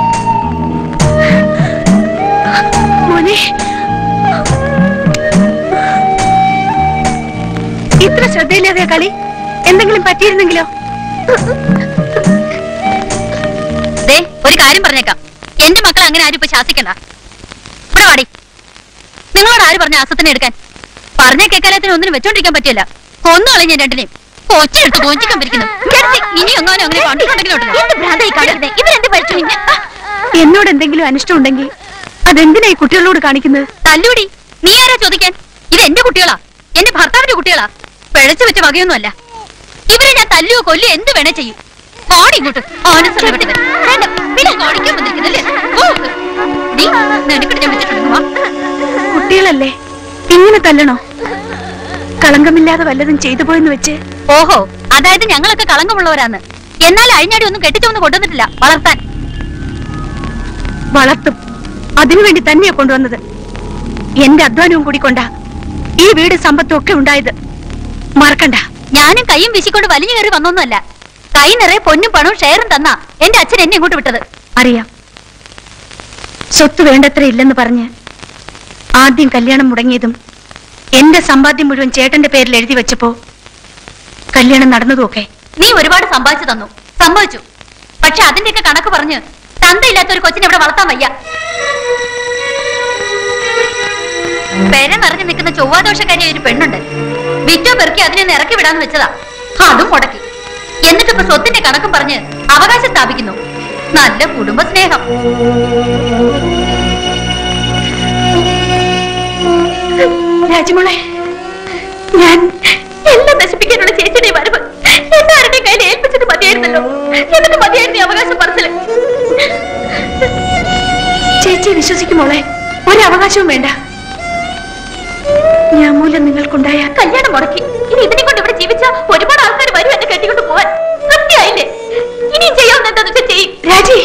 മോനെ ഇത്ര ശ്രദ്ധയില്ലാതെയാ കളി എന്തെങ്കിലും പറ്റിയിരുന്നെങ്കിലോ ദേ ഒരു കാര്യം പറഞ്ഞേക്കാം എന്റെ മക്കൾ അങ്ങനെ ആരും ഇപ്പൊ ശാസിക്കണ്ട ഇവിടെ വാടി നിങ്ങളോട് ആര് പറഞ്ഞ അസത്തിനെ എടുക്കാൻ പറഞ്ഞ കേക്കാലത്തിന് ഒന്നിനും വെച്ചോണ്ടിരിക്കാൻ പറ്റില്ല കൊന്നു കളഞ്ഞ രണ്ടിനെയും കൊച്ചെടുത്ത് കൊഞ്ചിക്കാൻ പിരിക്കുന്നു ഇനി എങ്ങാനും അങ്ങനെ കണ്ടിട്ടുണ്ടെങ്കിലോട്ട് ഇവരെന്ത് പഠിച്ചു എന്നോട് എന്തെങ്കിലും അനിഷ്ടം ഉണ്ടെങ്കിൽ അതെന്തിനാ ഈ കുട്ടികളോട് കാണിക്കുന്നത് തല്ലൂടി നീ ആരാ ചോദിക്കാൻ ഇത് എന്റെ കുട്ടികളാ എന്റെ ഭർത്താവിന്റെ കുട്ടികളാ പിഴച്ചു വെച്ച വകയൊന്നുമല്ല ഇവരെ ഞാൻ തല്ലുവോ കൊല്ലുവോ എന്ത് വേണേ ചെയ്യും ഓടി ഇങ്ങോട്ട് ആനസുള്ളവരുടെ പേര്. വേണ്ട, പിന്നെ കാണിക്കാൻ വന്നിരിക്കുന്നല്ലേ ഓ, നീ നിനക്കിട്ട് ഞാൻ വെച്ചിട്ടുണ്ട് വാ കുട്ടികളല്ലേ ഇങ്ങനെ തല്ലണോ കളങ്കമില്ലാതെ വല്ലതും ചെയ്തു പോയെന്ന് വെച്ച് ഓഹോ അതായത് ഞങ്ങളൊക്കെ കളങ്കമുള്ളവരാന്ന് എന്നാൽ അഴിഞ്ഞാടി ഒന്നും കെട്ടിച്ചൊന്നും കൊണ്ടുവന്നിട്ടില്ല വളർത്താൻ വളർത്തും അതിനുവേണ്ടി തന്നെയാ കൊണ്ടുവന്നത് എന്റെ അധ്വാനവും കൂടി കൊണ്ടാ ഈ വീട് സമ്പത്തും ഒക്കെ ഉണ്ടായത് മറക്കണ്ട ഞാനും കൈയും വീശിക്കൊണ്ട് വലിഞ്ഞു കയറി വന്നൊന്നുമല്ല കൈ നിറയെ പൊന്നും പണവും ഷെയറും തന്നാ എന്റെ അച്ഛൻ എന്നെ ഇങ്ങോട്ട് വിട്ടത് അറിയാം സ്വത്ത് വേണ്ടത്ര ഇല്ലെന്ന് പറഞ്ഞ് ആദ്യം കല്യാണം മുടങ്ങിയതും എന്റെ സമ്പാദ്യം മുഴുവൻ ചേട്ടന്റെ പേരിൽ എഴുതി വെച്ചപ്പോ കല്യാണം നടന്നതുമൊക്കെ നീ ഒരുപാട് സമ്പാദിച്ചു തന്നു സംഭവിച്ചു പക്ഷെ അതിന്റെയൊക്കെ കണക്ക് പറഞ്ഞ് തന്തയില്ലാത്ത ഒരു കൊച്ചിനെ ഇവിടെ വളർത്താൻ വയ്യ പെര നിറഞ്ഞു നിൽക്കുന്ന ചൊവ്വാദോഷക്കാരിയായ ഒരു പെണ്ണുണ്ട് വിറ്റോ പെറുക്കി അതിനെ ഒന്ന് ഇറക്കി വിടാന്ന് വെച്ചതാ അതും മുടക്കി എന്നിട്ട് ഇപ്പൊ സ്വത്തിന്റെ കണക്കും പറഞ്ഞ് അവകാശം സ്ഥാപിക്കുന്നു നല്ല കുടുംബ സ്നേഹം രാജമോളെ ഞാൻ എല്ലാം നശിപ്പിക്കാനുള്ള ചേച്ചിയുടെ വരവ് എല്ലാവരുടെയും കയ്യിൽ ഏൽപ്പിച്ചിട്ട് മതിയായിരുന്നല്ലോ എന്നിട്ട് മതിയായിരുന്നു ഈ അവകാശം പറച്ചില് ചേച്ചി വിശ്വസിക്കുമോളെ ഒരു അവകാശവും വേണ്ട ഞാൻ മൂലം നിങ്ങൾക്കുണ്ടായ കല്യാണം മുടക്കി ഇനി ഇതിനെ കൊണ്ട് ഇവിടെ ജീവിച്ച ഒരുപാട് ആൾക്കാർ വരും എന്നെ കെട്ടിക്കൊണ്ട് പോവാൻ തൃപ്തിയായില്ലേ ഇനിയും ചെയ്യാവുന്ന എന്താന്ന് വെച്ചാൽ ചെയ്യും രാജി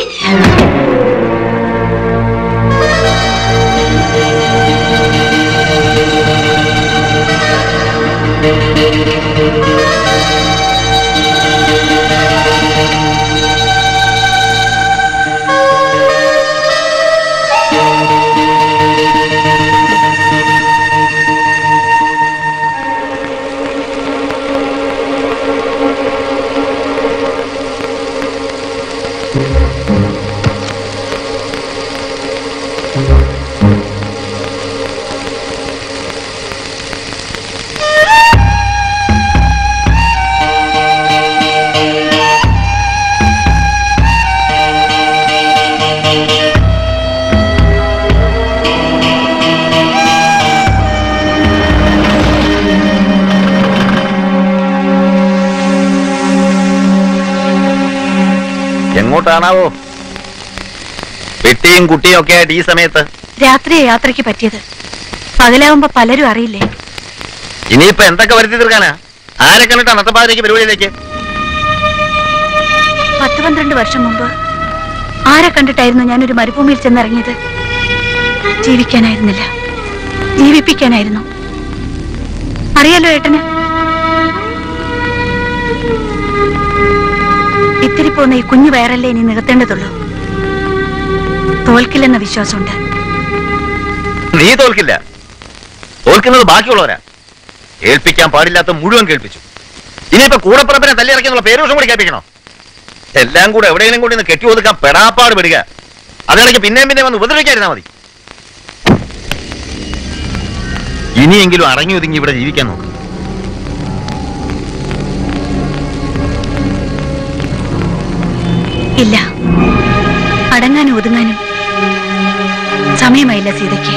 എങ്ങോട്ടാണാവോ പെട്ടിയും കുട്ടിയും ഒക്കെ ആയിട്ട് ഈ സമയത്ത് രാത്രിയെ യാത്രയ്ക്ക് പറ്റിയത് പകലാവുമ്പോ പലരും അറിയില്ലേ ഇനിയിപ്പോ എന്തൊക്കെ വരുത്തി തീർക്കാനാ ആരെ കണ്ടിട്ടാ നത്തപ്പാതിലേക്ക് പരിപാടിയിലേക്ക് പത്ത് പന്ത്രണ്ട് വർഷം മുമ്പ് ആരെ കണ്ടിട്ടായിരുന്നു ഞാനൊരു മരുഭൂമിയിൽ ചെന്നിറങ്ങിയത് ജീവിക്കാനായിരുന്നില്ല ജീവിപ്പിക്കാനായിരുന്നു അറിയാലോ ഏട്ടന് ഇത്തിരി പോന്ന ഈ കുഞ്ഞു വയറല്ലേ ഇനി നികത്തേണ്ടതുള്ളൂ തോൽക്കില്ലെന്ന വിശ്വാസമുണ്ട് നീ തോൽക്കില്ല തോൽക്കുന്നത് ബാക്കിയുള്ളവരാ ഏൽപ്പിക്കാൻ പാടില്ലാത്ത മുഴുവൻ കേൾപ്പിച്ചു ഇനിയിപ്പോ കൂടപ്പുറപ്പിനെ തല്ലിയിറക്കിയുള്ള പേരുഷം കൂടി കേൾപ്പിക്കണോ എല്ലാം കൂടെ എവിടെയെങ്കിലും കൂടി ഒന്ന് കെട്ടി ഒതുക്കാൻ പെടാപ്പാട് വിടുക അതിനിടയ്ക്ക് പിന്നെയും പിന്നെ വന്ന് ഉപദ്രവിക്കാതിരുന്നാ മതി ഇനിയെങ്കിലും അടങ്ങി ഒതുങ്ങി ഇവിടെ ജീവിക്കാൻ നോക്ക് ഇല്ല അടങ്ങാനും ഒതുങ്ങാനും സമയമായില്ല സീതയ്ക്ക്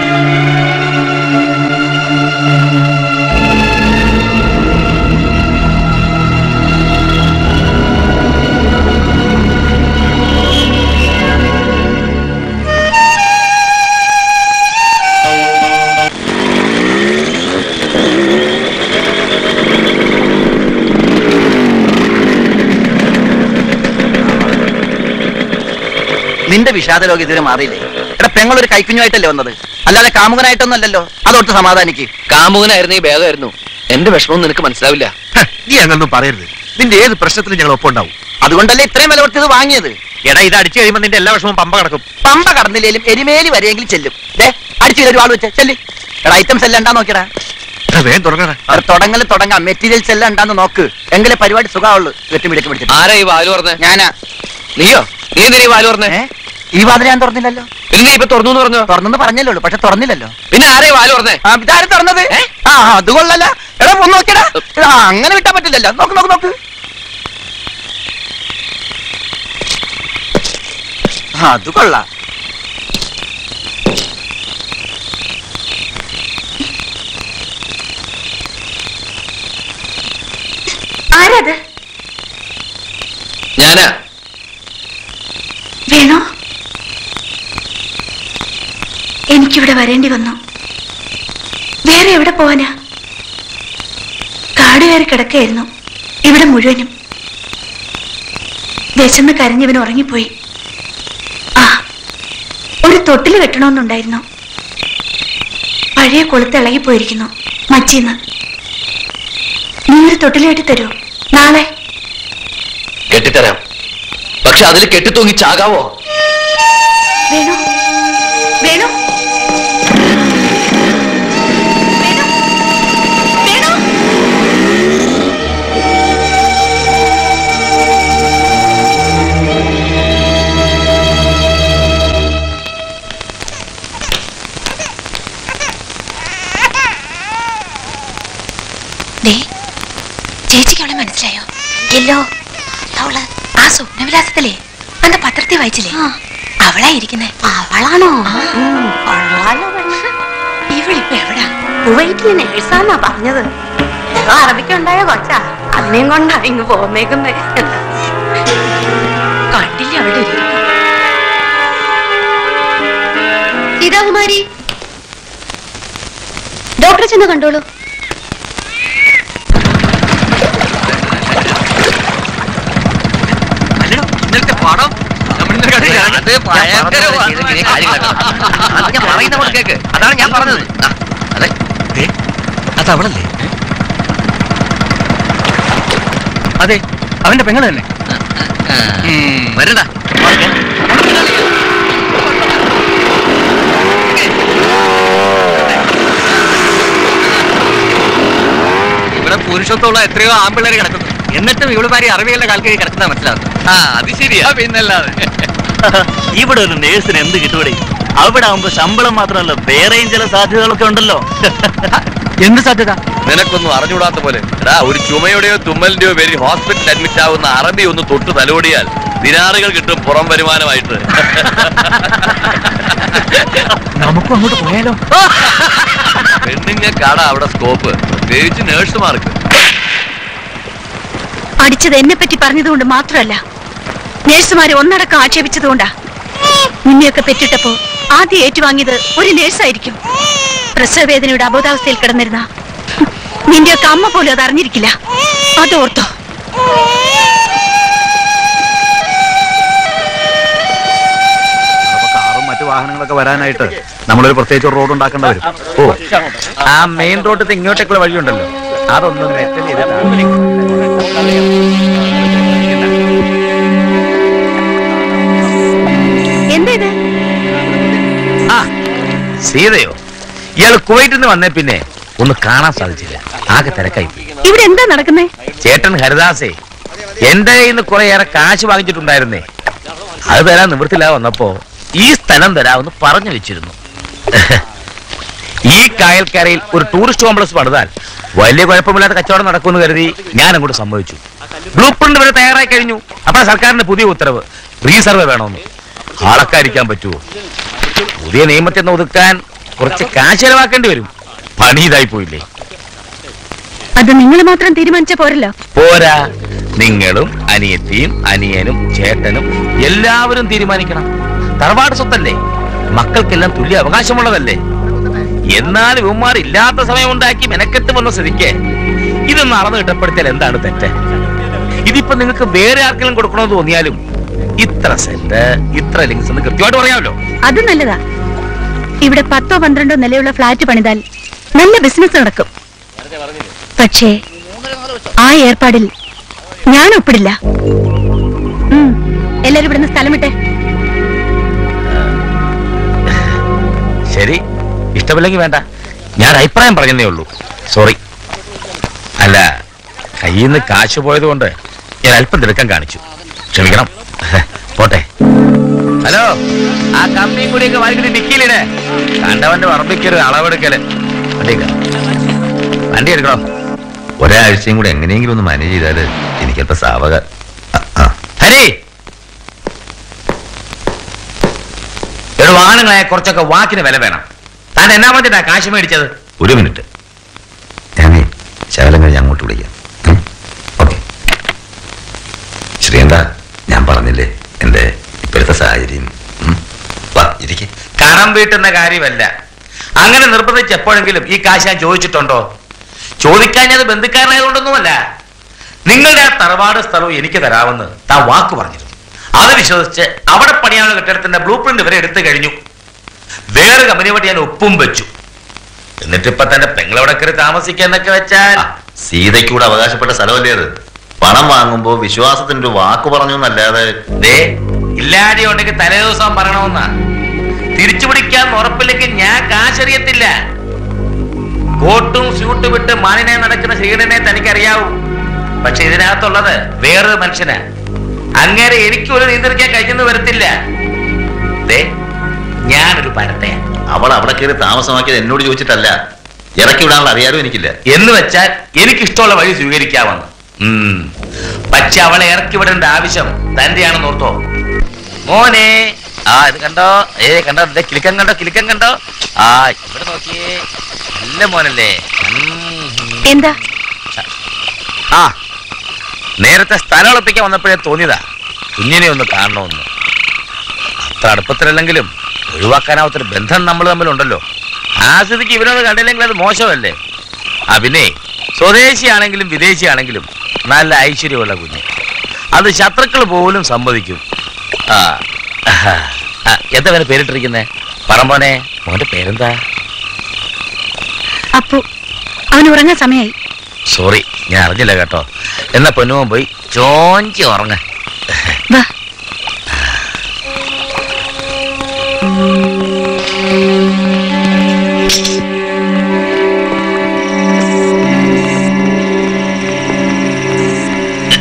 നിന്റെ വിഷാദരോഗം ഇതുവരെ മാറിയില്ലേ എടാ പെങ്ങളൊരു കൈക്കുഞ്ഞുമായിട്ടല്ലേ വന്നത് അല്ലാതെ കാമുകനായിട്ടൊന്നും അല്ലല്ലോ അതൊട്ട് സമാധാനിക്ക് കാമുകനായിരുന്നു ഈ ഭേദമായിരുന്നു എന്റെ വിഷമം നിനക്ക് മനസ്സിലാവില്ല നീ അങ്ങനൊന്നും പറയരുത് നിന്റെ ഏത് പ്രശ്നത്തിലും ഞങ്ങൾ ഒപ്പുണ്ടാവും അതുകൊണ്ടല്ലേ ഇത്രയും വില കൊടുത്തത് വാങ്ങിയത് എടാ ഇത് അടിച്ചു കഴിയുമ്പോൾ നിന്റെ എല്ലാ വിഷമവും പമ്പ കിടക്കും പമ്പ കടന്നില്ലേലും എരിമേലി വരെയെങ്കിലും ചെല്ലും ദേ അടിച്ചു ഒരു ആൾ വെച്ച് ചെല്ല് എടാ ഐറ്റംസ് എല്ലാം ഉണ്ടാ നോക്കിയടാ വേഗം തുടങ്ങണ എടാ, തുടങ്ങല് തുടങ്ങാം മെറ്റീരിയൽസ് എല്ലാം ഉണ്ടാന്ന് നോക്ക് എങ്കിലേ പരിപാടി സുഖമുള്ളൂ വെട്ടിമിടിക്ക് പിടിച്ചിട്ട് ആരാ ഈ വാല് പറഞ്ഞേ ഞാനാ നീയോ നീ എന്തിനാ ഈ വാല് പറഞ്ഞേ ഈ വാതിൽ ഞാൻ തുറന്നില്ലല്ലോ ഇല്ല ഇപ്പൊ തുറന്നു എന്ന് പറഞ്ഞോ തുറന്നെന്ന് പറഞ്ഞല്ലേ ഉള്ളൂ പക്ഷെ തുറന്നില്ലല്ലോ പിന്നെ ആരാ ഈ വാല് പറഞ്ഞേ ആ ഇതാരും തുറന്നത് ആ ആ, അത് കൊള്ളല്ല എടാ ഒന്ന് നോക്കിയടാ ആ അങ്ങനെ വിട്ടാൻ പറ്റില്ലല്ലോ നോക്ക് നോക്ക് നോക്ക് ആ അത് കൊള്ളാം ആരത് ഞാനാ വേണോ എനിക്കിവിടെ വരേണ്ടി വന്നു വേറെ എവിടെ പോവാനാ കാട് കയറി കിടക്കായിരുന്നു ഇവിടെ മുഴുവനും വിശന്ന് കരഞ്ഞവൻ ഉറങ്ങിപ്പോയി ആ ഒരു തൊട്ടിൽ കെട്ടണമെന്നുണ്ടായിരുന്നു പഴയ കൊളുത്ത് ഇളകിപ്പോയിരിക്കുന്നു മച്ചീന്ന് നീ ഒരു തൊട്ടിൽ കെട്ടി തരുമോ നാളെ കെട്ടിത്തരാം പക്ഷെ അതിൽ കെട്ടിത്തൂങ്ങി ചാകാവോ വേണു വേണു ദേ ചേച്ചിക്ക് അവളെ മനസ്സിലായോ ഇല്ലോ അവള് ആ സ്വപ്നവിലാസത്തിലെ അന്ന് പത്രത്തിൽ വായിച്ചില്ലേ അവളാ ഇരിക്കുന്നേ അവളാണോ ഇവളിപ്പോ എവിടാ കുവൈറ്റിലെ നേഴ്സാന്നാ പറഞ്ഞത് ഏതോ അറബിക്കുണ്ടായ കൊച്ചാ അതിനെയും കൊണ്ടാ ഇങ്ങ് പോന്നേക്കുന്നേ കണ്ടില്ല അവിടെ സീതാകുമാരി ഡോക്ടറെ ചെന്ന് കണ്ടോളൂ ഇന്നലത്തെ പടം അത് ഭയങ്കര പറയുന്ന കേക്ക് അതാണ് ഞാൻ പറഞ്ഞത് ആ, അതെ അത് അവളല്ലേ അതെ അവന്റെ പെങ്ങള് തന്നെ വരണ്ട ഇവിടെ പുരുഷത്വമുള്ള എത്രയോ ആമ്പിള്ളേര് കിടക്കുന്നു എന്നിട്ടും ഇവിടെ മാരി അറിവികളുടെ കാൽക്കരി കിടക്കുന്ന മനസ്സിലാവുന്നു ആ അത് ശരിയാ പിന്നല്ലാതെ ഇവിടെ ഒരു നേഴ്സിന് എന്ത് കിട്ടുവടേ അവിടെ ആവുമ്പോ ശമ്പളം മാത്രമല്ല വേറെയും ചില സാധ്യതകളൊക്കെ ഉണ്ടല്ലോ എന്ത് സാധ്യത നിനക്കൊന്നും അറിഞ്ഞുകൂടാത്ത പോലെ എടാ ഒരു ചുമയുടെയോ തുമ്മലിന്റെയോ പേരിൽ ഹോസ്പിറ്റലിൽ അഡ്മിറ്റ് ആവുന്ന അറബി ഒന്ന് തൊട്ട് തലോടിയാൽ ദിനാറുകൾ കിട്ടും പുറം വരുമാനമായിട്ട് നമുക്കും അങ്ങോട്ട് പോയാലോ പെണ്ണുങ്ങൾക്കാണ് അവിടെ സ്കോപ്പ് പ്രത്യേകിച്ച് നേഴ്സുമാർക്ക് അടിച്ചത് എന്നെ പറ്റി പറഞ്ഞതുകൊണ്ട് മാത്രമല്ല നേഴ്സുമാരെ ഒന്നടക്കം ആക്ഷേപിച്ചതുകൊണ്ടാ നിന്നെയൊക്കെ പെറ്റിട്ടപ്പോ ആദ്യം ഏറ്റുവാങ്ങിയത് ഒരു നേഴ്സായിരിക്കും പ്രസവവേദനയുടെ അബോധാവസ്ഥയിൽ കിടന്നിരുന്ന നിന്റെയൊക്കെ അമ്മ പോലും അത് അറിഞ്ഞിരിക്കില്ല അതോർത്തോ കാറും മറ്റു വാഹനങ്ങളൊക്കെ വരാനായിട്ട് നമ്മളൊരു പ്രത്യേകിച്ച് റോഡ് ഉണ്ടാക്കേണ്ട വരും ഓ ആ മെയിൻ റോഡിൽ ഇങ്ങോട്ടേക്കുള്ള വഴിയുണ്ടല്ലോ അതൊന്നും മെറ്റൽ എന്താ ഇത് സീതയോ ഇയാൾ കുവൈറ്റിൽ നിന്ന് വന്നേ പിന്നെ ഒന്ന് കാണാൻ സാധിച്ചില്ല ആകെ തിരക്കായി പോയി ഇവിടെ എന്താ നടക്കുന്നേ ചേട്ടൻ ഹരിദാസേ എന്റെ കയ്യിൽ നിന്ന് കുറെ കാശ് വാങ്ങിച്ചിട്ടുണ്ടായിരുന്നേ അത് തരാൻ നിവൃത്തില്ല വന്നപ്പോ ഈ സ്ഥലം തരാമെന്ന് പറഞ്ഞു വെച്ചിരുന്നു ഈ കായൽക്കരയിൽ ഒരു ടൂറിസ്റ്റ് കോംപ്ലക്സ് പണിതാൽ വലിയ കുഴപ്പമില്ലാത്ത കച്ചവടം നടക്കുമെന്ന് കരുതി ഞാൻ അങ്ങോട്ട് സമ്മതിച്ചു ബ്ലൂ പ്രിന്റ് വരെ തയ്യാറായി കഴിഞ്ഞു അപ്പൊ സർക്കാരിന്റെ പുതിയ ഉത്തരവ് റീസർവേ വേണമെന്ന് ആളക്കാരിക്കാൻ പറ്റുമോ പുതിയ നിയമത്തെ ഒന്ന് ഒതുക്കാൻ കുറച്ച് കാശ് ചെലവാക്കേണ്ടി വരും പണി ഇതായി പോയില്ലേ അത് നിങ്ങൾ മാത്രം തീരുമാനിച്ച പോരല്ലോ പോരാ നിങ്ങളും അനിയത്തിയും അനിയനും ചേട്ടനും എല്ലാവരും തീരുമാനിക്കണം തറവാട് സ്വത്തല്ലേ മക്കൾക്കെല്ലാം തുല്യ അവകാശമുള്ളതല്ലേ എന്നാൽ ഇവന്മാർ ഇല്ലാത്ത സമയം ഉണ്ടാക്കി മെനക്കെട്ട് വന്ന സ്ഥിതിക്ക് ഇതൊന്ന് അളന്ന് കിട്ടപ്പെടുത്തിയാൽ എന്താണ് തെറ്റ് ഇതിപ്പോ നിങ്ങൾക്ക് വേറെ ആർക്കെങ്കിലും കൊടുക്കണമെന്ന് തോന്നിയാലും ഇത്ര സെന്റ് ഇത്ര ലിങ്സ് എന്ന് കൃത്യമായിട്ട് പറയാമല്ലോ അത് നല്ലതാ ഇവിടെ പത്തോ പന്ത്രണ്ടോ നിലയുള്ള ഫ്ലാറ്റ് പണിതാൽ നല്ല ബിസിനസ് നടക്കും പക്ഷേ ആ ഏർപ്പാടിൽ ഞാൻ ഒപ്പിടില്ല ഉം, എല്ലാരും ഇവിടുന്ന് സ്ഥലം വിട്ടെ ശരി ഇഷ്ടമില്ലെങ്കിൽ വേണ്ട ഞാൻ അഭിപ്രായം പറഞ്ഞതേ ഉള്ളൂ സോറി അല്ല കയ്യിൽ നിന്ന് കാശ് പോയത് കൊണ്ട് ഞാൻ അല്പം തിടുക്കം കാണിച്ചു ക്ഷമിക്കണം പോട്ടെ ഹലോ ആ കമ്പിയും കൂടിയൊക്കെ വാങ്ങിട്ട് ഡിക്കിയിലിടെ കണ്ടവന്റെ പറമ്പിക്കൊരു അളവെടുക്കല് വണ്ടി എടുക്കാം. വണ്ടി എടുക്കണോ ഒരാഴ്ചയും കൂടെ എങ്ങനെയെങ്കിലും ഒന്ന് മാനേജ് ചെയ്താല് എനിക്കല്പ സാവക ഹരി ഒരു വാഹനങ്ങളെ കുറച്ചൊക്കെ വാക്കിന് വില വേണം താൻ എന്നാ പറഞ്ഞിട്ടാ കാശ് മേടിച്ചത് ഒരു മിനിറ്റ് ഞാനേ ശകലം കഴിഞ്ഞ് അങ്ങോട്ട് വിളിക്കാം ഉം? ഓക്കെ ശ്രീയന്ത ഞാൻ പറഞ്ഞില്ലേ എൻ്റെ ഇപ്പോഴത്തെ സാഹചര്യം ഉം? വാ ഇരിക്കെ കടം വീട്ടുന്ന കാര്യമല്ല അങ്ങനെ നിർബന്ധിച്ച് എപ്പോഴെങ്കിലും ഈ കാശ് ഞാൻ ചോദിച്ചിട്ടുണ്ടോ ചോദിക്കാഞ്ഞത് ബന്ധുക്കാരനായതുകൊണ്ടൊന്നുമല്ല നിങ്ങളുടെ ആ തറവാട് സ്ഥലവും എനിക്ക് തരാമെന്ന് താൻ വാക്ക് പറഞ്ഞിരുന്നു അത് വിശ്വസിച്ച് അവിടെ പണിയാനുള്ള കെട്ടിടത്തിന്റെ ബ്ലൂ പ്രിന്റ് വരെ എടുത്തു കഴിഞ്ഞു വേറെ കമ്പനി വട്ടി ഞാൻ ഒപ്പും വെച്ചു എന്നിട്ട് ഇപ്പൊ തന്റെ പെങ്ങളവിടെ കയറി താമസിക്കാന്നൊക്കെ വെച്ചാൽ സീതയ്ക്ക് കൂടെ അവകാശപ്പെട്ട സ്ഥലമല്ലേ അത് പണം വാങ്ങുമ്പോ വിശ്വാസത്തിന്റെ ഒരു വാക്ക് പറഞ്ഞു എന്നല്ലാതെ ദേ ഇല്ലാതെ ഉണ്ടെങ്കിൽ തലേ ദിവസം പറയണമെന്നാ തിരിച്ചു പിടിക്കാൻ ഉറപ്പില്ലെങ്കിൽ ഞാൻ കാശറിയത്തില്ല കോട്ടും സ്യൂട്ടും വിട്ട് മാനിനെ നടക്കുന്ന ശ്രീകണ്ഠനെ തനിക്കറിയാവൂ പക്ഷെ ഇതിനകത്തുള്ളത് വേറൊരു മനുഷ്യനാ അങ്ങേരെ എനിക്കൊരു നിയന്ത്രിക്കാൻ കഴിഞ്ഞെന്ന് വരത്തില്ല ദേ ഞാനൊരു പരത്തയാ അവൾ അവിടെ കയറി താമസമാക്കിയത് എന്നോട് ചോദിച്ചിട്ടല്ല ഇറക്കി വിടാനുള്ള അറിയാലും എനിക്കില്ല എന്ന് വെച്ചാൽ എനിക്കിഷ്ടമുള്ള വഴി സ്വീകരിക്കാമെന്ന് ഉം. പക്ഷെ അവളെ ഇറക്കി വിടേണ്ട ആവശ്യം തന്റെയാണെന്ന് ഓർത്തോ മോനെ ആ ഇത് കണ്ടോ ഏ കണ്ടോ ദേ കിലുക്കം കണ്ടോ കിലുക്കം കണ്ടോ ആ ഇവിടെ നോക്കിയേ നല്ല മോനല്ലേ ഉം. എന്താ ആ നേരത്തെ സ്ഥലം ഉറപ്പിക്കാൻ വന്നപ്പോഴേ തോന്നിയതാ കുഞ്ഞിനെ ഒന്ന് കാണണമെന്ന് അത്ര അടുപ്പത്തിലല്ലെങ്കിലും ഒഴിവാക്കാനാവാത്തൊരു ബന്ധം നമ്മൾ തമ്മിലുണ്ടല്ലോ ആ സ്ഥിതിക്ക് ഇവനൊന്ന് കണ്ടില്ലെങ്കിൽ അത് മോശമല്ലേ ആ പിന്നെ സ്വദേശിയാണെങ്കിലും വിദേശിയാണെങ്കിലും നല്ല ഐശ്വര്യമുള്ള കുഞ്ഞ് അത് ശത്രുക്കൾ പോലും സമ്മതിക്കും ആ ആഹാ. ആ, എന്താ പേര് പേരിട്ടിരിക്കുന്നേ പറമ്പോനെ മോന്റെ പേരെന്താ അപ്പു അവന് ഉറങ്ങാൻ സമയായി സോറി ഞാൻ അറിഞ്ഞില്ല കേട്ടോ എന്നാ പൊന്നുമോൻ പോയി ചോഞ്ചി ഉറങ്ങ വാ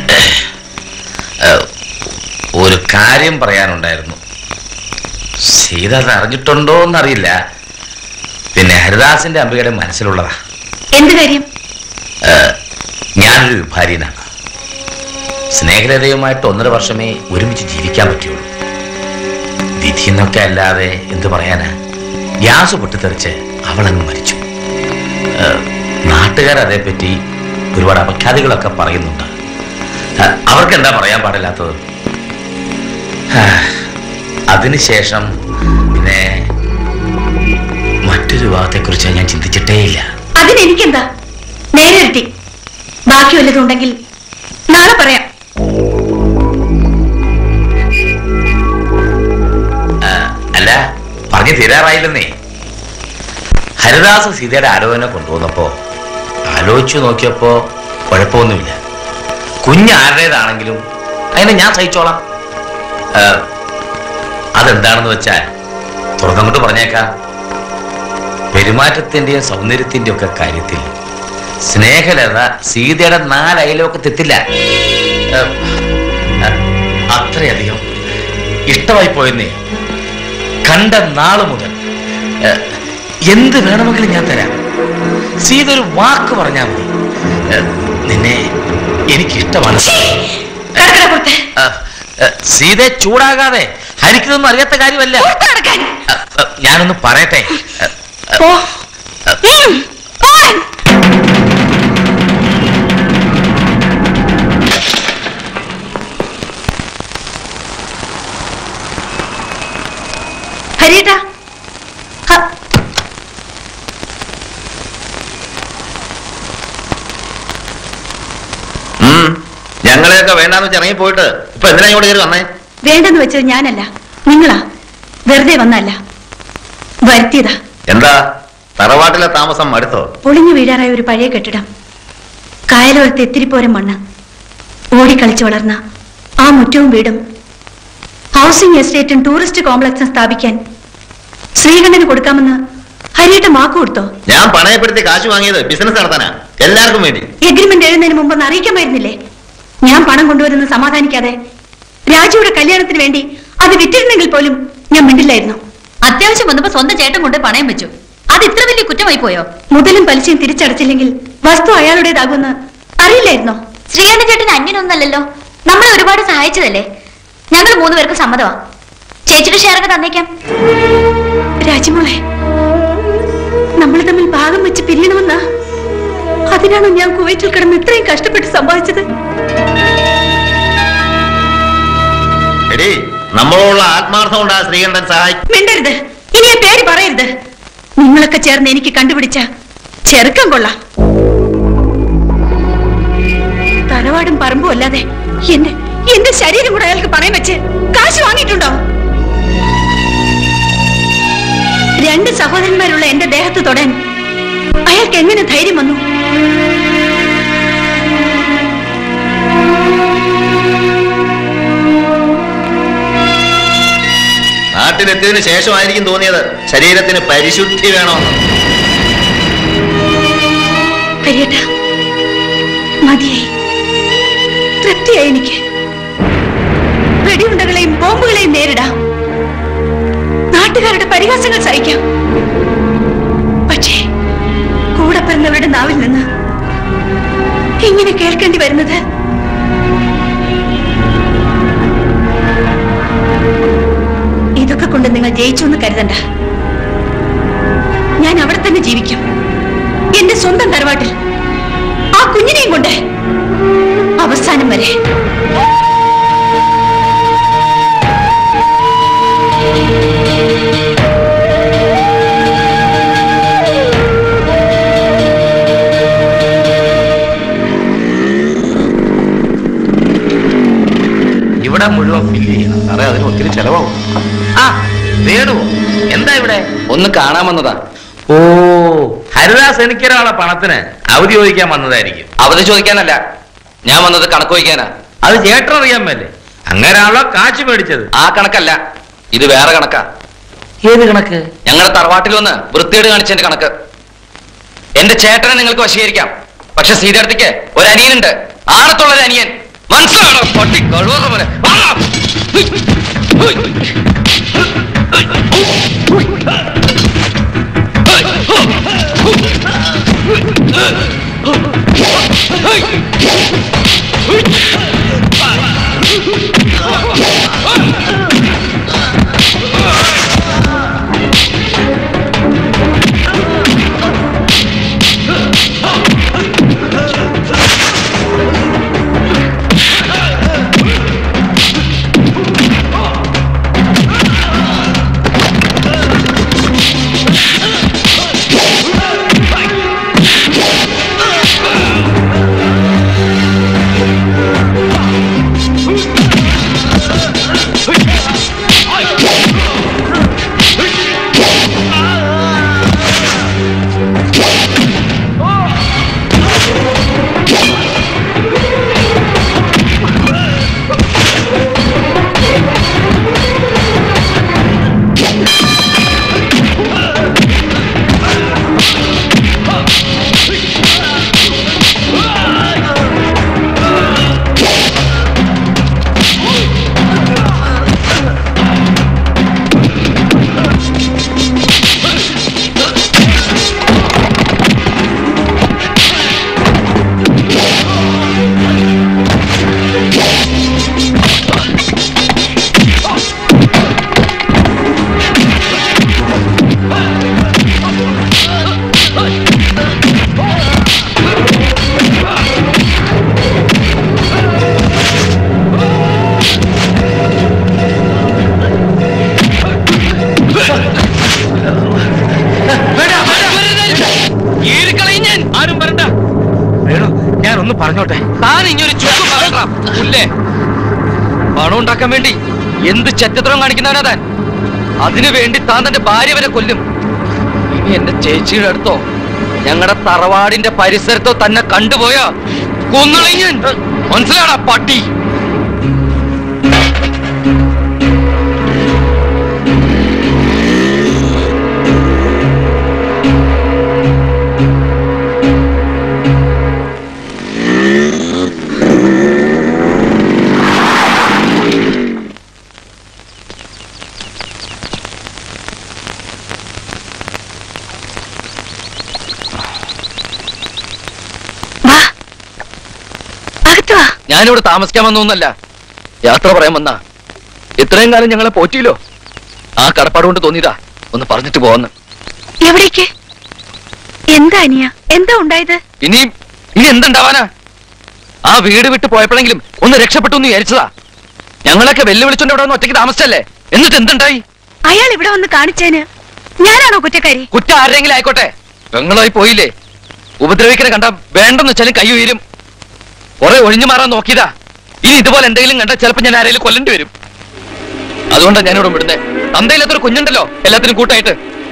ഒരു കാര്യം പറയാനുണ്ടായിരുന്നു സീത അത് അറിഞ്ഞിട്ടുണ്ടോ എന്നറിയില്ല പിന്നെ ഹരിദാസിന്റെ അംബികയുടെ മനസ്സിലുള്ളതാ എന്ത് കാര്യം ഏ, ഞാനൊരു വിഭാര്യനാണ് സ്നേഹലതയുമായിട്ട് ഒന്നര വർഷമേ ഒരുമിച്ച് ജീവിക്കാൻ പറ്റുള്ളൂ വിധി എന്നൊക്കെ അല്ലാതെ എന്ത് പറയാനാ ഗ്യാസ് പൊട്ടിത്തെറിച്ച് അവളങ്ങ് മരിച്ചു ഏ, നാട്ടുകാർ അതേപ്പറ്റി ഒരുപാട് അപഖ്യാതികളൊക്കെ പറയുന്നുണ്ട് ഏ, അവർക്ക് എന്താ പറയാൻ പാടില്ലാത്തത് ആ, അതിനുശേഷം പിന്നെ മറ്റൊരു വിവാഹത്തെക്കുറിച്ച് ഞാൻ ചിന്തിച്ചിട്ടേയില്ല അതിനെനിക്കെന്താ നേരെ ഇരട്ടി ബാക്കി വല്ലതും ഉണ്ടെങ്കിൽ നാളെ പറയാം ആ, അല്ല പറഞ്ഞു തീരാറായില്ലെന്നേ ഹരിദാസ് സീതയുടെ ആലോചന കൊണ്ടുവന്നപ്പോ ആലോചിച്ചു നോക്കിയപ്പോ കുഴപ്പമൊന്നുമില്ല കുഞ്ഞ് ആരുടേതാണെങ്കിലും അതിനെ ഞാൻ സഹിച്ചോളാം ആ, അതെന്താണെന്ന് വെച്ചാൽ തുറന്നങ്ങോട്ട് പറഞ്ഞേക്കാം പെരുമാറ്റത്തിന്റെയും സൗന്ദര്യത്തിന്റെയും ഒക്കെ കാര്യത്തിൽ സ്നേഹലത സീതയുടെ നാലയലൊക്കത്തെത്തില്ല ആ, ആ, അത്രയധികം ഇഷ്ടമായി പോയെന്നേ കണ്ട നാള് മുതൽ ഏ, എന്ത് വേണമെങ്കിലും ഞാൻ തരാം സീത ഒരു വാക്ക് പറഞ്ഞാൽ മതി ഏ, നിന്നെ എനിക്കിഷ്ടമാണ് ആ, ഏ, സീത ചൂടാകാതെ ഹരിക്കുന്നൊന്നും അറിയാത്ത കാര്യമല്ല ആ, ആ, ഞാനൊന്ന് പറയട്ടെ ആ, ആ, ഹരിയേട്ടാ ഉം. ഞങ്ങളെയൊക്കെ വേണ്ടാന്ന് വെച്ച് ഇറങ്ങി പോയിട്ട് ഇപ്പൊ എന്തിനാ ഇങ്ങോട്ട് കയറി വന്നേ വേണ്ടെന്ന് വെച്ചത് ഞാനല്ല നിങ്ങളാ വെറുതെ വന്നല്ല വരുത്തിയതാ എന്താ തറവാട്ടിലെ താമസം മടുത്തോ പൊളിഞ്ഞു വീഴാറായ ഒരു പഴയ കെട്ടിടം കായലോരത്ത് എത്തിരിപ്പോരം മണ്ണ് ഓടിക്കളിച്ചു വളർന്ന ആ മുറ്റവും വീടും ഹൗസിംഗ് എസ്റ്റേറ്റും ടൂറിസ്റ്റ് കോംപ്ലക്സും സ്ഥാപിക്കാൻ ശ്രീകണ്ഠന് കൊടുക്കാമെന്ന് ഹരിയേട്ട മാക്ക് കൊടുത്തോ ഞാൻ പണയപ്പെടുത്തി കാശ് വാങ്ങിയത് ബിസിനസ് നടത്താനാ എല്ലാവർക്കും വേണ്ടി എഗ്രിമെന്റ് എഴുതുന്നതിന് മുമ്പ് ഒന്ന് അറിയിക്കാമായിരുന്നില്ലേ ഞാൻ പണം കൊണ്ടുവരുന്ന സമാധാനിക്കാതെ രാജുവിടെ കല്യാണത്തിന് വേണ്ടി അത് വിറ്റിരുന്നെങ്കിൽ പോലും ഞാൻ മിണ്ടില്ലായിരുന്നു അത്യാവശ്യം വന്നപ്പോ സ്വന്തം ചേട്ടൻ കൊണ്ട് പണയം വെച്ചു അത് ഇത്ര വലിയ കുറ്റമായി പോയോ മുതലും പലിശയും തിരിച്ചടച്ചില്ലെങ്കിൽ വസ്തു അയാളുടേതാകുമെന്ന് അറിയില്ലായിരുന്നോ ശ്രീകണ്ഠ ചേട്ടൻ അന്യനൊന്നല്ലല്ലോ നമ്മളെ ഒരുപാട് സഹായിച്ചതല്ലേ ഞങ്ങൾ മൂന്ന് പേർക്ക് സമ്മതമാ ചേച്ചിയുടെ ഷെയർ ഒക്കെ തന്നേക്കാം രാജമോളെ നമ്മൾ തമ്മിൽ ഭാഗം വെച്ച് പിരിയണമെന്നാ അതിനാണോ ഞാൻ കുവൈറ്റിൽ കിടന്ന് ഇത്രയും കഷ്ടപ്പെട്ട് സമ്പാദിച്ചത് എടീ നമ്മളോടുള്ള ആത്മാർത്ഥം കൊണ്ട് ആ ശ്രീകണ്ഠൻ സഹായിക്കും മിണ്ടരുത് ഇനി ആ പേര് പറയരുത് നിങ്ങളൊക്കെ ചേർന്ന് എനിക്ക് കണ്ടുപിടിച്ച ചെറുക്കം കൊള്ളാം തറവാടും പറമ്പും അല്ലാതെ എന്റെ എന്റെ ശരീരം കൂടെ അയാൾക്ക് പണയം വെച്ച് കാശ് വാങ്ങിയിട്ടുണ്ടോ രണ്ട് സഹോദരന്മാരുള്ള എന്റെ ദേഹത്ത് തൊടാൻ അയാൾക്ക് എങ്ങനെ ധൈര്യം വന്നു നാട്ടിലെത്തിയതിനു ശേഷമായിരിക്കും തോന്നിയത് ശരീരത്തിന് പരിശുദ്ധി വേണമെന്ന് കരിയട്ട മതിയായി തൃപ്തിയായി എനിക്ക് വെടിയുണ്ടകളെയും ബോംബുകളെയും നേരിടാം നാട്ടുകാരുടെ പരിഹാസങ്ങൾ സഹിക്കാം പക്ഷേ കൂടെ പിറന്നവരുടെ നാവിൽ നിന്ന് ഇങ്ങനെ കേൾക്കേണ്ടി വരുന്നത് ഇതൊക്കെ കൊണ്ട് നിങ്ങൾ ജയിച്ചു എന്ന് കരുതണ്ട ഞാൻ അവിടെ തന്നെ ജീവിക്കും എന്റെ സ്വന്തം തറവാട്ടിൽ ആ കുഞ്ഞിനെയും കൊണ്ട് അവസാനം വരെ ഇവിടെ മുഴുവൻ ഫില്ല് ചെയ്യണം സാറേ അതിന് ഒത്തിരി ചെലവാകും ആ വേണു എന്താ ഇവിടെ ഒന്ന് കാണാൻ വന്നതാ ഓ ഹരിദാസ് എനിക്കൊരാളെ പണത്തിന് അവധി ചോദിക്കാൻ വന്നതായിരിക്കും അവധി ചോദിക്കാനല്ല ഞാൻ വന്നത് കണക്ക് വയ്ക്കാനാ അത് ചേട്ടൻ അറിയാൻ മേലെ അങ്ങനെയാണല്ലോ കാശ് മേടിച്ചത് ആ കണക്കല്ല ഇത് വേറെ കണക്കാ ഏത് കണക്ക് ഞങ്ങളുടെ തറവാട്ടിൽ വന്ന് വൃത്തിയേട് കാണിച്ചതിന്റെ കണക്ക് എന്റെ ചേട്ടനെ നിങ്ങൾക്ക് വശീകരിക്കാം പക്ഷെ സീതടുത്തേക്ക് ഒരു അനിയനുണ്ട് ആണത്തുള്ള ഒരു അനിയൻ മനസ്സിലാണോ പട്ടി കഴിവുള്ള പോലെ വാ. പറഞ്ഞോട്ടെ താൻ ഇങ്ങൊരു ചുക്ക് പറയണ്ട പുല്ലേ പണം ഉണ്ടാക്കാൻ വേണ്ടി എന്ത് ചെറ്റത്രം കാണിക്കുന്നവനാ താൻ അതിനു വേണ്ടി താൻ തന്റെ ഭാര്യ വരെ കൊല്ലും ഇനി എന്റെ ചേച്ചിയുടെ അടുത്തോ ഞങ്ങളുടെ തറവാടിന്റെ പരിസരത്തോ തന്നെ കണ്ടുപോയാ കൊന്നുളഞ്ഞ് മനസ്സിലാടാ പട്ടി ഞാനിവിടെ താമസിക്കാൻ വന്നൊന്നല്ല യാത്ര പറയാൻ വന്നാ ഇത്രയും കാലം ഞങ്ങളെ പോറ്റിയില്ലോ ആ കടപ്പാട് കൊണ്ട് തോന്നിയതാ ഒന്ന് പറഞ്ഞിട്ട് പോന്ന് എവിടേക്ക് എന്താ അനിയ എന്താ ഉണ്ടായത് ഇനി ഇനി എന്തുണ്ടാവാനാ ആ വീട് വിട്ട് പോയപ്പോഴെങ്കിലും ഒന്ന് രക്ഷപ്പെട്ടു എന്ന് വിചാരിച്ചതാ ഞങ്ങളൊക്കെ വെല്ലുവിളിച്ചോണ്ട് ഇവിടെ വന്ന് ഒറ്റയ്ക്ക് താമസിച്ചല്ലേ എന്നിട്ട് എന്തുണ്ടായി അയാൾ ഇവിടെ വന്ന് കാണിച്ചേന് ഞാനാണോ കുറ്റക്കാരി കുറ്റം ആരെങ്കിലും ആയിക്കോട്ടെ പെങ്ങളായി പോയില്ലേ ഉപദ്രവിക്കണ കണ്ട വേണ്ടെന്ന് വെച്ചാലും കൈ ഉയരും കുറെ ഒഴിഞ്ഞു മാറാൻ നോക്കിയതാ ഇനി ഇതുപോലെ എന്തെങ്കിലും കണ്ടാൽ ചിലപ്പോ ഞാൻ ആരെങ്കിലും കൊല്ലേണ്ടി വരും അതുകൊണ്ടാണ് ഞാനിവിടെ വിടുന്നേ തന്തയില്ലാത്തൊരു കുഞ്ഞുണ്ടല്ലോ എല്ലാത്തിനും കൂട്ടായിട്ട്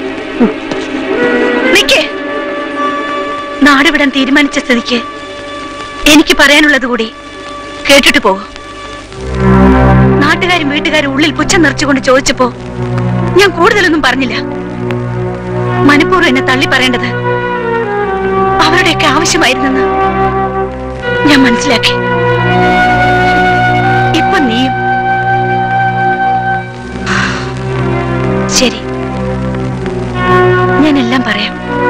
നിക്കേ നാട് വിടാൻ തീരുമാനിച്ച സ്ഥിതിക്ക് എനിക്ക് പറയാനുള്ളത് കൂടി കേട്ടിട്ട് പോകും നാട്ടുകാരും വീട്ടുകാരും ഉള്ളിൽ പുച്ഛം നിറച്ചുകൊണ്ട് ചോദിച്ചപ്പോ ഞാൻ കൂടുതലൊന്നും പറഞ്ഞില്ല മനഃപൂർവ്വം എന്നെ തള്ളി പറയേണ്ടത് അവരുടെയൊക്കെ ആവശ്യമായിരുന്നെന്ന് ഞാൻ മനസ്സിലാക്കി ഇപ്പൊ നീയും ശരി ഞാൻ എല്ലാം പറയാം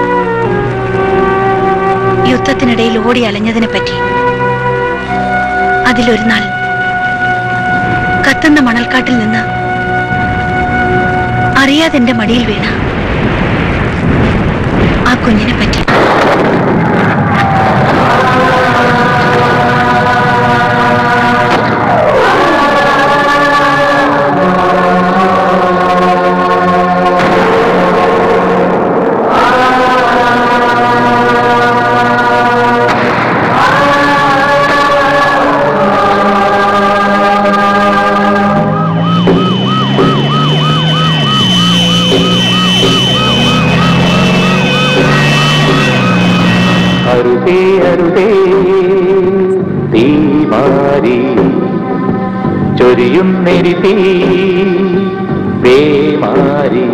യുദ്ധത്തിനിടയിൽ ഓടി അലഞ്ഞതിനെ പറ്റി അതിലൊരു നാൾ കത്തുന്ന മണൽക്കാട്ടിൽ നിന്ന് അറിയാതെ എന്റെ മടിയിൽ വീണ ആ കുഞ്ഞിനെ പറ്റി അരുതേ അരുതേ തീമാരി ചൊരിയും നെരിതീ പേമാരി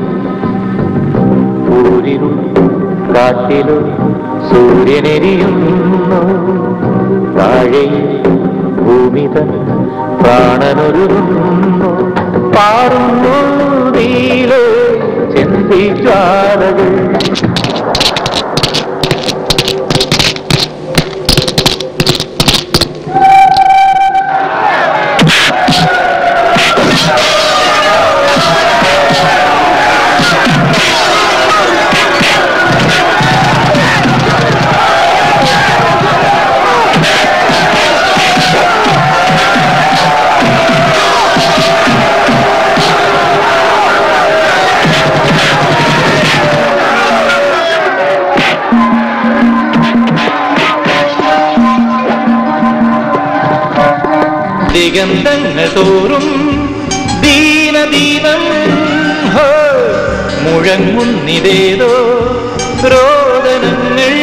ഊരിലും കാട്ടിലും സൂര്യനെരിയുന്നു താഴെ ഭൂമിത പ്രാണനൊരുങ്ങുന്നു പാറുന്നു നീലേ ചെന്തിജ്വാലകൾ ദിഗന്ധങ്ങൾ തോറും ദീനദീനം ഹോ മുഴങ്ങുന്നിതേതോ രോദനങ്ങൾ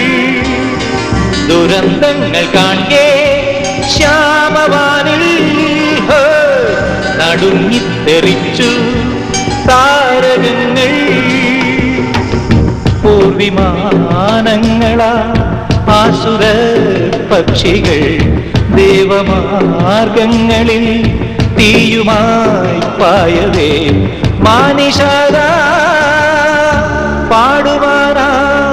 ദുരന്തങ്ങൾ കാണേ ശ്യാമവാനിൽ ഹോ നടുങ്ങിത്തെറിച്ചു താരകങ്ങൾ പൂർവിമാനങ്ങളാ ആസുര പക്ഷികൾ ദേവമാർഗങ്ങളിൽ തീയുമായി പായവേ മാനിഷാദ പാടുവാനാ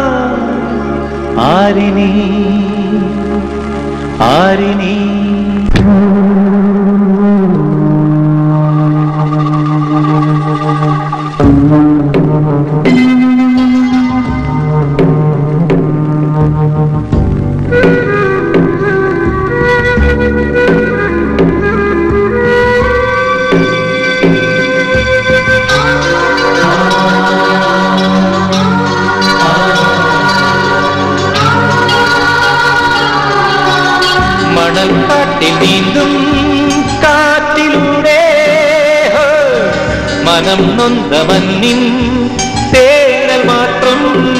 ആരിനി ആരിനി ആ കാട്ടിൽ നീന്തും കാറ്റിലൂടെ ഹോ, മനം നൊന്ത മണ്ണിൻ തേനൽ മാത്രം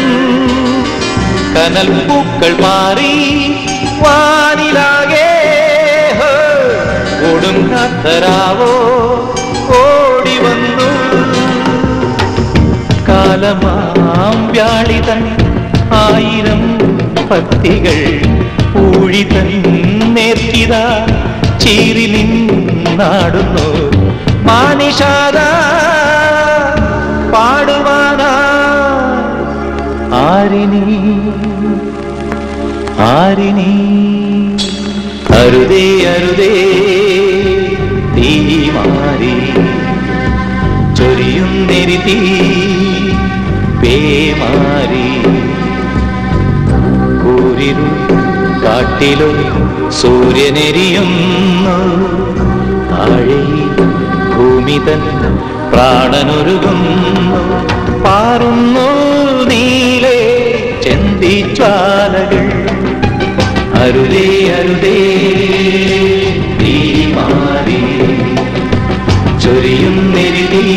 കനൽ പൂക്കൾ മാറി വാനിലാകെ ഹോ, ഓടും കാത്തരാവോ ഓടി വന്നു കാലമാം വ്യാളിതൻ ആയിരം ഭക്തികൾ ഊഴിതൻ നേർത്തിത ചീറി നിന്നാടുന്നു മാനിഷാദ പാടുവാനാ ആരിനി ആരിനി അരുതേ അരുതേ തീ മാറി ചൊരിയുന്നെരുതി പേമാരി കൂരിരു കാട്ടിലോ സൂര്യനെരിയുന്നു താഴെ ഭൂമി തൻ പ്രാണനൊരുകുന്നു പാറുന്നു നീലേ ചെന്തിജ്വാലകൾ അരുതേ അരുതേ തീ മാറി ചൊരിയുന്നെരുതി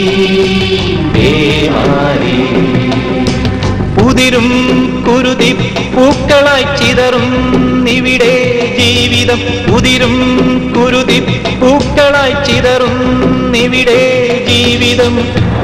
പേമാരി ഉതിരും കുരുതി പൂക്കളായി ചിതറും ഇവിടെ ജീവിതം ഉതിരും കുരുതി പൂക്കളായി ചിതറും ഇവിടെ ജീവിതം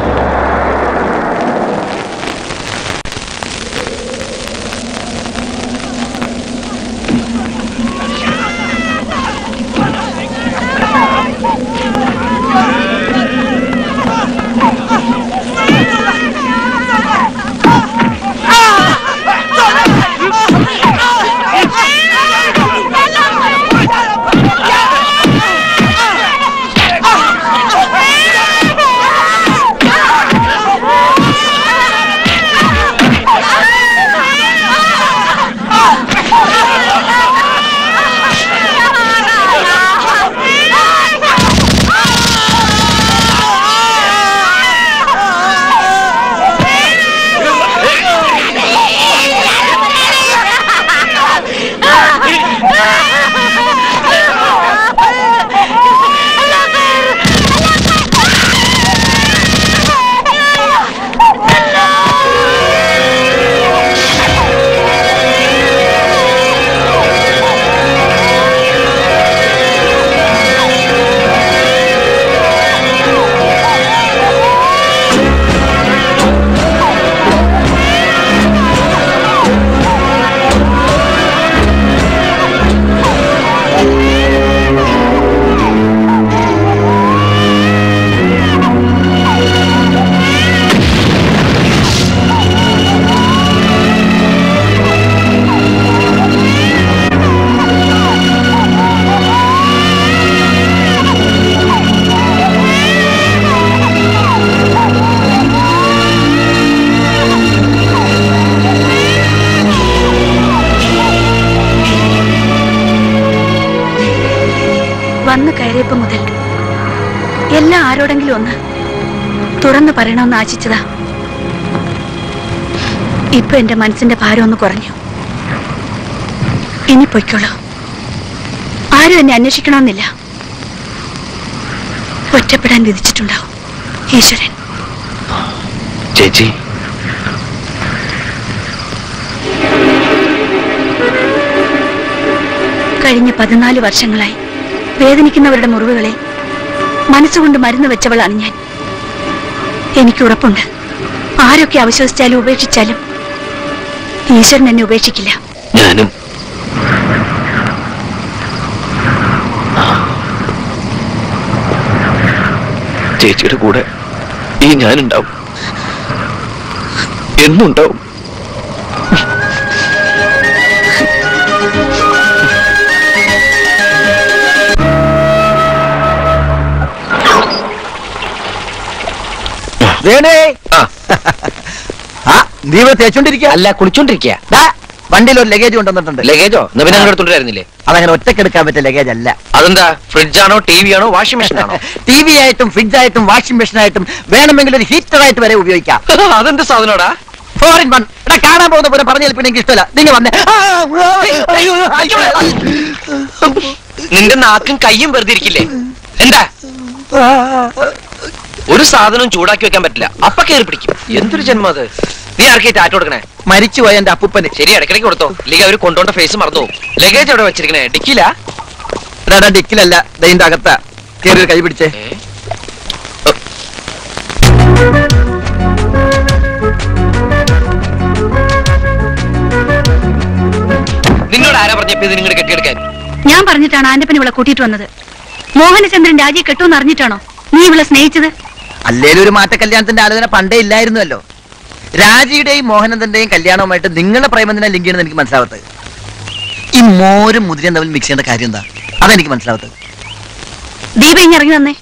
വന്നു കയറിയപ്പോ മുതൽ എല്ലാം ആരോടെങ്കിലും ഒന്ന് തുറന്നു പറയണമെന്ന് ആശിച്ചതാ ഇപ്പൊ എന്റെ മനസ്സിന്റെ ഭാരം ഒന്ന് കുറഞ്ഞു ഇനി പൊയ്ക്കോളൂ ആരും എന്നെ അന്വേഷിക്കണമെന്നില്ല ഒറ്റപ്പെടാൻ വിധിച്ചിട്ടുണ്ടാവും ഈശ്വരൻ ചേച്ചി കഴിഞ്ഞ പതിനാല് വർഷങ്ങളായി വേദനിക്കുന്നവരുടെ മുറിവുകളെ മനസ്സുകൊണ്ട് മരുന്ന് വെച്ചവളാണ് ഞാൻ എനിക്ക് ഉറപ്പുണ്ട് ആരൊക്കെ അവിശ്വസിച്ചാലും ഉപേക്ഷിച്ചാലും ഈശ്വരൻ എന്നെ ഉപേക്ഷിക്കില്ല ഞാനും ചേച്ചിയുടെ കൂടെ ഈ ഞാനുണ്ടാവും എന്നുണ്ടാവും വേണേ ആ നീ ഇവിടെ തേച്ചോണ്ടിരിക്കുക അല്ല കുളിച്ചോണ്ടിരിക്കുക വണ്ടിയിൽ ഒരു ലഗേജ് കൊണ്ടുവന്നിട്ടുണ്ട് ലഗേജോ എന്നാ പിന്നെ അങ്ങനെ എടുത്തോണ്ടിരുന്നില്ലേ അതങ്ങനെ ഒറ്റക്കെടുക്കാൻ പറ്റിയ ലഗേജ് അല്ല അതെന്താ ഫ്രിഡ്ജാണോ ടി വി ആണോ വാഷിംഗ് മെഷീൻ ആണോ ടി വി ആയിട്ടും ഫ്രിഡ്ജ് ആയിട്ടും വാഷിംഗ് മെഷീൻ ആയിട്ടും വേണമെങ്കിൽ ഒരു ഹീറ്റർ ആയിട്ട് വരെ ഉപയോഗിക്കാം അതെന്ത് സാധനോടാ ഫോറിൻ വൺ എടാ കാണാൻ പോകുന്ന പോലെ പറഞ്ഞു പിന്നെ എനിക്ക് ഇഷ്ടമല്ല നിങ്ങൾ വന്നേ ആ, ആ, അയ്യോ, അയ്യോ. നിന്റെ നാക്കും കയ്യും വെറുതെ ഇരിക്കില്ലേ എന്താ ഒരു സാധനവും ചൂടാക്കി വെക്കാൻ പറ്റില്ല അപ്പ കയറി പിടിക്കും എന്തൊരു ജന്മം അത് നീ ആർക്കേ ടാറ്റ കൊടുക്കണേ മരിച്ചുപോയ എന്റെ അപ്പൂപ്പന് ശരി ഇടയ്ക്കിടയ്ക്ക് കൊടുത്തോ ഇല്ലെങ്കിൽ അവര് കൊണ്ടോണ്ട ഫേസ് മറന്നു പോകും ലഗേജ് എവിടെ വെച്ചിരിക്കണേ ഡിക്കില്ല എടാ ഡിക്കിലല്ല ദൈന്റെ അകത്താ കേറി ഒരു കൈ പിടിച്ചേ നിന്നോട് ആരാ പറഞ്ഞപ്പോ ഇത് നിങ്ങളുടെ കെട്ടിയെടുക്കാൻ ഞാൻ പറഞ്ഞിട്ടാണ് ആന്റപ്പൻ ഇവളെ കൂട്ടിയിട്ട് വന്നത് മോഹനചന്ദ്രൻ രാജിയെ കെട്ടുമെന്ന് അറിഞ്ഞിട്ടാണോ നീ ഇവളെ സ്നേഹിച്ചത് അല്ലേലും ഒരു മാറ്റ കല്യാണത്തിന്റെ ആലോചന പണ്ടേ ഇല്ലായിരുന്നല്ലോ രാജിയുടെയും മോഹനന്ദന്റെയും കല്യാണവുമായിട്ട് നിങ്ങളുടെ പ്രേമത്തിനെ ലിങ്ക് ചെയ്യണമെന്ന് എനിക്ക് മനസ്സിലാവത്തത് ഈ മോരും മുതിരയും തമ്മിൽ മിക്സ് ചെയ്യേണ്ട കാര്യം എന്താ അതെനിക്ക് മനസ്സിലാവത്തത് ദീപ ഇങ്ങ് ഇറങ്ങി വന്നേ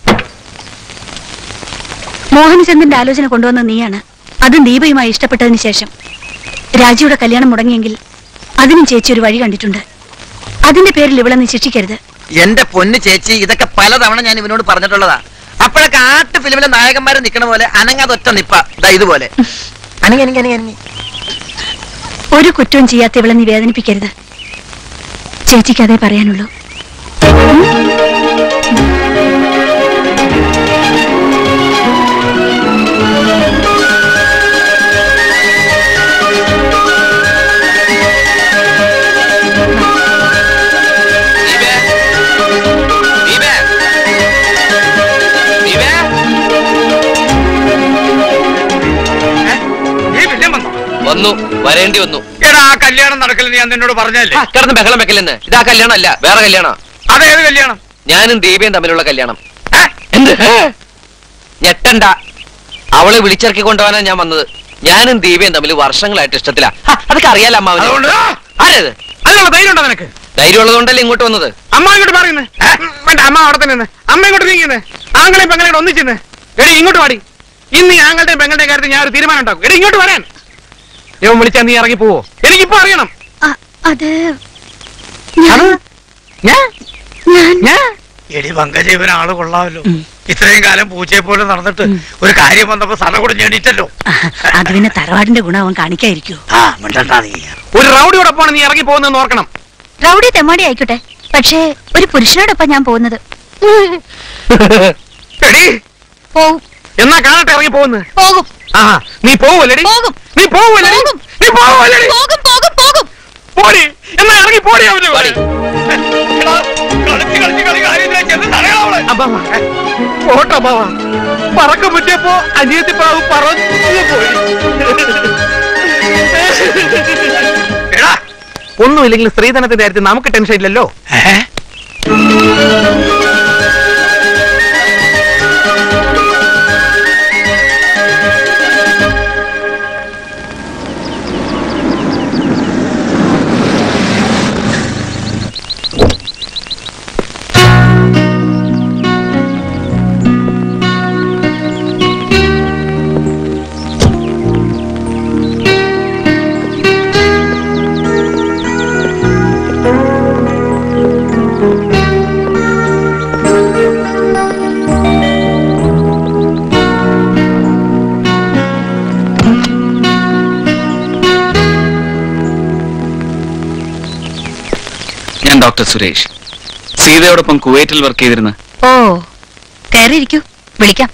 മോഹനചന്ദ്രന്റെ ആലോചന കൊണ്ടുവന്ന നീയാണ് അതും ദീപയുമായി ഇഷ്ടപ്പെട്ടതിന് ശേഷം രാജിയുടെ കല്യാണം മുടങ്ങിയെങ്കിൽ അതിനും ചേച്ചി ഒരു വഴി കണ്ടിട്ടുണ്ട് അതിന്റെ പേരിൽ ഇവളെ നീ ശിക്ഷിക്കരുത് എന്റെ പൊന്ന് ചേച്ചി ഇതൊക്കെ പലതവണ ഞാൻ ഇവനോട് പറഞ്ഞിട്ടുള്ളതാ അപ്പോഴൊക്കെ ആട്ട് ഫിലിമിലെ നായകന്മാരെ നിൽക്കണ പോലെ അനങ്ങാതെ ഒറ്റ നിപ്പ ദാ ഇതുപോലെ അനങ്ങി അനങ്ങി അനങ്ങി അനങ്ങി ഒരു കുറ്റവും ചെയ്യാത്ത ഇവളെ നീ വേദനിപ്പിക്കരുത് ചേച്ചിക്ക് അതേ പറയാനുള്ളൂ വന്നു വരേണ്ടി വന്നു എടാ ആ കല്യാണം നടക്കില്ല ഞാൻ നിന്നോട് പറഞ്ഞല്ലേ ആ, കിടന്ന് ബഹളം വെക്കലെന്ന് ഇതാ കല്യാണം അല്ല വേറെ കല്യാണം അതേത് കല്യാണം ഞാനും ദീപയും തമ്മിലുള്ള കല്യാണം എന്ത് ഞെട്ടണ്ട അവളെ വിളിച്ചിറക്കി കൊണ്ടുപോകാനാ ഞാൻ വന്നത് ഞാനും ദീപയും തമ്മിൽ വർഷങ്ങളായിട്ട് ഇഷ്ടത്തിലാ ഹ, അതൊക്കെ അറിയാലോ അമ്മാവന് അതുകൊണ്ട് ആരേത് അതിനുള്ള ധൈര്യം ഉണ്ടോ നിനക്ക് ധൈര്യം ഉള്ളതുകൊണ്ടല്ലേ ഇങ്ങോട്ട് വന്നത് അമ്മ ഇങ്ങോട്ട് പറയുന്നേ വേണ്ട അമ്മ അവിടെ തന്നെ നിന്ന്. അമ്മ ഇങ്ങോട്ട് നീങ്ങുന്നേ ആങ്ങളെയും പെങ്ങളെയും ഒന്നിച്ചിന്ന് എടി ഇങ്ങോട്ട് പാടി ഇന്ന് ഈ ആങ്ങളുടെയും പെങ്ങളുടെയും കാര്യത്തിൽ ഞാൻ ഒരു തീരുമാനം ഉണ്ടാക്കും എടി ഇങ്ങോട്ട് വരാൻ ഇവൻ വിളിച്ചാൽ നീ ഇറങ്ങി പോവോ എനിക്കിപ്പോ അറിയണം അത് എടി പങ്കജ ഇവൻ ആള് കൊള്ളാമല്ലോ ഇത്രയും കാലം പൂച്ചയെ പോലെ നടന്നിട്ട് ഒരു കാര്യം വന്നപ്പോ സട കൂടെ ഞെണിച്ചല്ലോ അത് പിന്നെ തറവാടിന്റെ ഗുണം അവൻ കാണിക്കായിരിക്കൂ ഒരു റൗഡിയോടൊപ്പമാണ് നീ ഇറങ്ങി പോകുന്നതെന്ന് ഓർക്കണം റൗഡി തെമ്മാടി ആയിക്കോട്ടെ പക്ഷേ ഒരു പുരുഷനോടൊപ്പം ഞാൻ പോകുന്നത് എടി പോവും എന്നാ കാണട്ടെ ഇറങ്ങി പോകുന്നത് പോകും ആ നീ പോവല്ലേടി പോകും നീ പോവല്ലേ നീ പോവല്ലേടി പോകും പോകും പോകും പോടി എന്നാ ഇറങ്ങി പോടി അവന് എടാ, കളിച്ച് കളിച്ച് കളി കാര്യത്തിലാ ചെന്ന് തടയണം അവളെ. പോട്ടെ അമ്മാവ പറക്കം പറ്റിയപ്പോ അനിയത്തി പ്രാവ് പറഞ്ഞു പോയി എടാ ഒന്നുമില്ലെങ്കിൽ സ്ത്രീധനത്തിന്റെ കാര്യത്തിൽ നമുക്ക് ടെൻഷൻ ഇല്ലല്ലോ ഞാൻ ഡോക്ടർ സുരേഷ് സീതയോടൊപ്പം കുവൈറ്റിൽ വർക്ക് ചെയ്തിരുന്ന ഓ കയറിയിരിക്കൂ വിളിക്കാം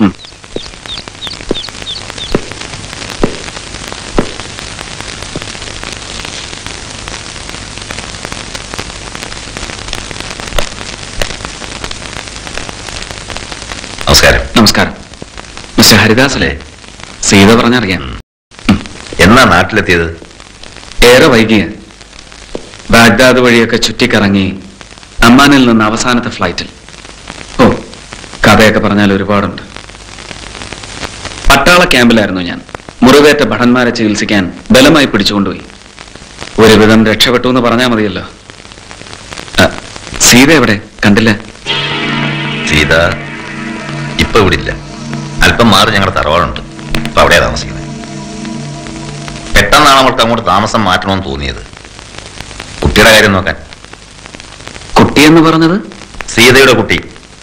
നമസ്കാരം നമസ്കാരം മിസ്റ്റർ ഹരിദാസ് അല്ലേ സീത പറഞ്ഞറിയാം എന്നാ നാട്ടിലെത്തിയത് ഏറെ വൈകിയ ബാഗ്ദാദ് വഴിയൊക്കെ ചുറ്റിക്കറങ്ങി അമ്മാനിൽ നിന്ന് അവസാനത്തെ ഫ്ലൈറ്റിൽ ഓ കഥയൊക്കെ പറഞ്ഞാൽ ഒരുപാടുണ്ട് പട്ടാള ക്യാമ്പിലായിരുന്നു ഞാൻ മുറിവേറ്റ ഭടന്മാരെ ചികിത്സിക്കാൻ ബലമായി പിടിച്ചുകൊണ്ടുപോയി ഒരുവിധം രക്ഷപ്പെട്ടു എന്ന് പറഞ്ഞാൽ മതിയല്ലോ ആ, സീത എവിടെ കണ്ടില്ല സീത ഇപ്പൊ ഇവിടെ ഇല്ല അല്പം മാറി ഞങ്ങളുടെ തറവാടുണ്ട് അപ്പൊ അവിടെയാ താമസിക്കുന്നത് പെട്ടെന്നാണ് അവൾക്ക് അങ്ങോട്ട് താമസം മാറ്റണമെന്ന് തോന്നിയത് കുട്ടിയുടെ കാര്യം നോക്കാൻ കുട്ടി എന്ന് പറഞ്ഞത് സീതയുടെ കുട്ടി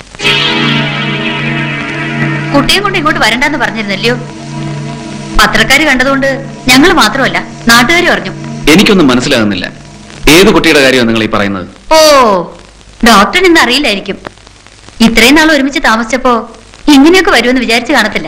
കുട്ടിയെ കൊണ്ട് ഇങ്ങോട്ട് വരണ്ടെന്ന് പറഞ്ഞിരുന്നല്ലയോ പത്രക്കാര് കണ്ടതുകൊണ്ട് ഞങ്ങൾ മാത്രമല്ല നാട്ടുകാരും അറിഞ്ഞു എനിക്കൊന്നും മനസ്സിലാകുന്നില്ല ഏത് കുട്ടിയുടെ കാര്യമാണ് നിങ്ങൾ ഈ പറയുന്നത് ഓ ഡോക്ടറിന് ഇന്ന് അറിയില്ലായിരിക്കും ഇത്രയും നാൾ ഒരുമിച്ച് താമസിച്ചപ്പോ ഇങ്ങനെയൊക്കെ വരുമെന്ന് വിചാരിച്ചു കാണത്തില്ല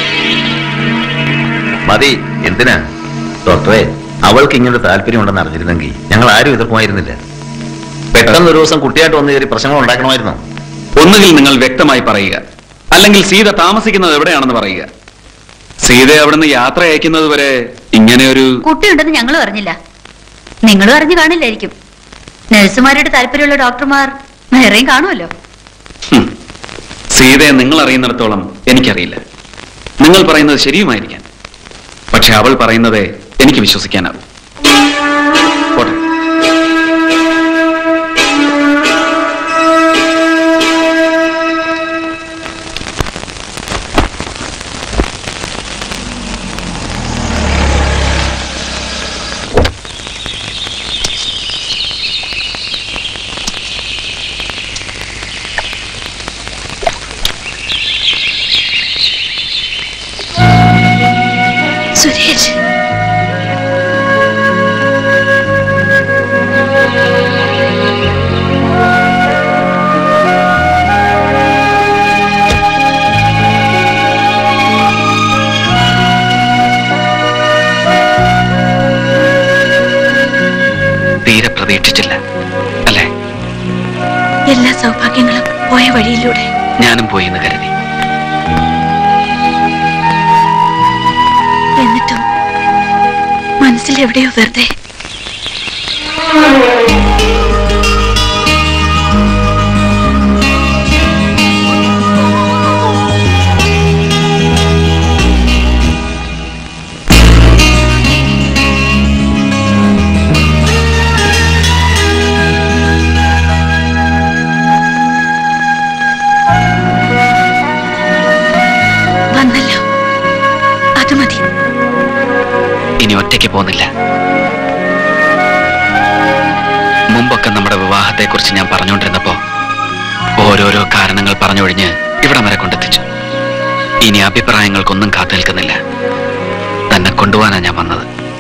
മതി എന്തിനാ ഡോക്ടറെ അവൾക്ക് ഇങ്ങനെ താല്പര്യം ഉണ്ടെന്ന് അറിഞ്ഞിരുന്നെങ്കിൽ ഞങ്ങൾ ആരും എതിർക്കുമായിരുന്നില്ല പെട്ടെന്ന് ഒരു ദിവസം കുട്ടിയായിട്ട് വന്ന് കയറി പ്രശ്നങ്ങൾ ഉണ്ടാക്കണമായിരുന്നോ ഒന്നുകിൽ നിങ്ങൾ വ്യക്തമായി പറയുക അല്ലെങ്കിൽ സീത താമസിക്കുന്നത് എവിടെയാണെന്ന് പറയുക സീതയെ അവിടുന്ന് യാത്ര അയക്കുന്നത് വരെ ഇങ്ങനെ ഒരു കുട്ടിയുണ്ടെന്ന് ഞങ്ങളും അറിഞ്ഞില്ല നിങ്ങളും അറിഞ്ഞു കാണില്ലായിരിക്കും നഴ്സുമാരുടെ താല്പര്യമുള്ള ഡോക്ടർമാർ വേറെയും കാണുമല്ലോ സീതയെ നിങ്ങൾ അറിയുന്നിടത്തോളം എനിക്കറിയില്ല നിങ്ങൾ പറയുന്നത് ശരിയുമായിരിക്കാം പക്ഷെ അവൾ പറയുന്നതേ എനിക്ക് വിശ്വസിക്കാനാവും പോട്ടെ സുരേഷ് തീരെ പ്രതീക്ഷിച്ചില്ല അല്ലേ എല്ലാ സൗഭാഗ്യങ്ങളും പോയ വഴിയിലൂടെ ഞാനും പോയി എന്ന് കരുതി എന്നിട്ടും മനസ്സിൽ എവിടെയോ വെറുതെ വന്നല്ലോ അത് മതി ഇനി ഒറ്റയ്ക്ക് പോകുന്നില്ല മുമ്പൊക്കെ നമ്മുടെ വിവാഹത്തെക്കുറിച്ച് ഞാൻ പറഞ്ഞുകൊണ്ടിരുന്നപ്പോ ഓരോരോ കാരണങ്ങൾ പറഞ്ഞൊഴിഞ്ഞ് ഇവിടം വരെ കൊണ്ടെത്തിച്ചു ഇനി അഭിപ്രായങ്ങൾക്കൊന്നും കാത്തു നിൽക്കുന്നില്ല തന്നെ കൊണ്ടുപോകാനാ ഞാൻ വന്നത്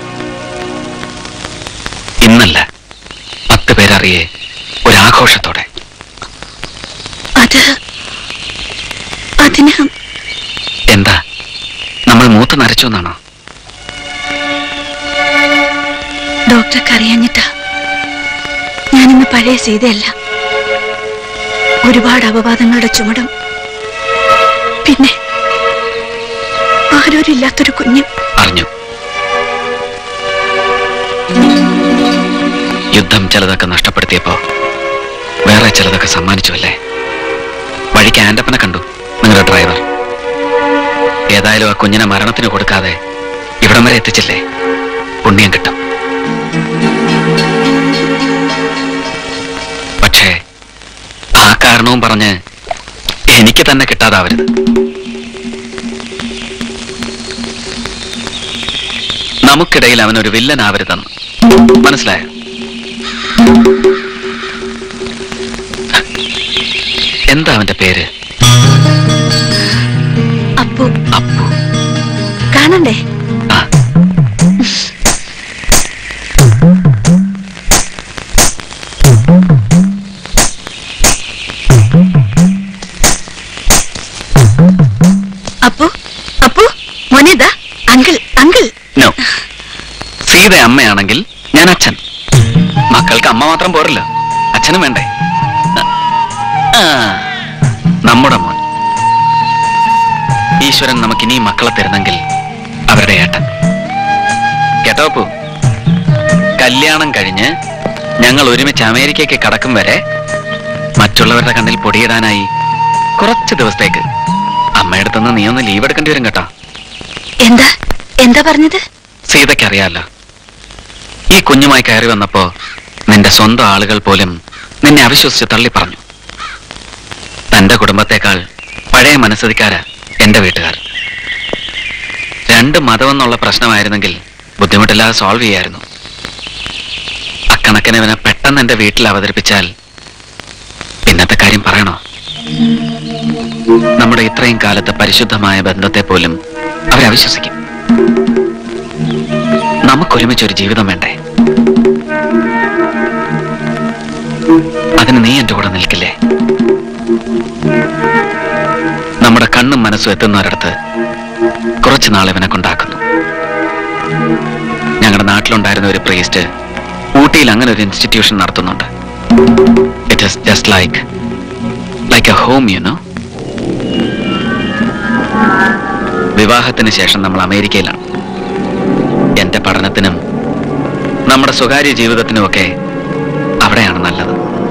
ഇന്നല്ല പത്ത് പേരറിയെ ഒരാഘോഷത്തോടെ അത് അതിന് എന്താ നമ്മൾ മൂത്ത് നരച്ചു എന്നാണോ ഡോക്ടർക്ക് അറിയാഞ്ഞിട്ടാ ഞാനിന്ന് പഴയ സീതയല്ല ഒരുപാട് അപവാദങ്ങളുടെ ചുമടും പിന്നെ ആരോരില്ലാത്തൊരു കുഞ്ഞും അറിഞ്ഞു യുദ്ധം ചിലതൊക്കെ നഷ്ടപ്പെടുത്തിയപ്പോ വേറെ ചിലതൊക്കെ സമ്മാനിച്ചു അല്ലേ വഴിക്ക് ആൻഡപ്പനെ കണ്ടു നിങ്ങളുടെ ഡ്രൈവർ ഏതായാലും ആ കുഞ്ഞിനെ മരണത്തിന് കൊടുക്കാതെ ഇവിടം വരെ എത്തിച്ചില്ലേ പുണ്യം കിട്ടും പക്ഷേ ആ കാരണവും പറഞ്ഞ് എനിക്ക് തന്നെ കിട്ടാതാവരുത് നമുക്കിടയിൽ അവനൊരു വില്ലനാവരുതെന്ന് മനസ്സിലായോ എന്താ അവന്റെ പേര് അപ്പു അപ്പു കാണണ്ടേ അപ്പു അപ്പു മോനിതാ അങ്കിൾ അങ്കിൾ നോ സീത അമ്മയാണെങ്കിൽ ഞാൻ അച്ഛൻ മക്കൾക്ക് അമ്മ മാത്രം പോരല്ലോ അച്ഛനും വേണ്ടേ ആ, നമ്മുടെ മോൻ ഈശ്വരൻ നമുക്ക് ഇനിയും മക്കളെ തരുന്നെങ്കിൽ അവരുടെ ഏട്ടൻ കേട്ടോ അപ്പു കല്യാണം കഴിഞ്ഞ് ഞങ്ങൾ ഒരുമിച്ച് അമേരിക്കയ്ക്ക് കടക്കും വരെ മറ്റുള്ളവരുടെ കണ്ണിൽ പൊടിയിടാനായി കുറച്ച് ദിവസത്തേക്ക് അമ്മയടുത്തുനിന്ന് നീ ഒന്ന് ലീവ് എടുക്കേണ്ടി വരും കേട്ടോ എന്താ എന്താ പറഞ്ഞത് സീതയ്ക്കറിയാലോ ഈ കുഞ്ഞുമായി കയറി വന്നപ്പോ നിന്റെ സ്വന്തം ആളുകൾ പോലും നിന്നെ അവിശ്വസിച്ച് തള്ളി പറഞ്ഞു തന്റെ കുടുംബത്തെക്കാൾ പഴയ മനസ്സതിക്കാരാ എന്റെ വീട്ടുകാർ രണ്ട് മതമെന്നുള്ള പ്രശ്നമായിരുന്നെങ്കിൽ ബുദ്ധിമുട്ടില്ലാതെ സോൾവ് ചെയ്യായിരുന്നു അക്കണക്കിന് ഇവനെ പെട്ടെന്ന് എന്റെ വീട്ടിൽ അവതരിപ്പിച്ചാൽ പിന്നത്തെ കാര്യം പറയണോ നമ്മുടെ ഇത്രയും കാലത്തെ പരിശുദ്ധമായ ബന്ധത്തെ പോലും അവരെ അവിശ്വസിക്കും നമുക്കൊരുമിച്ച് ഒരു ജീവിതം വേണ്ടേ അതിന് നീ എന്റെ കൂടെ നിൽക്കില്ലേ നമ്മുടെ കണ്ണും മനസ്സും എത്തുന്നവരടുത്ത് കുറച്ചു നാൾ ഇവനെ കൊണ്ടാക്കുന്നു ഞങ്ങളുടെ നാട്ടിലുണ്ടായിരുന്ന ഒരു പ്രീസ്റ്റ് ഊട്ടിയിൽ അങ്ങനെ ഒരു ഇൻസ്റ്റിറ്റ്യൂഷൻ നടത്തുന്നുണ്ട് it is just like like a home you know വിവാഹത്തിന് ശേഷം നമ്മൾ അമേരിക്കയിലാണ് എന്റെ പഠനത്തിനും നമ്മുടെ സ്വകാര്യ ജീവിതത്തിനുമൊക്കെ അവിടെയാണ് നല്ലത്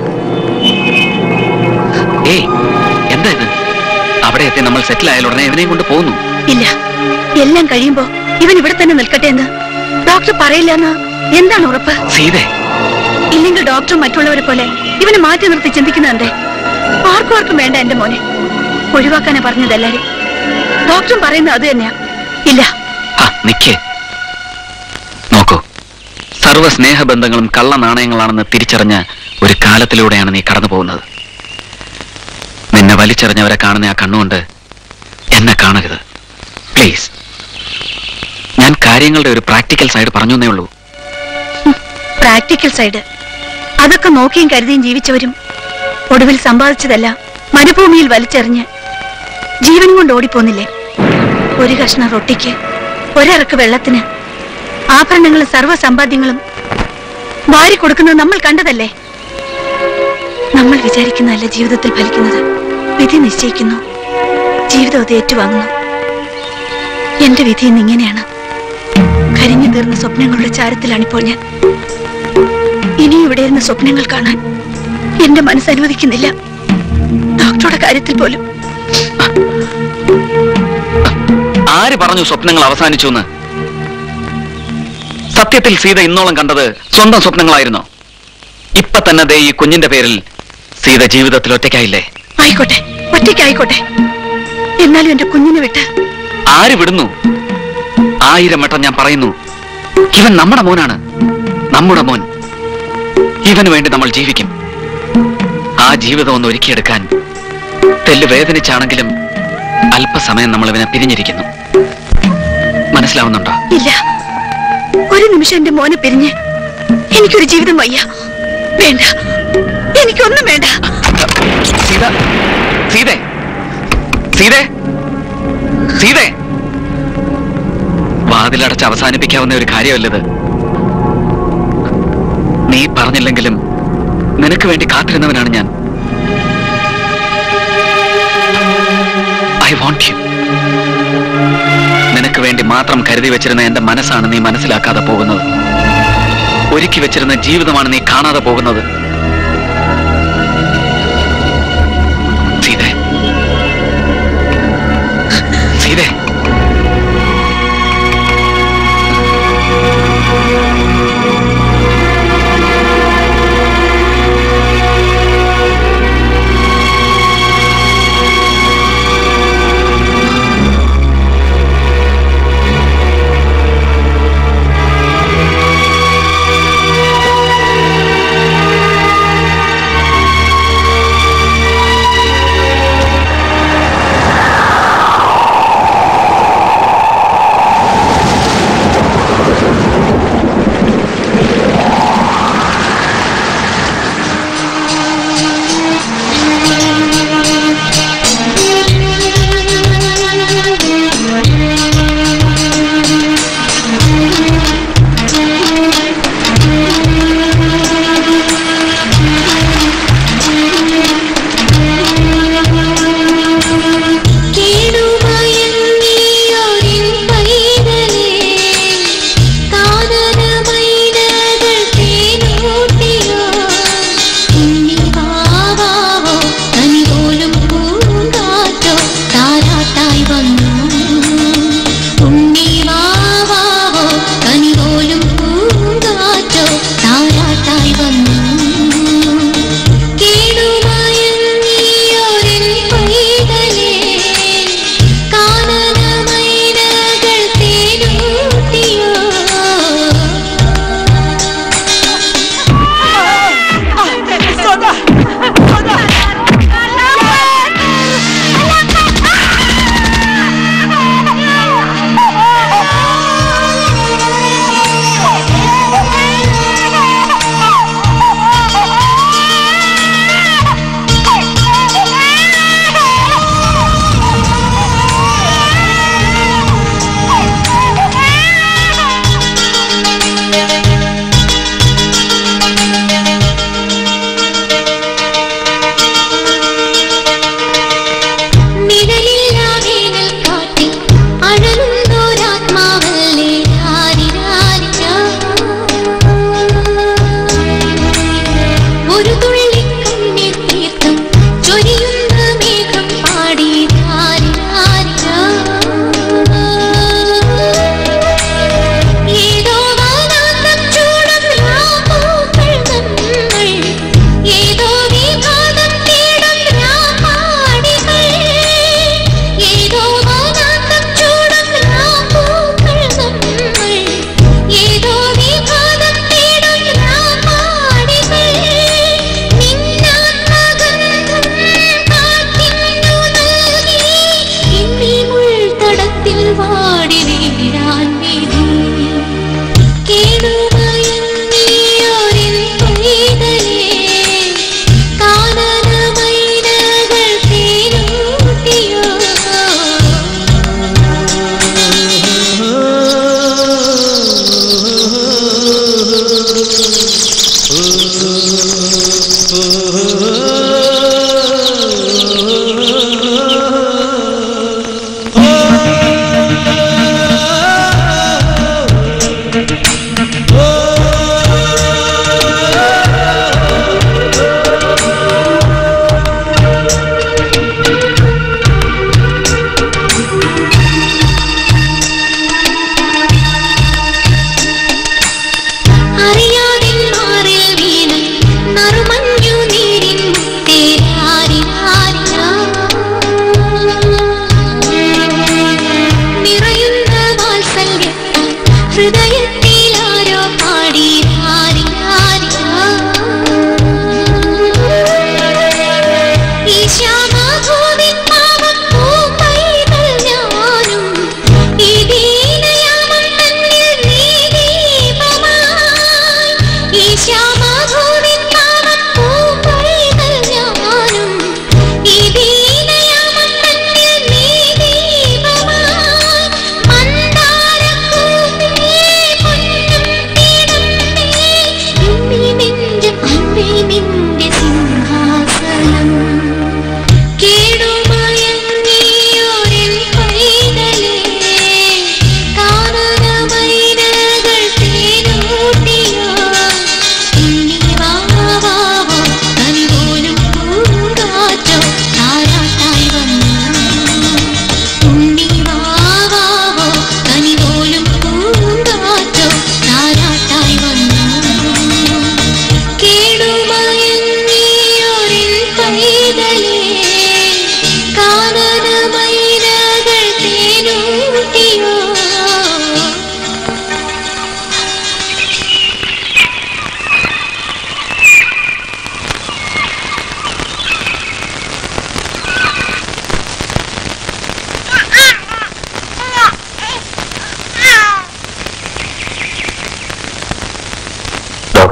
ഏയ് എന്താ ഇത് അവിടെ എത്തി നമ്മൾ സെറ്റിൽ ആയാൽ ഉടനെ ഇവനെയും കൊണ്ട് പോകുന്നു ഇല്ല എല്ലാം കഴിയുമ്പോ ഇവൻ ഇവിടെ തന്നെ നിൽക്കട്ടെ എന്ന് ഡോക്ടർ പറയില്ലെന്ന് എന്താണ് ഉറപ്പ് സീതേ ഇല്ലെങ്കിൽ ഡോക്ടറും മറ്റുള്ളവരെ പോലെ ഇവനെ മാറ്റി നിർത്തി ചിന്തിക്കുന്നുണ്ടേ ആർക്കും ആർക്കും വേണ്ട എന്റെ മോനെ ഒഴിവാക്കാനാ പറഞ്ഞത് എല്ലാരും ഡോക്ടറും പറയുന്നത് അത് തന്നെയാ ഇല്ല ആ നിക്കേ നോക്കൂ സർവ്വ സ്നേഹബന്ധങ്ങളും കള്ള നാണയങ്ങളാണെന്ന് തിരിച്ചറിഞ്ഞ ഒരു കാലത്തിലൂടെയാണ് നീ കടന്നു പോകുന്നത് നിന്നെ വലിച്ചെറിഞ്ഞവരെ കാണുന്ന ആ കണ്ണുകൊണ്ട് എന്നെ കാണരുത് പ്ലീസ് ഞാൻ കാര്യങ്ങളുടെ ഒരു പ്രാക്ടിക്കൽ സൈഡ് പറഞ്ഞു എന്നേ ഉള്ളൂ പ്രാക്ടിക്കൽ സൈഡ് അതൊക്കെ നോക്കിയും കരുതിയും ജീവിച്ചവരും ഒടുവിൽ സമ്പാദിച്ചതല്ല മരുഭൂമിയിൽ വലിച്ചെറിഞ്ഞ് ജീവൻ കൊണ്ട് ഓടിപ്പോന്നില്ലേ ഒരു കഷ്ണം റൊട്ടിക്ക് ഒരിറക്ക് വെള്ളത്തിന് ആഭരണങ്ങളും സർവ്വ സമ്പാദ്യങ്ങളും വാരി കൊടുക്കുന്നത് നമ്മൾ കണ്ടതല്ലേ നമ്മൾ വിചാരിക്കുന്നതല്ല ജീവിതത്തിൽ ഫലിക്കുന്നത് വിധി നിശ്ചയിക്കുന്നു ജീവിതം അത് ഏറ്റുവാങ്ങുന്നു എന്റെ വിധി ഇന്ന് ഇങ്ങനെയാണ് കരിഞ്ഞു തീർന്ന സ്വപ്നങ്ങളുടെ ചാരത്തിലാണിപ്പോൾ ഞാൻ ഇനി ഇവിടെ ഇരുന്ന് സ്വപ്നങ്ങൾ കാണാൻ എന്റെ മനസ്സ് അനുവദിക്കുന്നില്ല ഡോക്ടറുടെ കാര്യത്തിൽ പോലും ആര് പറഞ്ഞു സ്വപ്നങ്ങൾ അവസാനിച്ചു എന്ന് സത്യത്തിൽ സീത ഇന്നോളം കണ്ടത് സ്വന്തം സ്വപ്നങ്ങളായിരുന്നോ ഇപ്പൊ തന്നെ ദേ ഈ കുഞ്ഞിന്റെ പേരിൽ സീത ജീവിതത്തിൽ ഒറ്റയ്ക്കായില്ലേ ആയിക്കോട്ടെ ഒറ്റയ്ക്കായിക്കോട്ടെ എന്നാലും എന്റെ കുഞ്ഞിനെ വിട്ട് ആര് വിടുന്നു ആയിരം വട്ടം ഞാൻ പറയുന്നു ഇവൻ നമ്മുടെ മോനാണ് നമ്മുടെ മോൻ ഇവന് വേണ്ടി നമ്മൾ ജീവിക്കും ആ ജീവിതം ഒന്ന് ഒരുക്കിയെടുക്കാൻ തെല്ല് വേദനിച്ചാണെങ്കിലും അല്പസമയം നമ്മൾ ഇവനെ പിരിഞ്ഞിരിക്കുന്നു മനസ്സിലാവുന്നുണ്ടോ ഇല്ല ഒരു നിമിഷം എന്റെ മോനെ പിരിഞ്ഞ് എനിക്കൊരു ജീവിതം വയ്യ വേണ്ട എനിക്കൊന്നും വേണ്ട സീത സീതേ സീതേ സീതേ വാതിലടച്ച് അവസാനിപ്പിക്കാവുന്ന ഒരു കാര്യമല്ലത് നീ പറഞ്ഞില്ലെങ്കിലും നിനക്ക് വേണ്ടി കാത്തിരുന്നവനാണ് ഞാൻ ഐ വോണ്ട് യു നിനക്ക് വേണ്ടി മാത്രം കരുതി വെച്ചിരുന്ന എന്റെ മനസ്സാണ് നീ മനസ്സിലാക്കാതെ പോകുന്നത് ഒരുക്കി വെച്ചിരുന്ന ജീവിതമാണ് നീ കാണാതെ പോകുന്നത് സീതേ സീതേ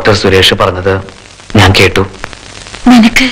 ഡോക്ടർ സുരേഷ് പറഞ്ഞത് ഞാൻ കേട്ടു നിനക്ക്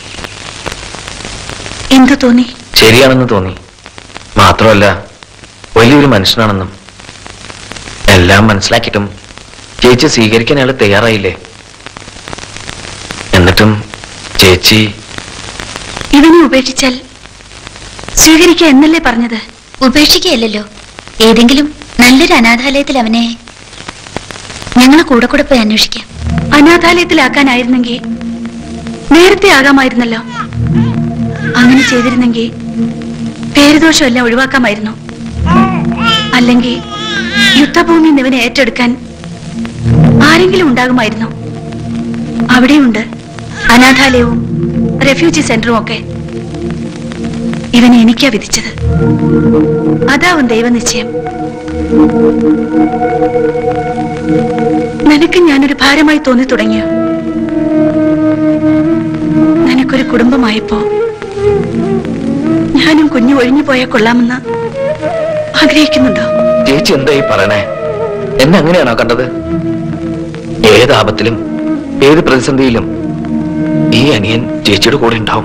എന്തു തോന്നി ശരിയാണെന്ന് തോന്നി മാത്രമല്ല വലിയൊരു മനുഷ്യനാണെന്നും എല്ലാം മനസ്സിലാക്കിയിട്ടും ചേച്ചി സ്വീകരിക്കാൻ അയാൾ തയ്യാറായില്ലേ എന്നിട്ടും ചേച്ചി ഇവനെ ഉപേക്ഷിച്ചാൽ സ്വീകരിക്കുക എന്നല്ലേ പറഞ്ഞത് ഉപേക്ഷിക്കുകയല്ലല്ലോ ഏതെങ്കിലും നല്ലൊരു അനാഥാലയത്തിൽ അവനെ ഞങ്ങൾ കൂടെ കൂടെ പോയി അന്വേഷിക്കാം അനാഥാലയത്തിലാക്കാനായിരുന്നെങ്കിൽ നേരത്തെ ആകാമായിരുന്നല്ലോ അങ്ങനെ ചെയ്തിരുന്നെങ്കിൽ പേരുദോഷം എല്ലാം ഒഴിവാക്കാമായിരുന്നു അല്ലെങ്കിൽ യുദ്ധഭൂമി നിവനെ ഏറ്റെടുക്കാൻ ആരെങ്കിലും ഉണ്ടാകുമായിരുന്നു അവിടെയുണ്ട് അനാഥാലയവും റെഫ്യൂജി സെന്ററും ഒക്കെ ഇവനെ എനിക്കാ വിധിച്ചത് അതാവും ദൈവനിശ്ചയം നിനക്ക് ഞാനൊരു ഭാരമായി തോന്നി തുടങ്ങിയോ നിനക്കൊരു കുടുംബമായപ്പോ ഞാനും കുഞ്ഞു ഒഴിഞ്ഞു പോയാൽ കൊള്ളാമെന്ന് ആഗ്രഹിക്കുന്നുണ്ടോ ചേച്ചി എന്തായി പറയണേ എന്നെ അങ്ങനെയാണോ കണ്ടത് ഏത് ആപത്തിലും ഏത് പ്രതിസന്ധിയിലും ഈ അനിയൻ ചേച്ചിയുടെ കൂടെ ഉണ്ടാവും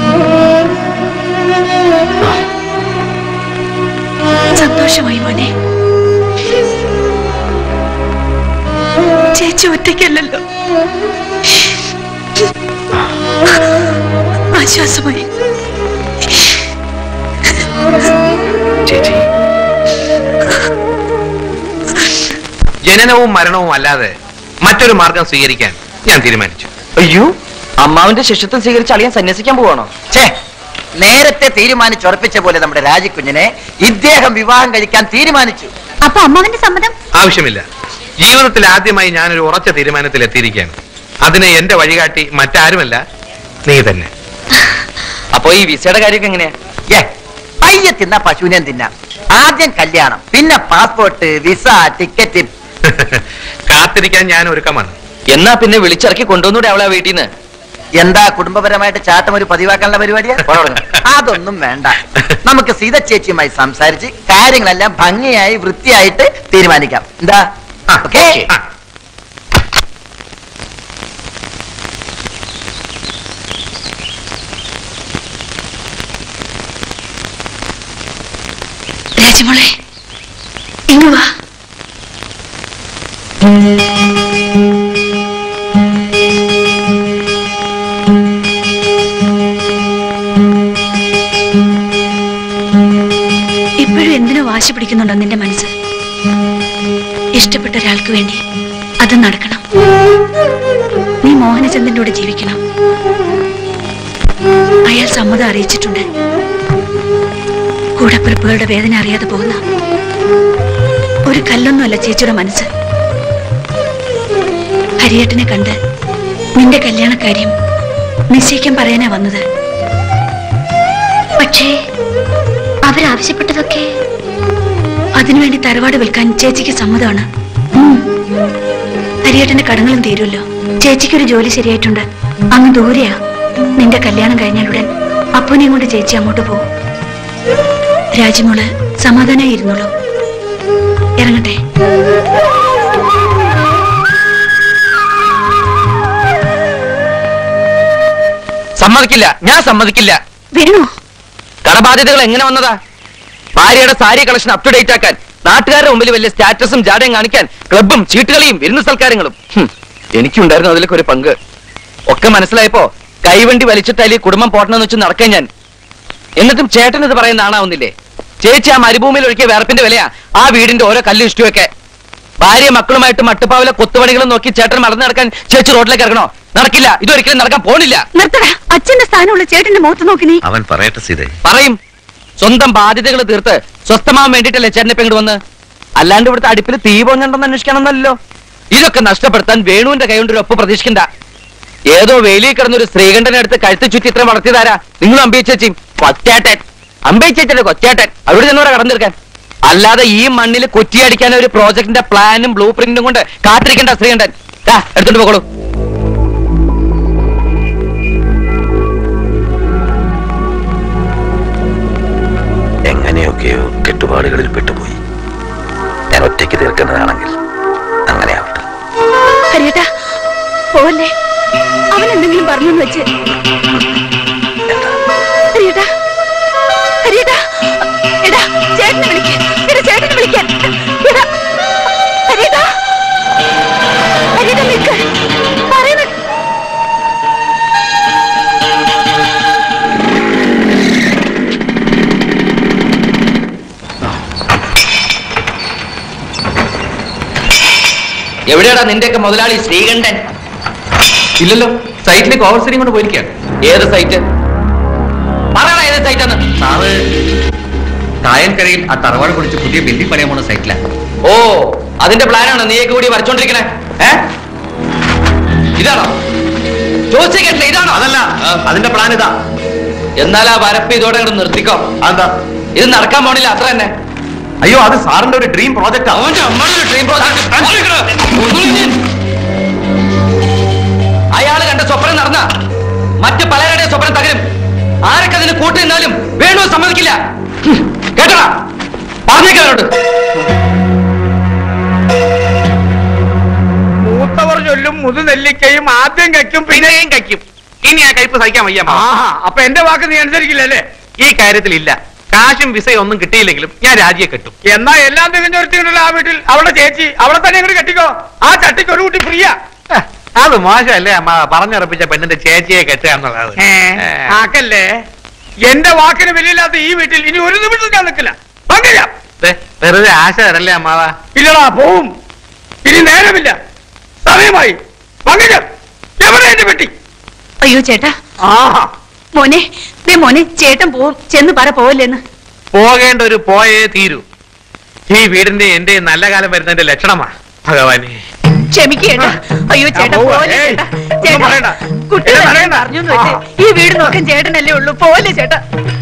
സന്തോഷമായി മോനെ ചേച്ചി ഒറ്റയ്ക്കല്ലല്ലോ ആശ്വാസമായി ചേച്ചി ജനനവും മരണവും അല്ലാതെ മറ്റൊരു മാർഗം സ്വീകരിക്കാൻ ഞാൻ തീരുമാനിച്ചു അയ്യോ അമ്മാവിന്റെ ശിഷ്യത്വം സ്വീകരിച്ച് അളിയൻ സന്യസിക്കാൻ പോവാണോ ഛേ നേരത്തെ തീരുമാനിച്ചുറപ്പിച്ച പോലെ നമ്മുടെ രാജിക്കുഞ്ഞിനെ ഇദ്ദേഹം വിവാഹം കഴിക്കാൻ തീരുമാനിച്ചു അപ്പൊ അമ്മാവന്റെ സമ്മതം ആവശ്യമില്ല ജീവിതത്തിൽ ആദ്യമായി ഞാനൊരു ഉറച്ച തീരുമാനത്തിൽ എത്തിയിരിക്കുകയാണ് അതിനെ എന്റെ വഴികാട്ടി മറ്റാരുമല്ല നീ തന്നെ അപ്പൊ ഈ വിസയുടെ കാര്യമൊക്കെ എങ്ങനെയാ ഏ പയ്യെ തിന്ന പശുവിനെ തിന്നാം ആദ്യം കല്യാണം പിന്നെ പാസ്പോർട്ട് വിസ ടിക്കറ്റ് കാത്തിരിക്കാൻ ഞാൻ ഒരുക്കമാണ് എന്നാ പിന്നെ വിളിച്ചിറക്കി കൊണ്ടുവന്നൂടെ അവളെ വീട്ടിൽ നിന്ന് എന്താ കുടുംബപരമായിട്ട് ചാട്ടം ഒരു പതിവാക്കാനുള്ള പരിപാടിയാ അതൊന്നും വേണ്ട നമുക്ക് സീത ചേച്ചിയുമായി സംസാരിച്ച് കാര്യങ്ങളെല്ലാം ഭംഗിയായി വൃത്തിയായിട്ട് തീരുമാനിക്കാം എന്താ ഓക്കേ രാജമോളെ ഇങ്ങ് വാ ഇപ്പോഴും എന്തിനു വാശി പിടിക്കുന്നുണ്ടോ നിന്റെ മനസ്സ് ഇഷ്ടപ്പെട്ട ഒരാൾക്ക് വേണ്ടി അത് നടക്കണം നീ മോഹനചന്ദ്രന്റെ കൂടെ ജീവിക്കണം അയാൾ സമ്മതം അറിയിച്ചിട്ടുണ്ട് കൂടപ്പിറപ്പുകളുടെ വേദന അറിയാതെ പോകുന്ന ഒരു കല്ലൊന്നുമല്ല ചേച്ചിയുടെ മനസ്സ് ഹരിയേട്ടനെ കണ്ട് നിന്റെ കല്യാണക്കാര്യം നിശ്ചയിക്കാൻ പറയാനാ വന്നത് പക്ഷേ അവരാവശ്യപ്പെട്ടതൊക്കെ അതിനുവേണ്ടി തറവാട് വിൽക്കാൻ ചേച്ചിക്ക് സമ്മതമാണ് ഉം. ഹരിയേട്ടന്റെ കടങ്ങളും തീരുമല്ലോ ചേച്ചിക്കൊരു ജോലി ശരിയായിട്ടുണ്ട് അങ്ങ് ദൂരെയാ നിന്റെ കല്യാണം കഴിഞ്ഞാലുടൻ അപ്പനെയും കൊണ്ട് ചേച്ചി അങ്ങോട്ട് പോകും രാജിമോള് സമാധാനായി ഇരുന്നോളൂ ഇറങ്ങട്ടെ സമ്മതിക്കില്ല ഞാൻ സമ്മതിക്കില്ല വേണോ കടബാധ്യതകൾ എങ്ങനെ വന്നതാ ഭാര്യയുടെ sari collection up to date ആക്കാൻ നാട്ടുകാരുടെ മുമ്പിൽ വലിയ സ്റ്റാറ്റസും ജാടയും കാണിക്കാൻ ക്ലബും ചീട്ടുകളിയും വിരുന്ന് സൽക്കാരങ്ങളും ഹും, എനിക്കുണ്ടായിരുന്നു അതിലൊക്കെ ഒരു പങ്ക് ഒക്കെ മനസ്സിലായപ്പോ കൈവണ്ടി വലിച്ചിട്ടാലി കുടുംബം പോട്ടണമെന്ന് വെച്ച് നടക്കാൻ ഞാൻ എന്നിട്ടും ചേട്ടൻ ഇത് പറയുന്ന ആളാവുന്നില്ലേ ചേച്ചി ആ മരുഭൂമിയിൽ ഒഴുക്കിയ വേർപ്പിന്റെ വിലയാ ആ വീടിന്റെ ഓരോ കല്ലും ഇഷ്ടമൊക്കെ ഭാര്യ മക്കളുമായിട്ട് മട്ടുപ്പാവിലെ കൊത്തുപണികളും നോക്കി ചേട്ടൻ മറന്നു നടക്കാൻ ചേച്ചി റോഡിലേക്ക് ഇറങ്ങണോ നടക്കില്ല ഇതൊരിക്കലും നടക്കാൻ പോണില്ല നിർത്തടാ അച്ഛന്റെ സ്ഥാനമുള്ള ചേട്ടന്റെ മുഖത്ത് നോക്കി നീ അവൻ പറയട്ടെ സീതേ പറയും സ്വന്തം ബാധ്യതകൾ തീർത്ത് സ്വസ്ഥമാവാൻ വേണ്ടിയിട്ടല്ലേ ചേട്ടനെ ഇപ്പൊ ഇങ്ങോട്ട് വന്ന് അല്ലാണ്ട് ഇവിടുത്തെ അടുപ്പിൽ തീ പോഞ്ഞുണ്ടെന്ന് അന്വേഷിക്കണമെന്നല്ലോ ഇതൊക്കെ നഷ്ടപ്പെടുത്താൻ വേണുവിന്റെ കൈകൊണ്ട് ഒരു ഒപ്പ് പ്രതീക്ഷിക്കണ്ട ഏതോ വേലിയിൽ കിടന്നൊരു ശ്രീകണ്ഠനെ അടുത്ത് കഴുത്ത് ചുറ്റി ഇത്ര വളർത്തിയതാരാ നിങ്ങളും അമ്പയിച്ചേച്ചിയും കൊച്ചേട്ടൻ അമ്പയിച്ചേച്ചല്ലേ കൊച്ചേട്ടൻ അവിടെ ചെന്നവരെ കടന്നിരിക്കാൻ അല്ലാതെ ഈ മണ്ണിൽ കൊറ്റിയടിക്കാൻ ഒരു പ്രോജക്ടിന്റെ പ്ലാനും ബ്ലൂ പ്രിന്റും കൊണ്ട് കാത്തിരിക്കണ്ട ശ്രീകണ്ഠൻ ദാ, എടുത്തോണ്ട് പോകോളൂ എങ്ങനെയൊക്കെയോ കെട്ടുപാടുകളിൽ പെട്ടുപോയി ഞാൻ ഒറ്റയ്ക്ക് തീർക്കുന്നതാണെങ്കിൽ അങ്ങനെ ആവട്ടെ ഹരിയേട്ടാ പറഞ്ഞു എന്ന് വെച്ച് ഹരിയേട്ടാ ഹരിയേട്ടാ എടാ ചേട്ടനെ വിളിക്കാൻ എടാ ചേട്ടനെ വിളിക്കാൻ എടാ ഹരിയേട്ടാ ഹരിയേട്ടാ നിൽക്ക് പറയുന്ന എവിടെയാടാ നിന്റെയൊക്കെ മുതലാളി ശ്രീകണ്ഠൻ ഇല്ലല്ലോ സൈറ്റിലേക്ക് ഓവർ സീലിംഗ് കൊണ്ട് പോയിരിക്കുകയാണ് ഏത് സൈറ്റ് പറയണ ഏത് സൈറ്റാന്ന് സാറ് കായൽക്കരയിൽ ആ തറവാട് കുടിച്ച് പുതിയ ബിൽഡിംഗ് പണിയാൻ പോണ സൈറ്റിലാണ് ഓ അതിന്റെ പ്ലാനാണ് നീയൊക്കെ കൂടി വരച്ചോണ്ടിരിക്കണേ ഏ ഇതാണോ ചോദിച്ചു കേട്ടില്ല ഇതാണോ അതല്ല അതിന്റെ പ്ലാൻ ഇതാ എന്നാൽ ആ വരപ്പ് ഇതോടെ അങ്ങോട്ട് നിർത്തിക്കോ അതെന്താ ഇത് നടക്കാൻ പോണില്ല അത്ര തന്നെ അയ്യോ അത് സാറിന്റെ ഒരു ഡ്രീം പ്രോജക്റ്റ് അവന്റെ അമ്മയുടെ ഡ്രീം അയാള് കണ്ട സ്വപ്നം നടന്ന മറ്റ് പലരുടെയും സ്വപ്നം തകരും ആരൊക്കെ അതിന് കൂട്ടി നിന്നാലും വേണു സമ്മതിക്കില്ല ഹും, കേട്ടോടാ പറഞ്ഞേക്കവരോട് മൂത്തവർ ചൊല്ലും മുതുനെല്ലിക്കയും ആദ്യം കയ്ക്കും പിന്നെയും കയ്ക്കും ഇനി ആ കയ്പ് സഹിക്കാൻ വയ്യ അമ്മാവ. ആഹാ അപ്പൊ എന്റെ വാക്ക് നീ അനുസരിക്കില്ലല്ലേ ഈ കാര്യത്തിൽ ഇല്ല കാശും വിസയും ഒന്നും കിട്ടിയില്ലെങ്കിലും ഞാൻ രാജിയെ കെട്ടും എന്നാ എല്ലാം തികഞ്ഞൊരുത്തിണ്ടല്ലോ ആ വീട്ടിൽ അവളുടെ ചേച്ചി അവളെ തന്നെ അങ്ങോട്ട് കെട്ടിക്കോ ആ ചട്ടിക്ക് ഒരു കുട്ടി ഫ്രീയാ അത് മോശമല്ലേ അമ്മ പറഞ്ഞുറപ്പിച്ച പെണ്ണിന്റെ ചേച്ചിയെ കെട്ടുക എന്നുള്ളത് ആക്കല്ലേ എന്റെ വാക്കിന് വിലയില്ലാത്ത ഈ വീട്ടിൽ ഇനി ഒരു നിമിഷം ഞാൻ നിൽക്കില്ല പങ്കില്ല ദേ, വെറുതെ ആശ തരല്ലേ അമ്മാവ ഇല്ലടാ പോവും ഇനി നേരമില്ല സമയമായി പങ്കില്ല എവിടെ എന്റെ പെട്ടി അയ്യോ ചേട്ടാ ആഹാ മോനെ ദേ മോനെ ചേട്ടൻ പോവും ചെന്ന് പറ പോവല്ലേന്ന് പോകേണ്ട ഒരു പോയേ തീരൂ ഈ വീടിന്റെ എന്റെ നല്ല കാലം വരുന്നതിന്റെ ലക്ഷണമാ ഭഗവാനെ ക്ഷമിക്കേട്ടാ അയ്യോ ചേട്ടാ പോവാ. പോലെ ഏയ്, ചേട്ടാ ഒന്നും പറയണ്ട. കുട്ടി എന്നെ തന്നെ പറയണ്ട. പറഞ്ഞു എന്ന് വെച്ച് ഈ വീട് നോക്കാൻ ചേട്ടനല്ലേ ഉള്ളൂ പോലെ ചേട്ടാ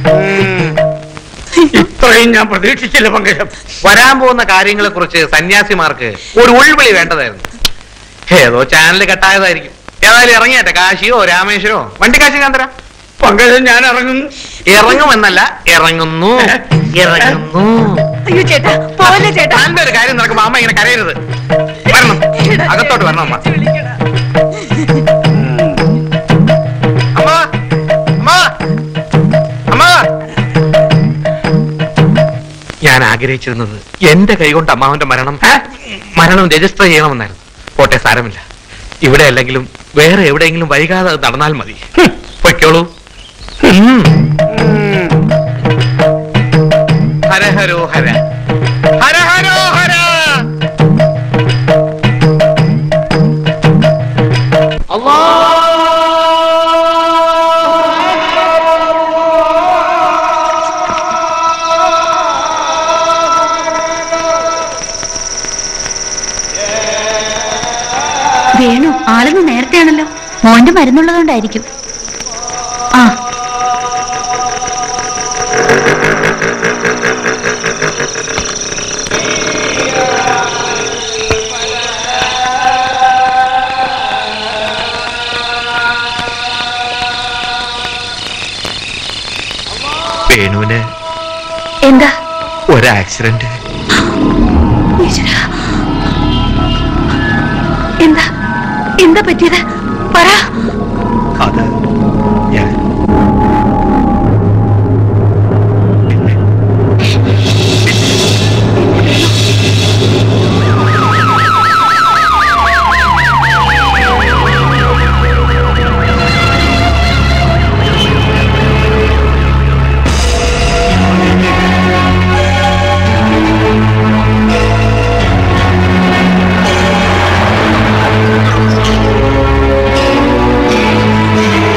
ഇത്രയും ഞാൻ പ്രതീക്ഷിച്ചില്ല പങ്കജം വരാൻ പോകുന്ന കാര്യങ്ങളെ കുറിച്ച് സന്യാസിമാർക്ക് ഒരു ഉൾവിളി വേണ്ടതായിരുന്നു ഏതോ ചാനൽ കട്ടായതായിരിക്കും ഏതായാലും ഇറങ്ങിയാട്ടെ കാശിയോ രാമേശ്വരോ വണ്ടി കാശി ഞാൻ തരാം പങ്കജം ഞാൻ ഇറങ്ങുന്നു ഇറങ്ങുമെന്നല്ല ഇറങ്ങുന്നു ഇറങ്ങുന്നു അയ്യോ ചേട്ടാ പോലെ ചേട്ടാ നല്ല ഒരു കാര്യം നടക്കുമ്പോ അമ്മ ഇങ്ങനെ കരയരുത് വരണം അകത്തോട്ട് വരണം അമ്മ അമ്മ അമ്മ അമ്മ ഞാൻ ആഗ്രഹിച്ചിരുന്നത് എന്റെ കൈകൊണ്ട് അമ്മാവന്റെ മരണം മരണം രജിസ്റ്റർ ചെയ്യണമെന്നായിരുന്നു പോട്ടെ സാരമില്ല ഇവിടെ അല്ലെങ്കിലും വേറെ എവിടെയെങ്കിലും വൈകാതെ അത് നടന്നാൽ മതി ഹും, പൊയ്ക്കോളൂ ഉം. ഹര ഹരോ ഹര ഹര ഹരോ ഹര വേണു ആളിന്ന് നേരത്തെയാണല്ലോ മോന്റെ മരുന്നുള്ളതുകൊണ്ടായിരിക്കും ആ വേണുവിന് എന്താ ഒരു ആക്സിഡന്റ് ഈശ്വരാ. എന്താ എന്താ പറ്റിയത് പറ അത് ഞാൻ ആ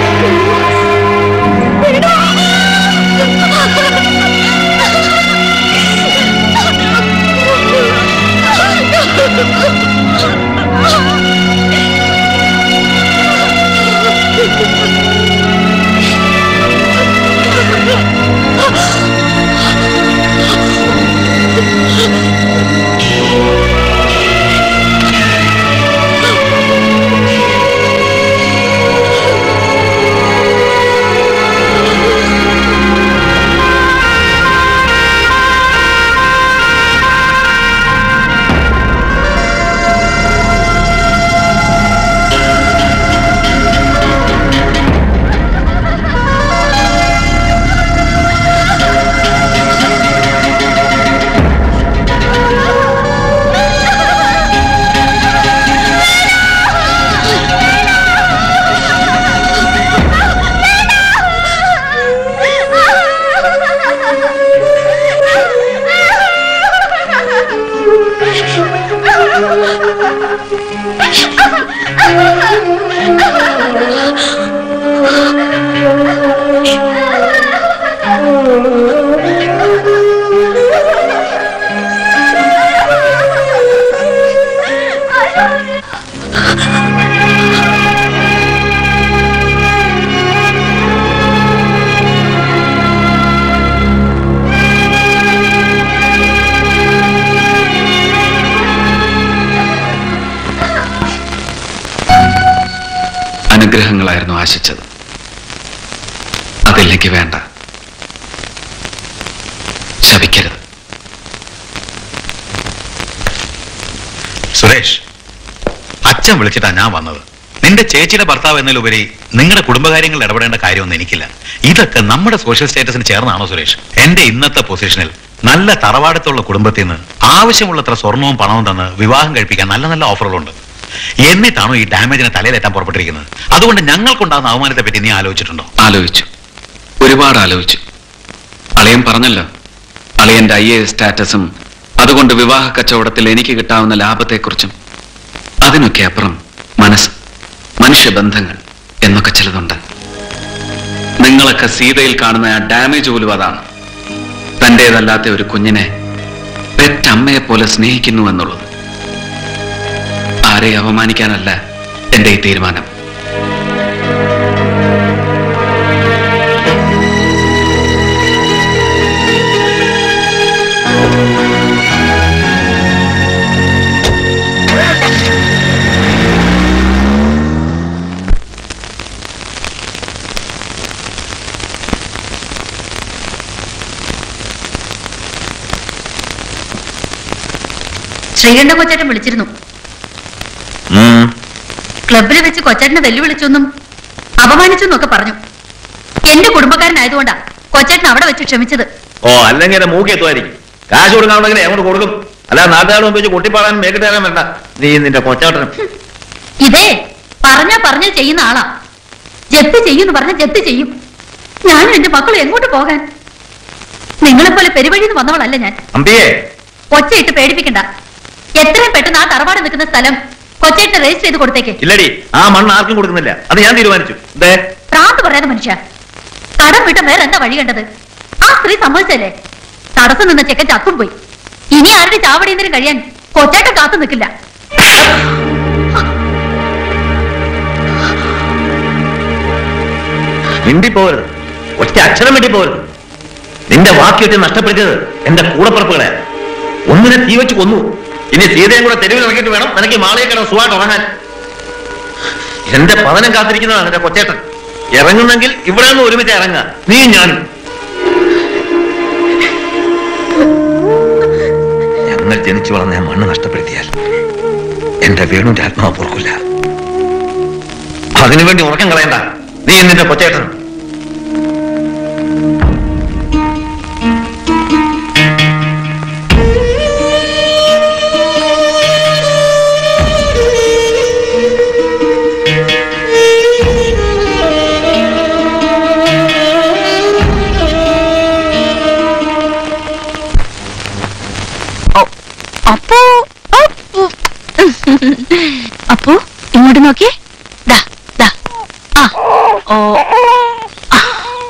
അനുഗ്രഹങ്ങളായിരുന്നു ആശിച്ചത് അതിലേക്ക് വേണ്ട ശപിക്കരുത് സുരേഷ് അച്ഛൻ വിളിച്ചിട്ടാ ഞാൻ വന്നത് നിന്റെ ചേച്ചിയുടെ ഭർത്താവ് എന്നതിലുപരി നിങ്ങളുടെ കുടുംബകാര്യങ്ങളിൽ ഇടപെടേണ്ട കാര്യമൊന്നും എനിക്കില്ല ഇതൊക്കെ നമ്മുടെ സോഷ്യൽ സ്റ്റേറ്റസിന് ചേർന്നാണോ സുരേഷ് എന്റെ ഇന്നത്തെ പൊസിഷനിൽ നല്ല തറവാടത്തുള്ള കുടുംബത്തിൽ നിന്ന് ആവശ്യമുള്ളത്ര സ്വർണവും പണവും തന്ന് വിവാഹം കഴിപ്പിക്കാൻ നല്ല നല്ല ഓഫറുകളുണ്ട് എന്നിട്ടാണോ ഈ ഡാമേജിനെ തലയിലേറ്റാൻ പുറപ്പെട്ടിരിക്കുന്നത് അതുകൊണ്ട് ഞങ്ങൾക്കുണ്ടാകുന്ന അവമാനത്തെ പറ്റി നീ ആലോചിച്ചിട്ടുണ്ടോ ആലോചിച്ചു ഒരുപാട് ആലോചിച്ചു അളിയൻ പറഞ്ഞല്ലോ അളിയന്റെ ഐ എ സ്റ്റാറ്റസും അതുകൊണ്ട് വിവാഹ കച്ചവടത്തിൽ എനിക്ക് കിട്ടാവുന്ന ലാഭത്തെക്കുറിച്ചും അതിനൊക്കെ അപ്പുറം മനസ്സ് മനുഷ്യബന്ധങ്ങൾ എന്നൊക്കെ ചിലതുണ്ട് നിങ്ങളൊക്കെ സീതയിൽ കാണുന്ന ആ ഡാമേജ് പോലും അതാണ് തന്റേതല്ലാത്ത ഒരു കുഞ്ഞിനെ പെറ്റമ്മയെ പോലെ സ്നേഹിക്കുന്നു എന്നുള്ളത് ആരെ അവമാനിക്കാനല്ല എന്റെ ഈ തീരുമാനം ശ്രീകണ്ഠ കൊച്ചേട്ടൻ വിളിച്ചിരുന്നു ക്ലബിൽ വെച്ച് കൊച്ചേട്ടനെ വെല്ലുവിളിച്ചെന്നും അപമാനിച്ചെന്നൊക്കെ പറഞ്ഞു എന്റെ കുടുംബക്കാരനായതുകൊണ്ടാ കൊച്ചേട്ടൻ അവിടെ വെച്ച് ക്ഷമിച്ചത് ഓ അല്ലെങ്കിൽ എന്റെ മൂക്കി എത്തുമായിരിക്കും കാശ് കൊടുക്കാണെങ്കിൽ എങ്ങോട്ട് കൊടുക്കും അല്ല നാട്ടുകാർ മുമ്പ് വെച്ച് കുട്ടിപ്പാടാനും മേക്കിട്ട് തരാൻ വേണ്ട നീ നിന്റെ കൊച്ചാട്ടനും ഇതേ പറഞ്ഞാ പറഞ്ഞ ചെയ്യുന്ന ആളാ ജപ്തി ചെയ്യുന്നു പറഞ്ഞ ജപ്തി ചെയ്യും ഞാനും എന്റെ മക്കളും എങ്ങോട്ട് പോകാൻ നിങ്ങളെപ്പോലെ പെരുവഴിന്ന് വന്നവളല്ല ഞാൻ അമ്പിയേ ഒച്ചയിട്ട് പേടിപ്പിക്കണ്ട എത്രയും പെട്ടെന്ന് ആ തറവാട് നിൽക്കുന്ന സ്ഥലം കൊച്ചേട്ടിന് രജിസ്റ്റർ ചെയ്ത് കൊടുത്തേക്ക് ഇല്ലടി ആ മണ്ണ് ആർക്കും കൊടുക്കുന്നില്ല അത് ഞാൻ തീരുമാനിച്ചു ദേ പ്രാന്ത് പറയാതെ മനുഷ്യ കടം വിട്ട വേറെ എന്താ വഴി കണ്ടത് ആ സ്ത്രീ സമ്മതിച്ചല്ലേ തടസ്സം നിന്ന ചെക്കൻ ചത്തും പോയി ഇനി ആരുടെ ചാവടിയെന്നേരം കഴിയാൻ കൊച്ചേട്ടൻ കാത്തു നിൽക്കില്ല മിണ്ടി പോകരുത് ഒറ്റ അക്ഷരം വേണ്ടി പോകരുത് നിന്റെ വാക്യത്തെ നഷ്ടപ്പെടുത്തിയത് എന്റെ കൂടപ്പുറപ്പുകളെ ഒന്നിനെ തീ വെച്ച് കൊന്നു ഇനി സീതയും കൂടെ തെരുവിൽ ഇറങ്ങിയിട്ട് വേണം നിനക്ക് മാളയെ കിടന്ന് സുഖമായിട്ട് ഉറങ്ങാൻ എന്റെ പതനം കാത്തിരിക്കുന്നതാണ് എന്റെ കൊച്ചേട്ടൻ ഇറങ്ങുന്നെങ്കിൽ ഇവിടെ നിന്ന് ഒരുമിച്ച് ഇറങ്ങുക നീ ഞാനും ഞങ്ങൾ ജനിച്ചു വളർന്ന ആ മണ്ണ് നഷ്ടപ്പെടുത്തിയാൽ എന്റെ വേണുന്റെ ആത്മാവ് പൊറുക്കില്ല അതിനുവേണ്ടി ഉറക്കം കളയണ്ട നീ നിന്റെ കൊച്ചേട്ടൻ അപ്പോ അപ്പോ ഇങ്ങോട്ട് നോക്കിയേ ദാ ദാ ആ ഓ ആ.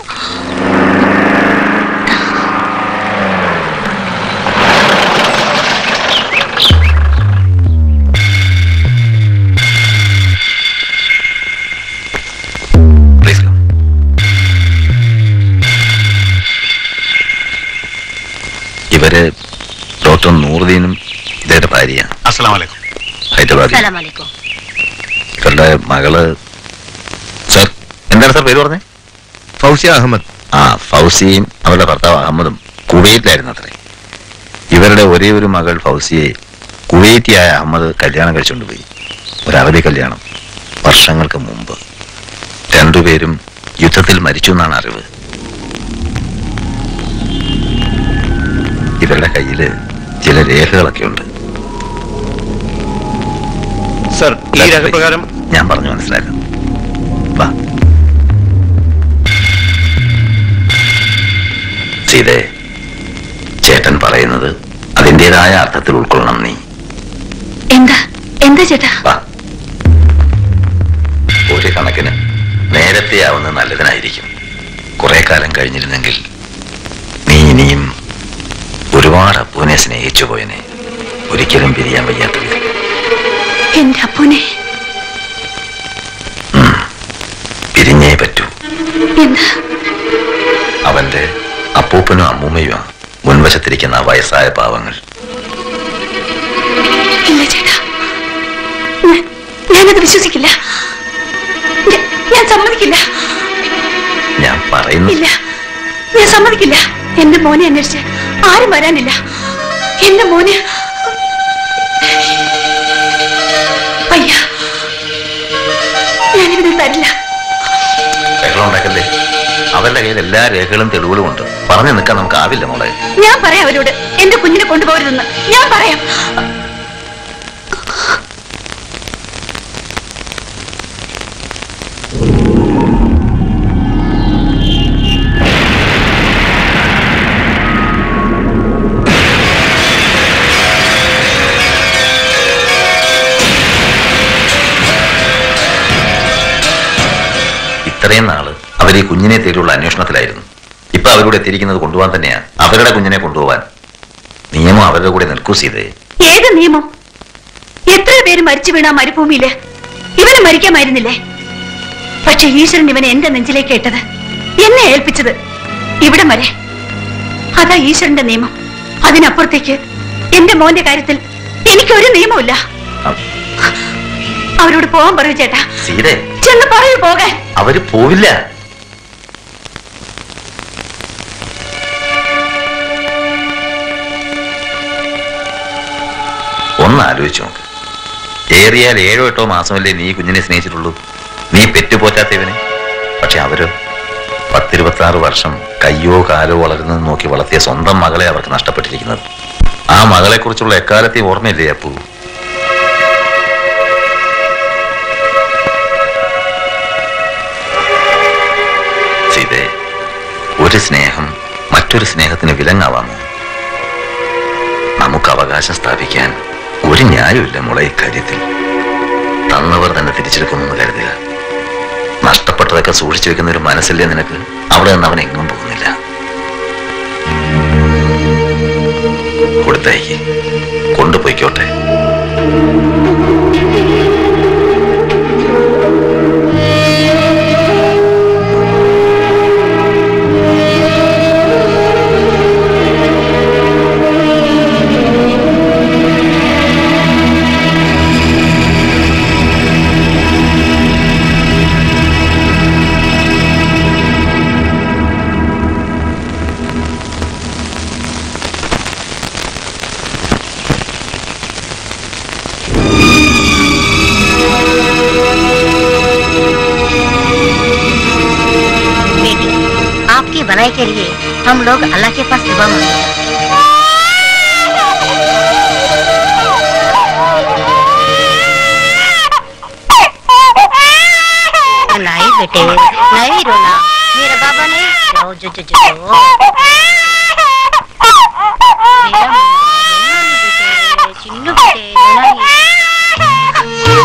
ഇവര് ഡോക്ടർ നൂറുദ്ദീനും ഇദ്ദേഹത്തെ ഭാര്യയാണ് അസ്സലാം വലൈക്കും ഹൈദരാബാദ് സലാമലൈക്കും ഇവരുടെ മകള് സർ എന്താണ് സർ പേര് പറഞ്ഞേ ഫൗസിയ അഹമ്മദ് ആ ഫൗസിയും അവരുടെ ഭർത്താവ് അഹമ്മദും കുവൈറ്റിലായിരുന്നു അത്രേ ഇവരുടെ ഒരേ ഒരു മകൾ ഫൗസിയെ കുവൈറ്റിയായ അഹമ്മദ് കല്യാണം കഴിച്ചുകൊണ്ടുപോയി ഒരു അവധി കല്യാണം വർഷങ്ങൾക്ക് മുമ്പ് രണ്ടുപേരും യുദ്ധത്തിൽ മരിച്ചു എന്നാണ് അറിവ് ഇവരുടെ കയ്യില് ചില രേഖകളൊക്കെ ഉണ്ട് സർ ഈ രേഖപ്രകാരം ഞാൻ പറഞ്ഞു മനസ്സിലാക്കാം വാ സീതേ ചേട്ടൻ പറയുന്നത് അതിൻ്റെതായ അർത്ഥത്തിൽ ഉൾക്കൊള്ളണം നീ എന്താ എന്താ ചേട്ടാ ഒരു കണക്കിന് നേരത്തെ ആവുന്നത് നല്ലതിനായിരിക്കും കുറെ കാലം കഴിഞ്ഞിരുന്നെങ്കിൽ നീ ഇനിയും ഒരുപാട് അപ്പൂനെ സ്നേഹിച്ചു പോയനെ ഒരിക്കലും പിരിയാൻ വയ്യാത്ത വിധം എന്റെ അപ്പൂനെ പിരിഞ്ഞേ പറ്റൂ എന്താ അവന്റെ അപ്പൂപ്പനും അമ്മൂമ്മയുമാണ് മുൻവശത്തിരിക്കുന്ന ആ വയസ്സായ പാവങ്ങൾ ഇല്ല ചേട്ടാ ഞാൻ- ഞാനത് വിശ്വസിക്കില്ല ഞാൻ- ഞാൻ സമ്മതിക്കില്ല ഞാൻ പറയുന്നു ഇല്ല ഞാൻ സമ്മതിക്കില്ല എന്റെ മോനെ അന്വേഷിച്ച് ആരും വരാനില്ല എന്റെ മോന് അയ്യ ഞാനിവിടെ തരില്ല ബഹളം ഉണ്ടാക്കല്ലേ അവരുടെ കയ്യിൽ എല്ലാ രേഖകളും തെളിവുകളും ഉണ്ട് പറഞ്ഞു നിൽക്കാൻ നമുക്ക് ആവില്ല മോളെ ഞാൻ പറയാം അവരോട് എന്റെ കുഞ്ഞിനെ കൊണ്ടുപോകരുതെന്ന് ഞാൻ പറയാം ഇത്രയും നാള് അവർ ഈ കുഞ്ഞിനെ തേടിയുള്ള അന്വേഷണത്തിലായിരുന്നു ഇപ്പൊ അവരോട് എത്തിയിരിക്കുന്നത് കൊണ്ടുപോകാൻ തന്നെയാ അവരുടെ കുഞ്ഞിനെ കൊണ്ടുപോകാൻ നിയമം അവരുടെ കൂടെ നിൽക്കൂ സീതേ ഏത് നിയമം എത്ര പേര് മരിച്ചു വീണ മരുഭൂമിയില് ഇവന് മരിക്കാമായിരുന്നില്ലേ പക്ഷെ ഈശ്വരൻ ഇവനെ എന്റെ നെഞ്ചിലേക്ക് ഇട്ടത് എന്നെ ഏൽപ്പിച്ചത് ഇവിടെ വരെ അതാ ഈശ്വരന്റെ നിയമം അതിനപ്പുറത്തേക്ക് എന്റെ മോന്റെ കാര്യത്തിൽ എനിക്കൊരു നിയമമില്ല അവരോട് പോകാൻ പറയൂ ചേട്ടാ സീതേ ചെന്ന് പറയൂ പോകാൻ അവര് പോവില്ല ഒന്ന് ആലോചിച്ചു നോക്ക് ഏറിയാൽ ഏഴോ എട്ടോ മാസമല്ലേ നീ ഈ കുഞ്ഞിനെ സ്നേഹിച്ചിട്ടുള്ളൂ നീ പെറ്റുപോറ്റാത്തവനെ പക്ഷെ അവര് പത്തിരുപത്തി ആറ് വർഷം കയ്യോ കാലോ വളരുന്നത് നോക്കി വളർത്തിയ സ്വന്തം മകളെ അവർക്ക് നഷ്ടപ്പെട്ടിരിക്കുന്നത് ആ മകളെ കുറിച്ചുള്ള എക്കാലത്തെ ഓർമ്മയില്ലേ അപ്പു സീതേ ഒരു സ്നേഹം മറ്റൊരു സ്നേഹത്തിന് വിലങ്ങാവാമോ നമുക്ക് അവകാശം സ്ഥാപിക്കാൻ ഒരു ന്യായമില്ല മുള ഇക്കാര്യത്തിൽ തന്നവർ തന്നെ തിരിച്ചെടുക്കുമെന്ന് കരുതുക നഷ്ടപ്പെട്ടതൊക്കെ സൂക്ഷിച്ചു വെക്കുന്ന ഒരു മനസ്സില്ലേ നിനക്ക് അവിടെ നിന്ന് അവൻ എങ്ങും പോകുന്നില്ല കൊടുത്തയക്ക് കൊണ്ടുപോയിക്കോട്ടെ बेटी आपकी भलाई के लिए हम लोग अल्लाह के पास दुआ मांगते हैं नहीं बेटे नहीं रोना मेरा बाबा नहीं रो जो जो जो जो। मेरा मुन्ना, रोना नहीं बेटे चिन्नू बेटे रोना नहीं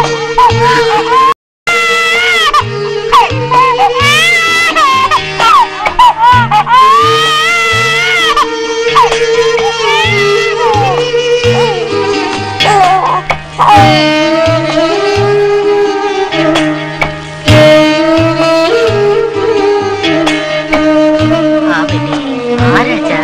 हाँ बेटे हाँ राजा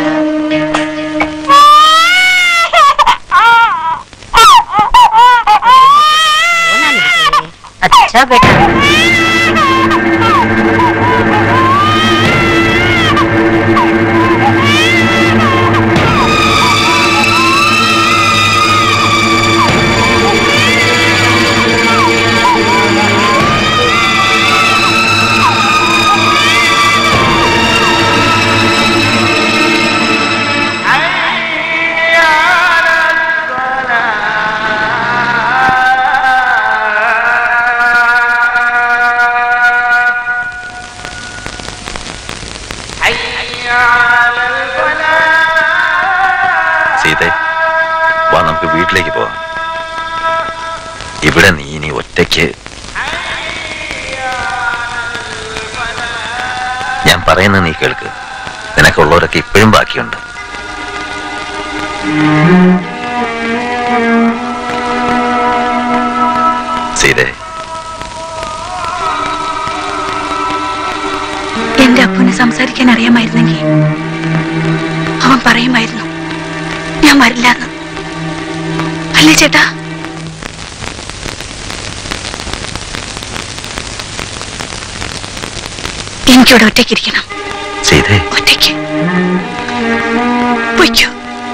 रोना नहीं बेटे अच्छा बेटा സീതേ വാ നമുക്ക് വീട്ടിലേക്ക് പോവാം ഇവിടെ നീ ഇനി ഒറ്റയ്ക്ക് ഞാൻ പറയുന്നത് നീ കേൾക്ക് നിനക്കുള്ളവരൊക്കെ ഇപ്പോഴും ബാക്കിയുണ്ട് സീതേ എന്റെ അപ്പുവിനെ സംസാരിക്കാൻ അറിയാമായിരുന്നെങ്കിൽ അവൻ പറയുമായിരുന്നു ഞാൻ വരില്ലാന്ന് അല്ലേ ചേട്ടാ എനിക്കിവിടെ ഒറ്റയ്ക്കിരിക്കണം സീതേ ഒറ്റയ്ക്ക് പൊയ്ക്കോ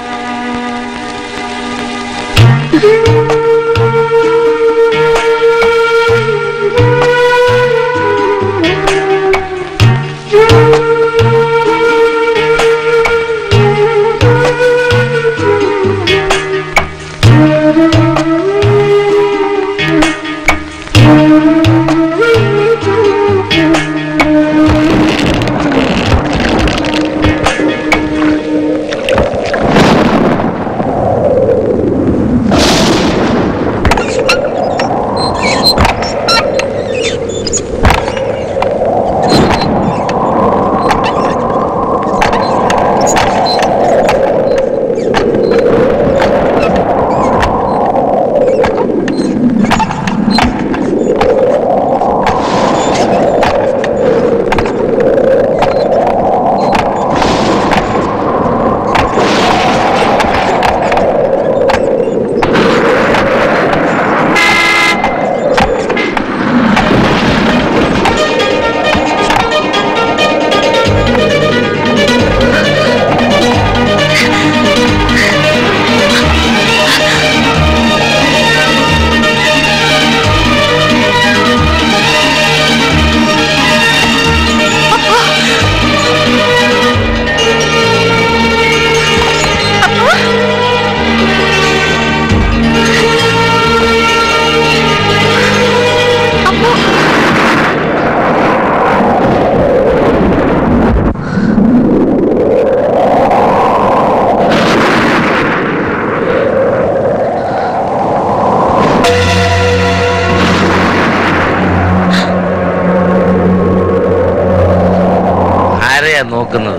ആരെയാ നോക്കുന്നത്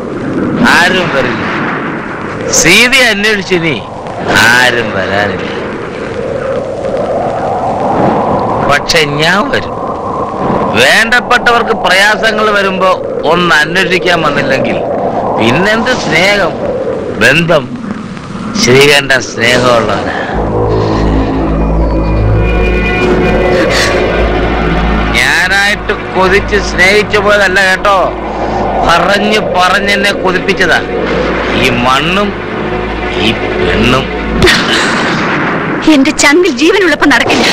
ആരും വരില്ല സീതയെ അന്വേഷിച്ചിനി ആരും വരാനില്ല പക്ഷെ ഞാൻ വരും വേണ്ടപ്പെട്ടവർക്ക് പ്രയാസങ്ങൾ വരുമ്പോ ഒന്ന് അന്വേഷിക്കാൻ വന്നില്ലെങ്കിൽ പിന്നെന്ത് സ്നേഹം ബന്ധം ശ്രീകണ്ഠ സ്നേഹമുള്ളവനാ ഞാനായിട്ട് കൊതിച്ച് സ്നേഹിച്ചു പോയതല്ല കേട്ടോ പറഞ്ഞു പറഞ്ഞെന്നെ കൊതിപ്പിച്ചതാ ഈ മണ്ണും ഈ പെണ്ണും എന്റെ ചങ്കിൽ ജീവനുള്ളപ്പോ നടക്കില്ല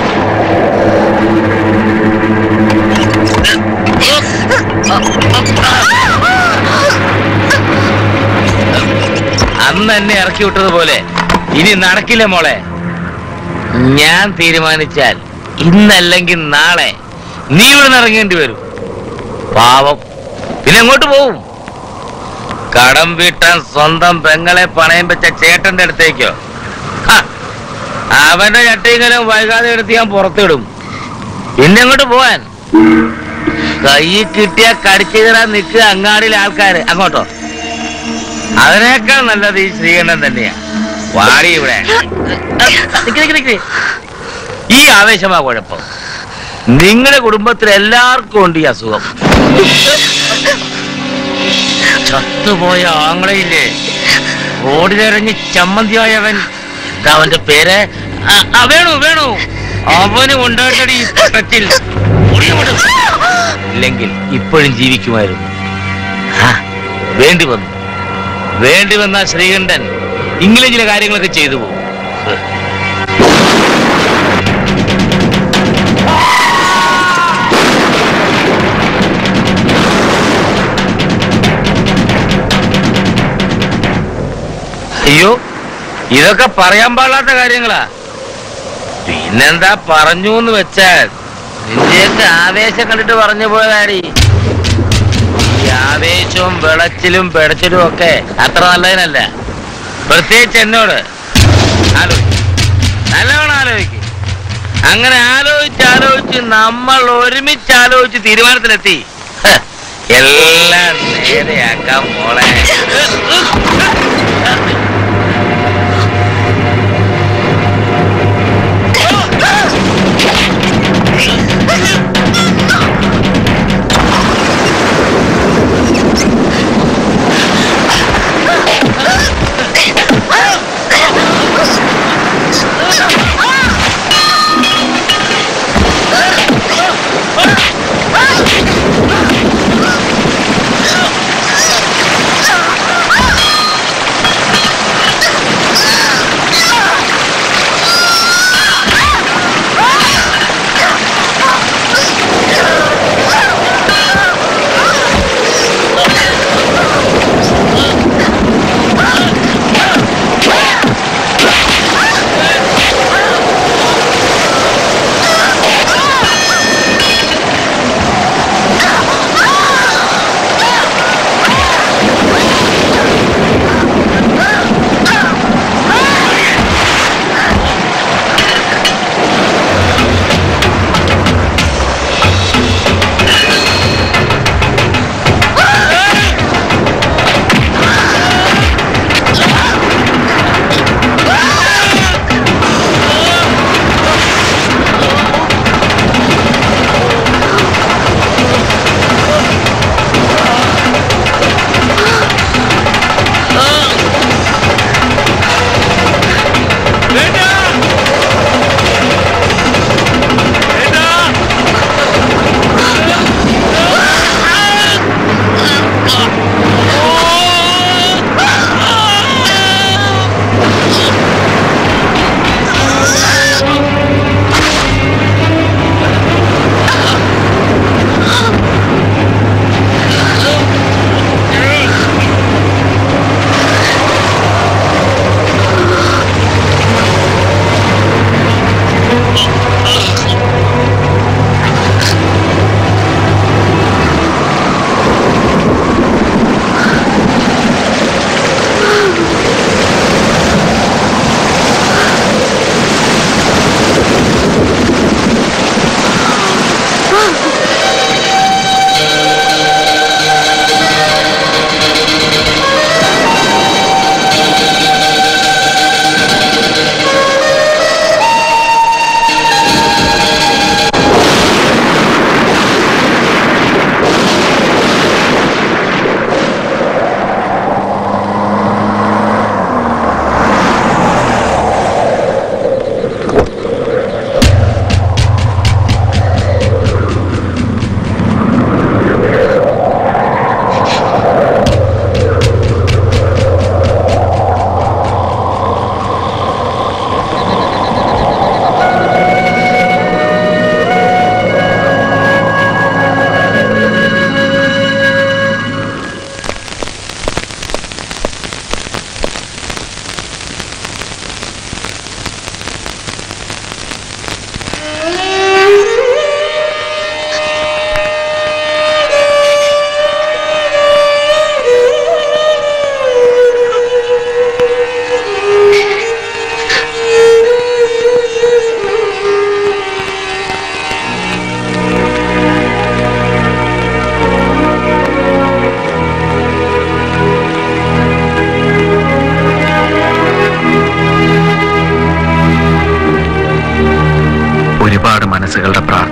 അന്ന് എന്നെ ഇറക്കി വിട്ടതുപോലെ ഇനി നടക്കില്ല മോളെ ഞാൻ തീരുമാനിച്ചാൽ ഇന്നല്ലെങ്കിൽ നാളെ നീ ഇവിടെ ഇറങ്ങേണ്ടി വരും പാവം പിന്നെ എങ്ങോട്ട് പോവും കടം വീട്ടാൻ സ്വന്തം പെങ്ങളെ പണയം വെച്ച ചേട്ടന്റെ അടുത്തേക്കോ ഹ, അവന്റെ ചട്ടിങ്കലും വൈകാതെ എടുത്ത് ഞാൻ പുറത്തിടും പിന്നെ എങ്ങോട്ട് പോവാൻ കൈ കിട്ടിയ കടിച്ചു കയറാൻ നിൽക്കുക അങ്ങാടിയിലെ ആൾക്കാര് അങ്ങോട്ടോ അതിനേക്കാൾ നല്ലത് ഈ ശ്രീകണ്ഠൻ തന്നെയാ വാടി ഇവിടെ നിക്ക് നിക്ക് നിക്ക്. ഈ ആവേശമാ കുഴപ്പം നിങ്ങളുടെ കുടുംബത്തിൽ എല്ലാവർക്കും ഉണ്ട് ഈ അസുഖം ചത്തുപോയ ആങ്ങളയില്ലേ റോഡിലിറങ്ങി ചമ്മന്തിയായവൻ എന്താ അവന്റെ പേര് ആ, ആ, വേണു വേണു അവന് ഉണ്ടായിട്ടടി ഈ പട്ടത്തിൽ ഓടിയങ്ങോട്ട്. ഇല്ലെങ്കിൽ ഇപ്പോഴും ജീവിക്കുമായിരുന്നു ആ, വേണ്ടി വന്നു വേണ്ടി വന്ന ശ്രീകണ്ഠൻ ഇങ്ങനെ ചില കാര്യങ്ങളൊക്കെ ചെയ്തു പോകും അയ്യോ ഇതൊക്കെ പറയാൻ പാടില്ലാത്ത കാര്യങ്ങളാ പിന്നെന്താ പറഞ്ഞു എന്ന് വെച്ചാൽ നിന്റെയൊക്കെ ആവേശം കണ്ടിട്ട് പറഞ്ഞു പോയതാടി ഈ ആവേശവും വിളച്ചിലും പിടച്ചിലും ഒക്കെ അത്ര നല്ലതിനല്ല പ്രത്യേകിച്ച് എന്നോട് ആലോചിക്കും നല്ലവണ്ണം ആലോചിക്കും അങ്ങനെ ആലോചിച്ച് ആലോചിച്ച് നമ്മൾ ഒരുമിച്ച് ആലോചിച്ച് തീരുമാനത്തിലെത്തി ഹ, എല്ലാം നേരെയാക്കാം മോളെ ഒരുപാട് മനസ്സുകളുടെ പ്രാർത്ഥന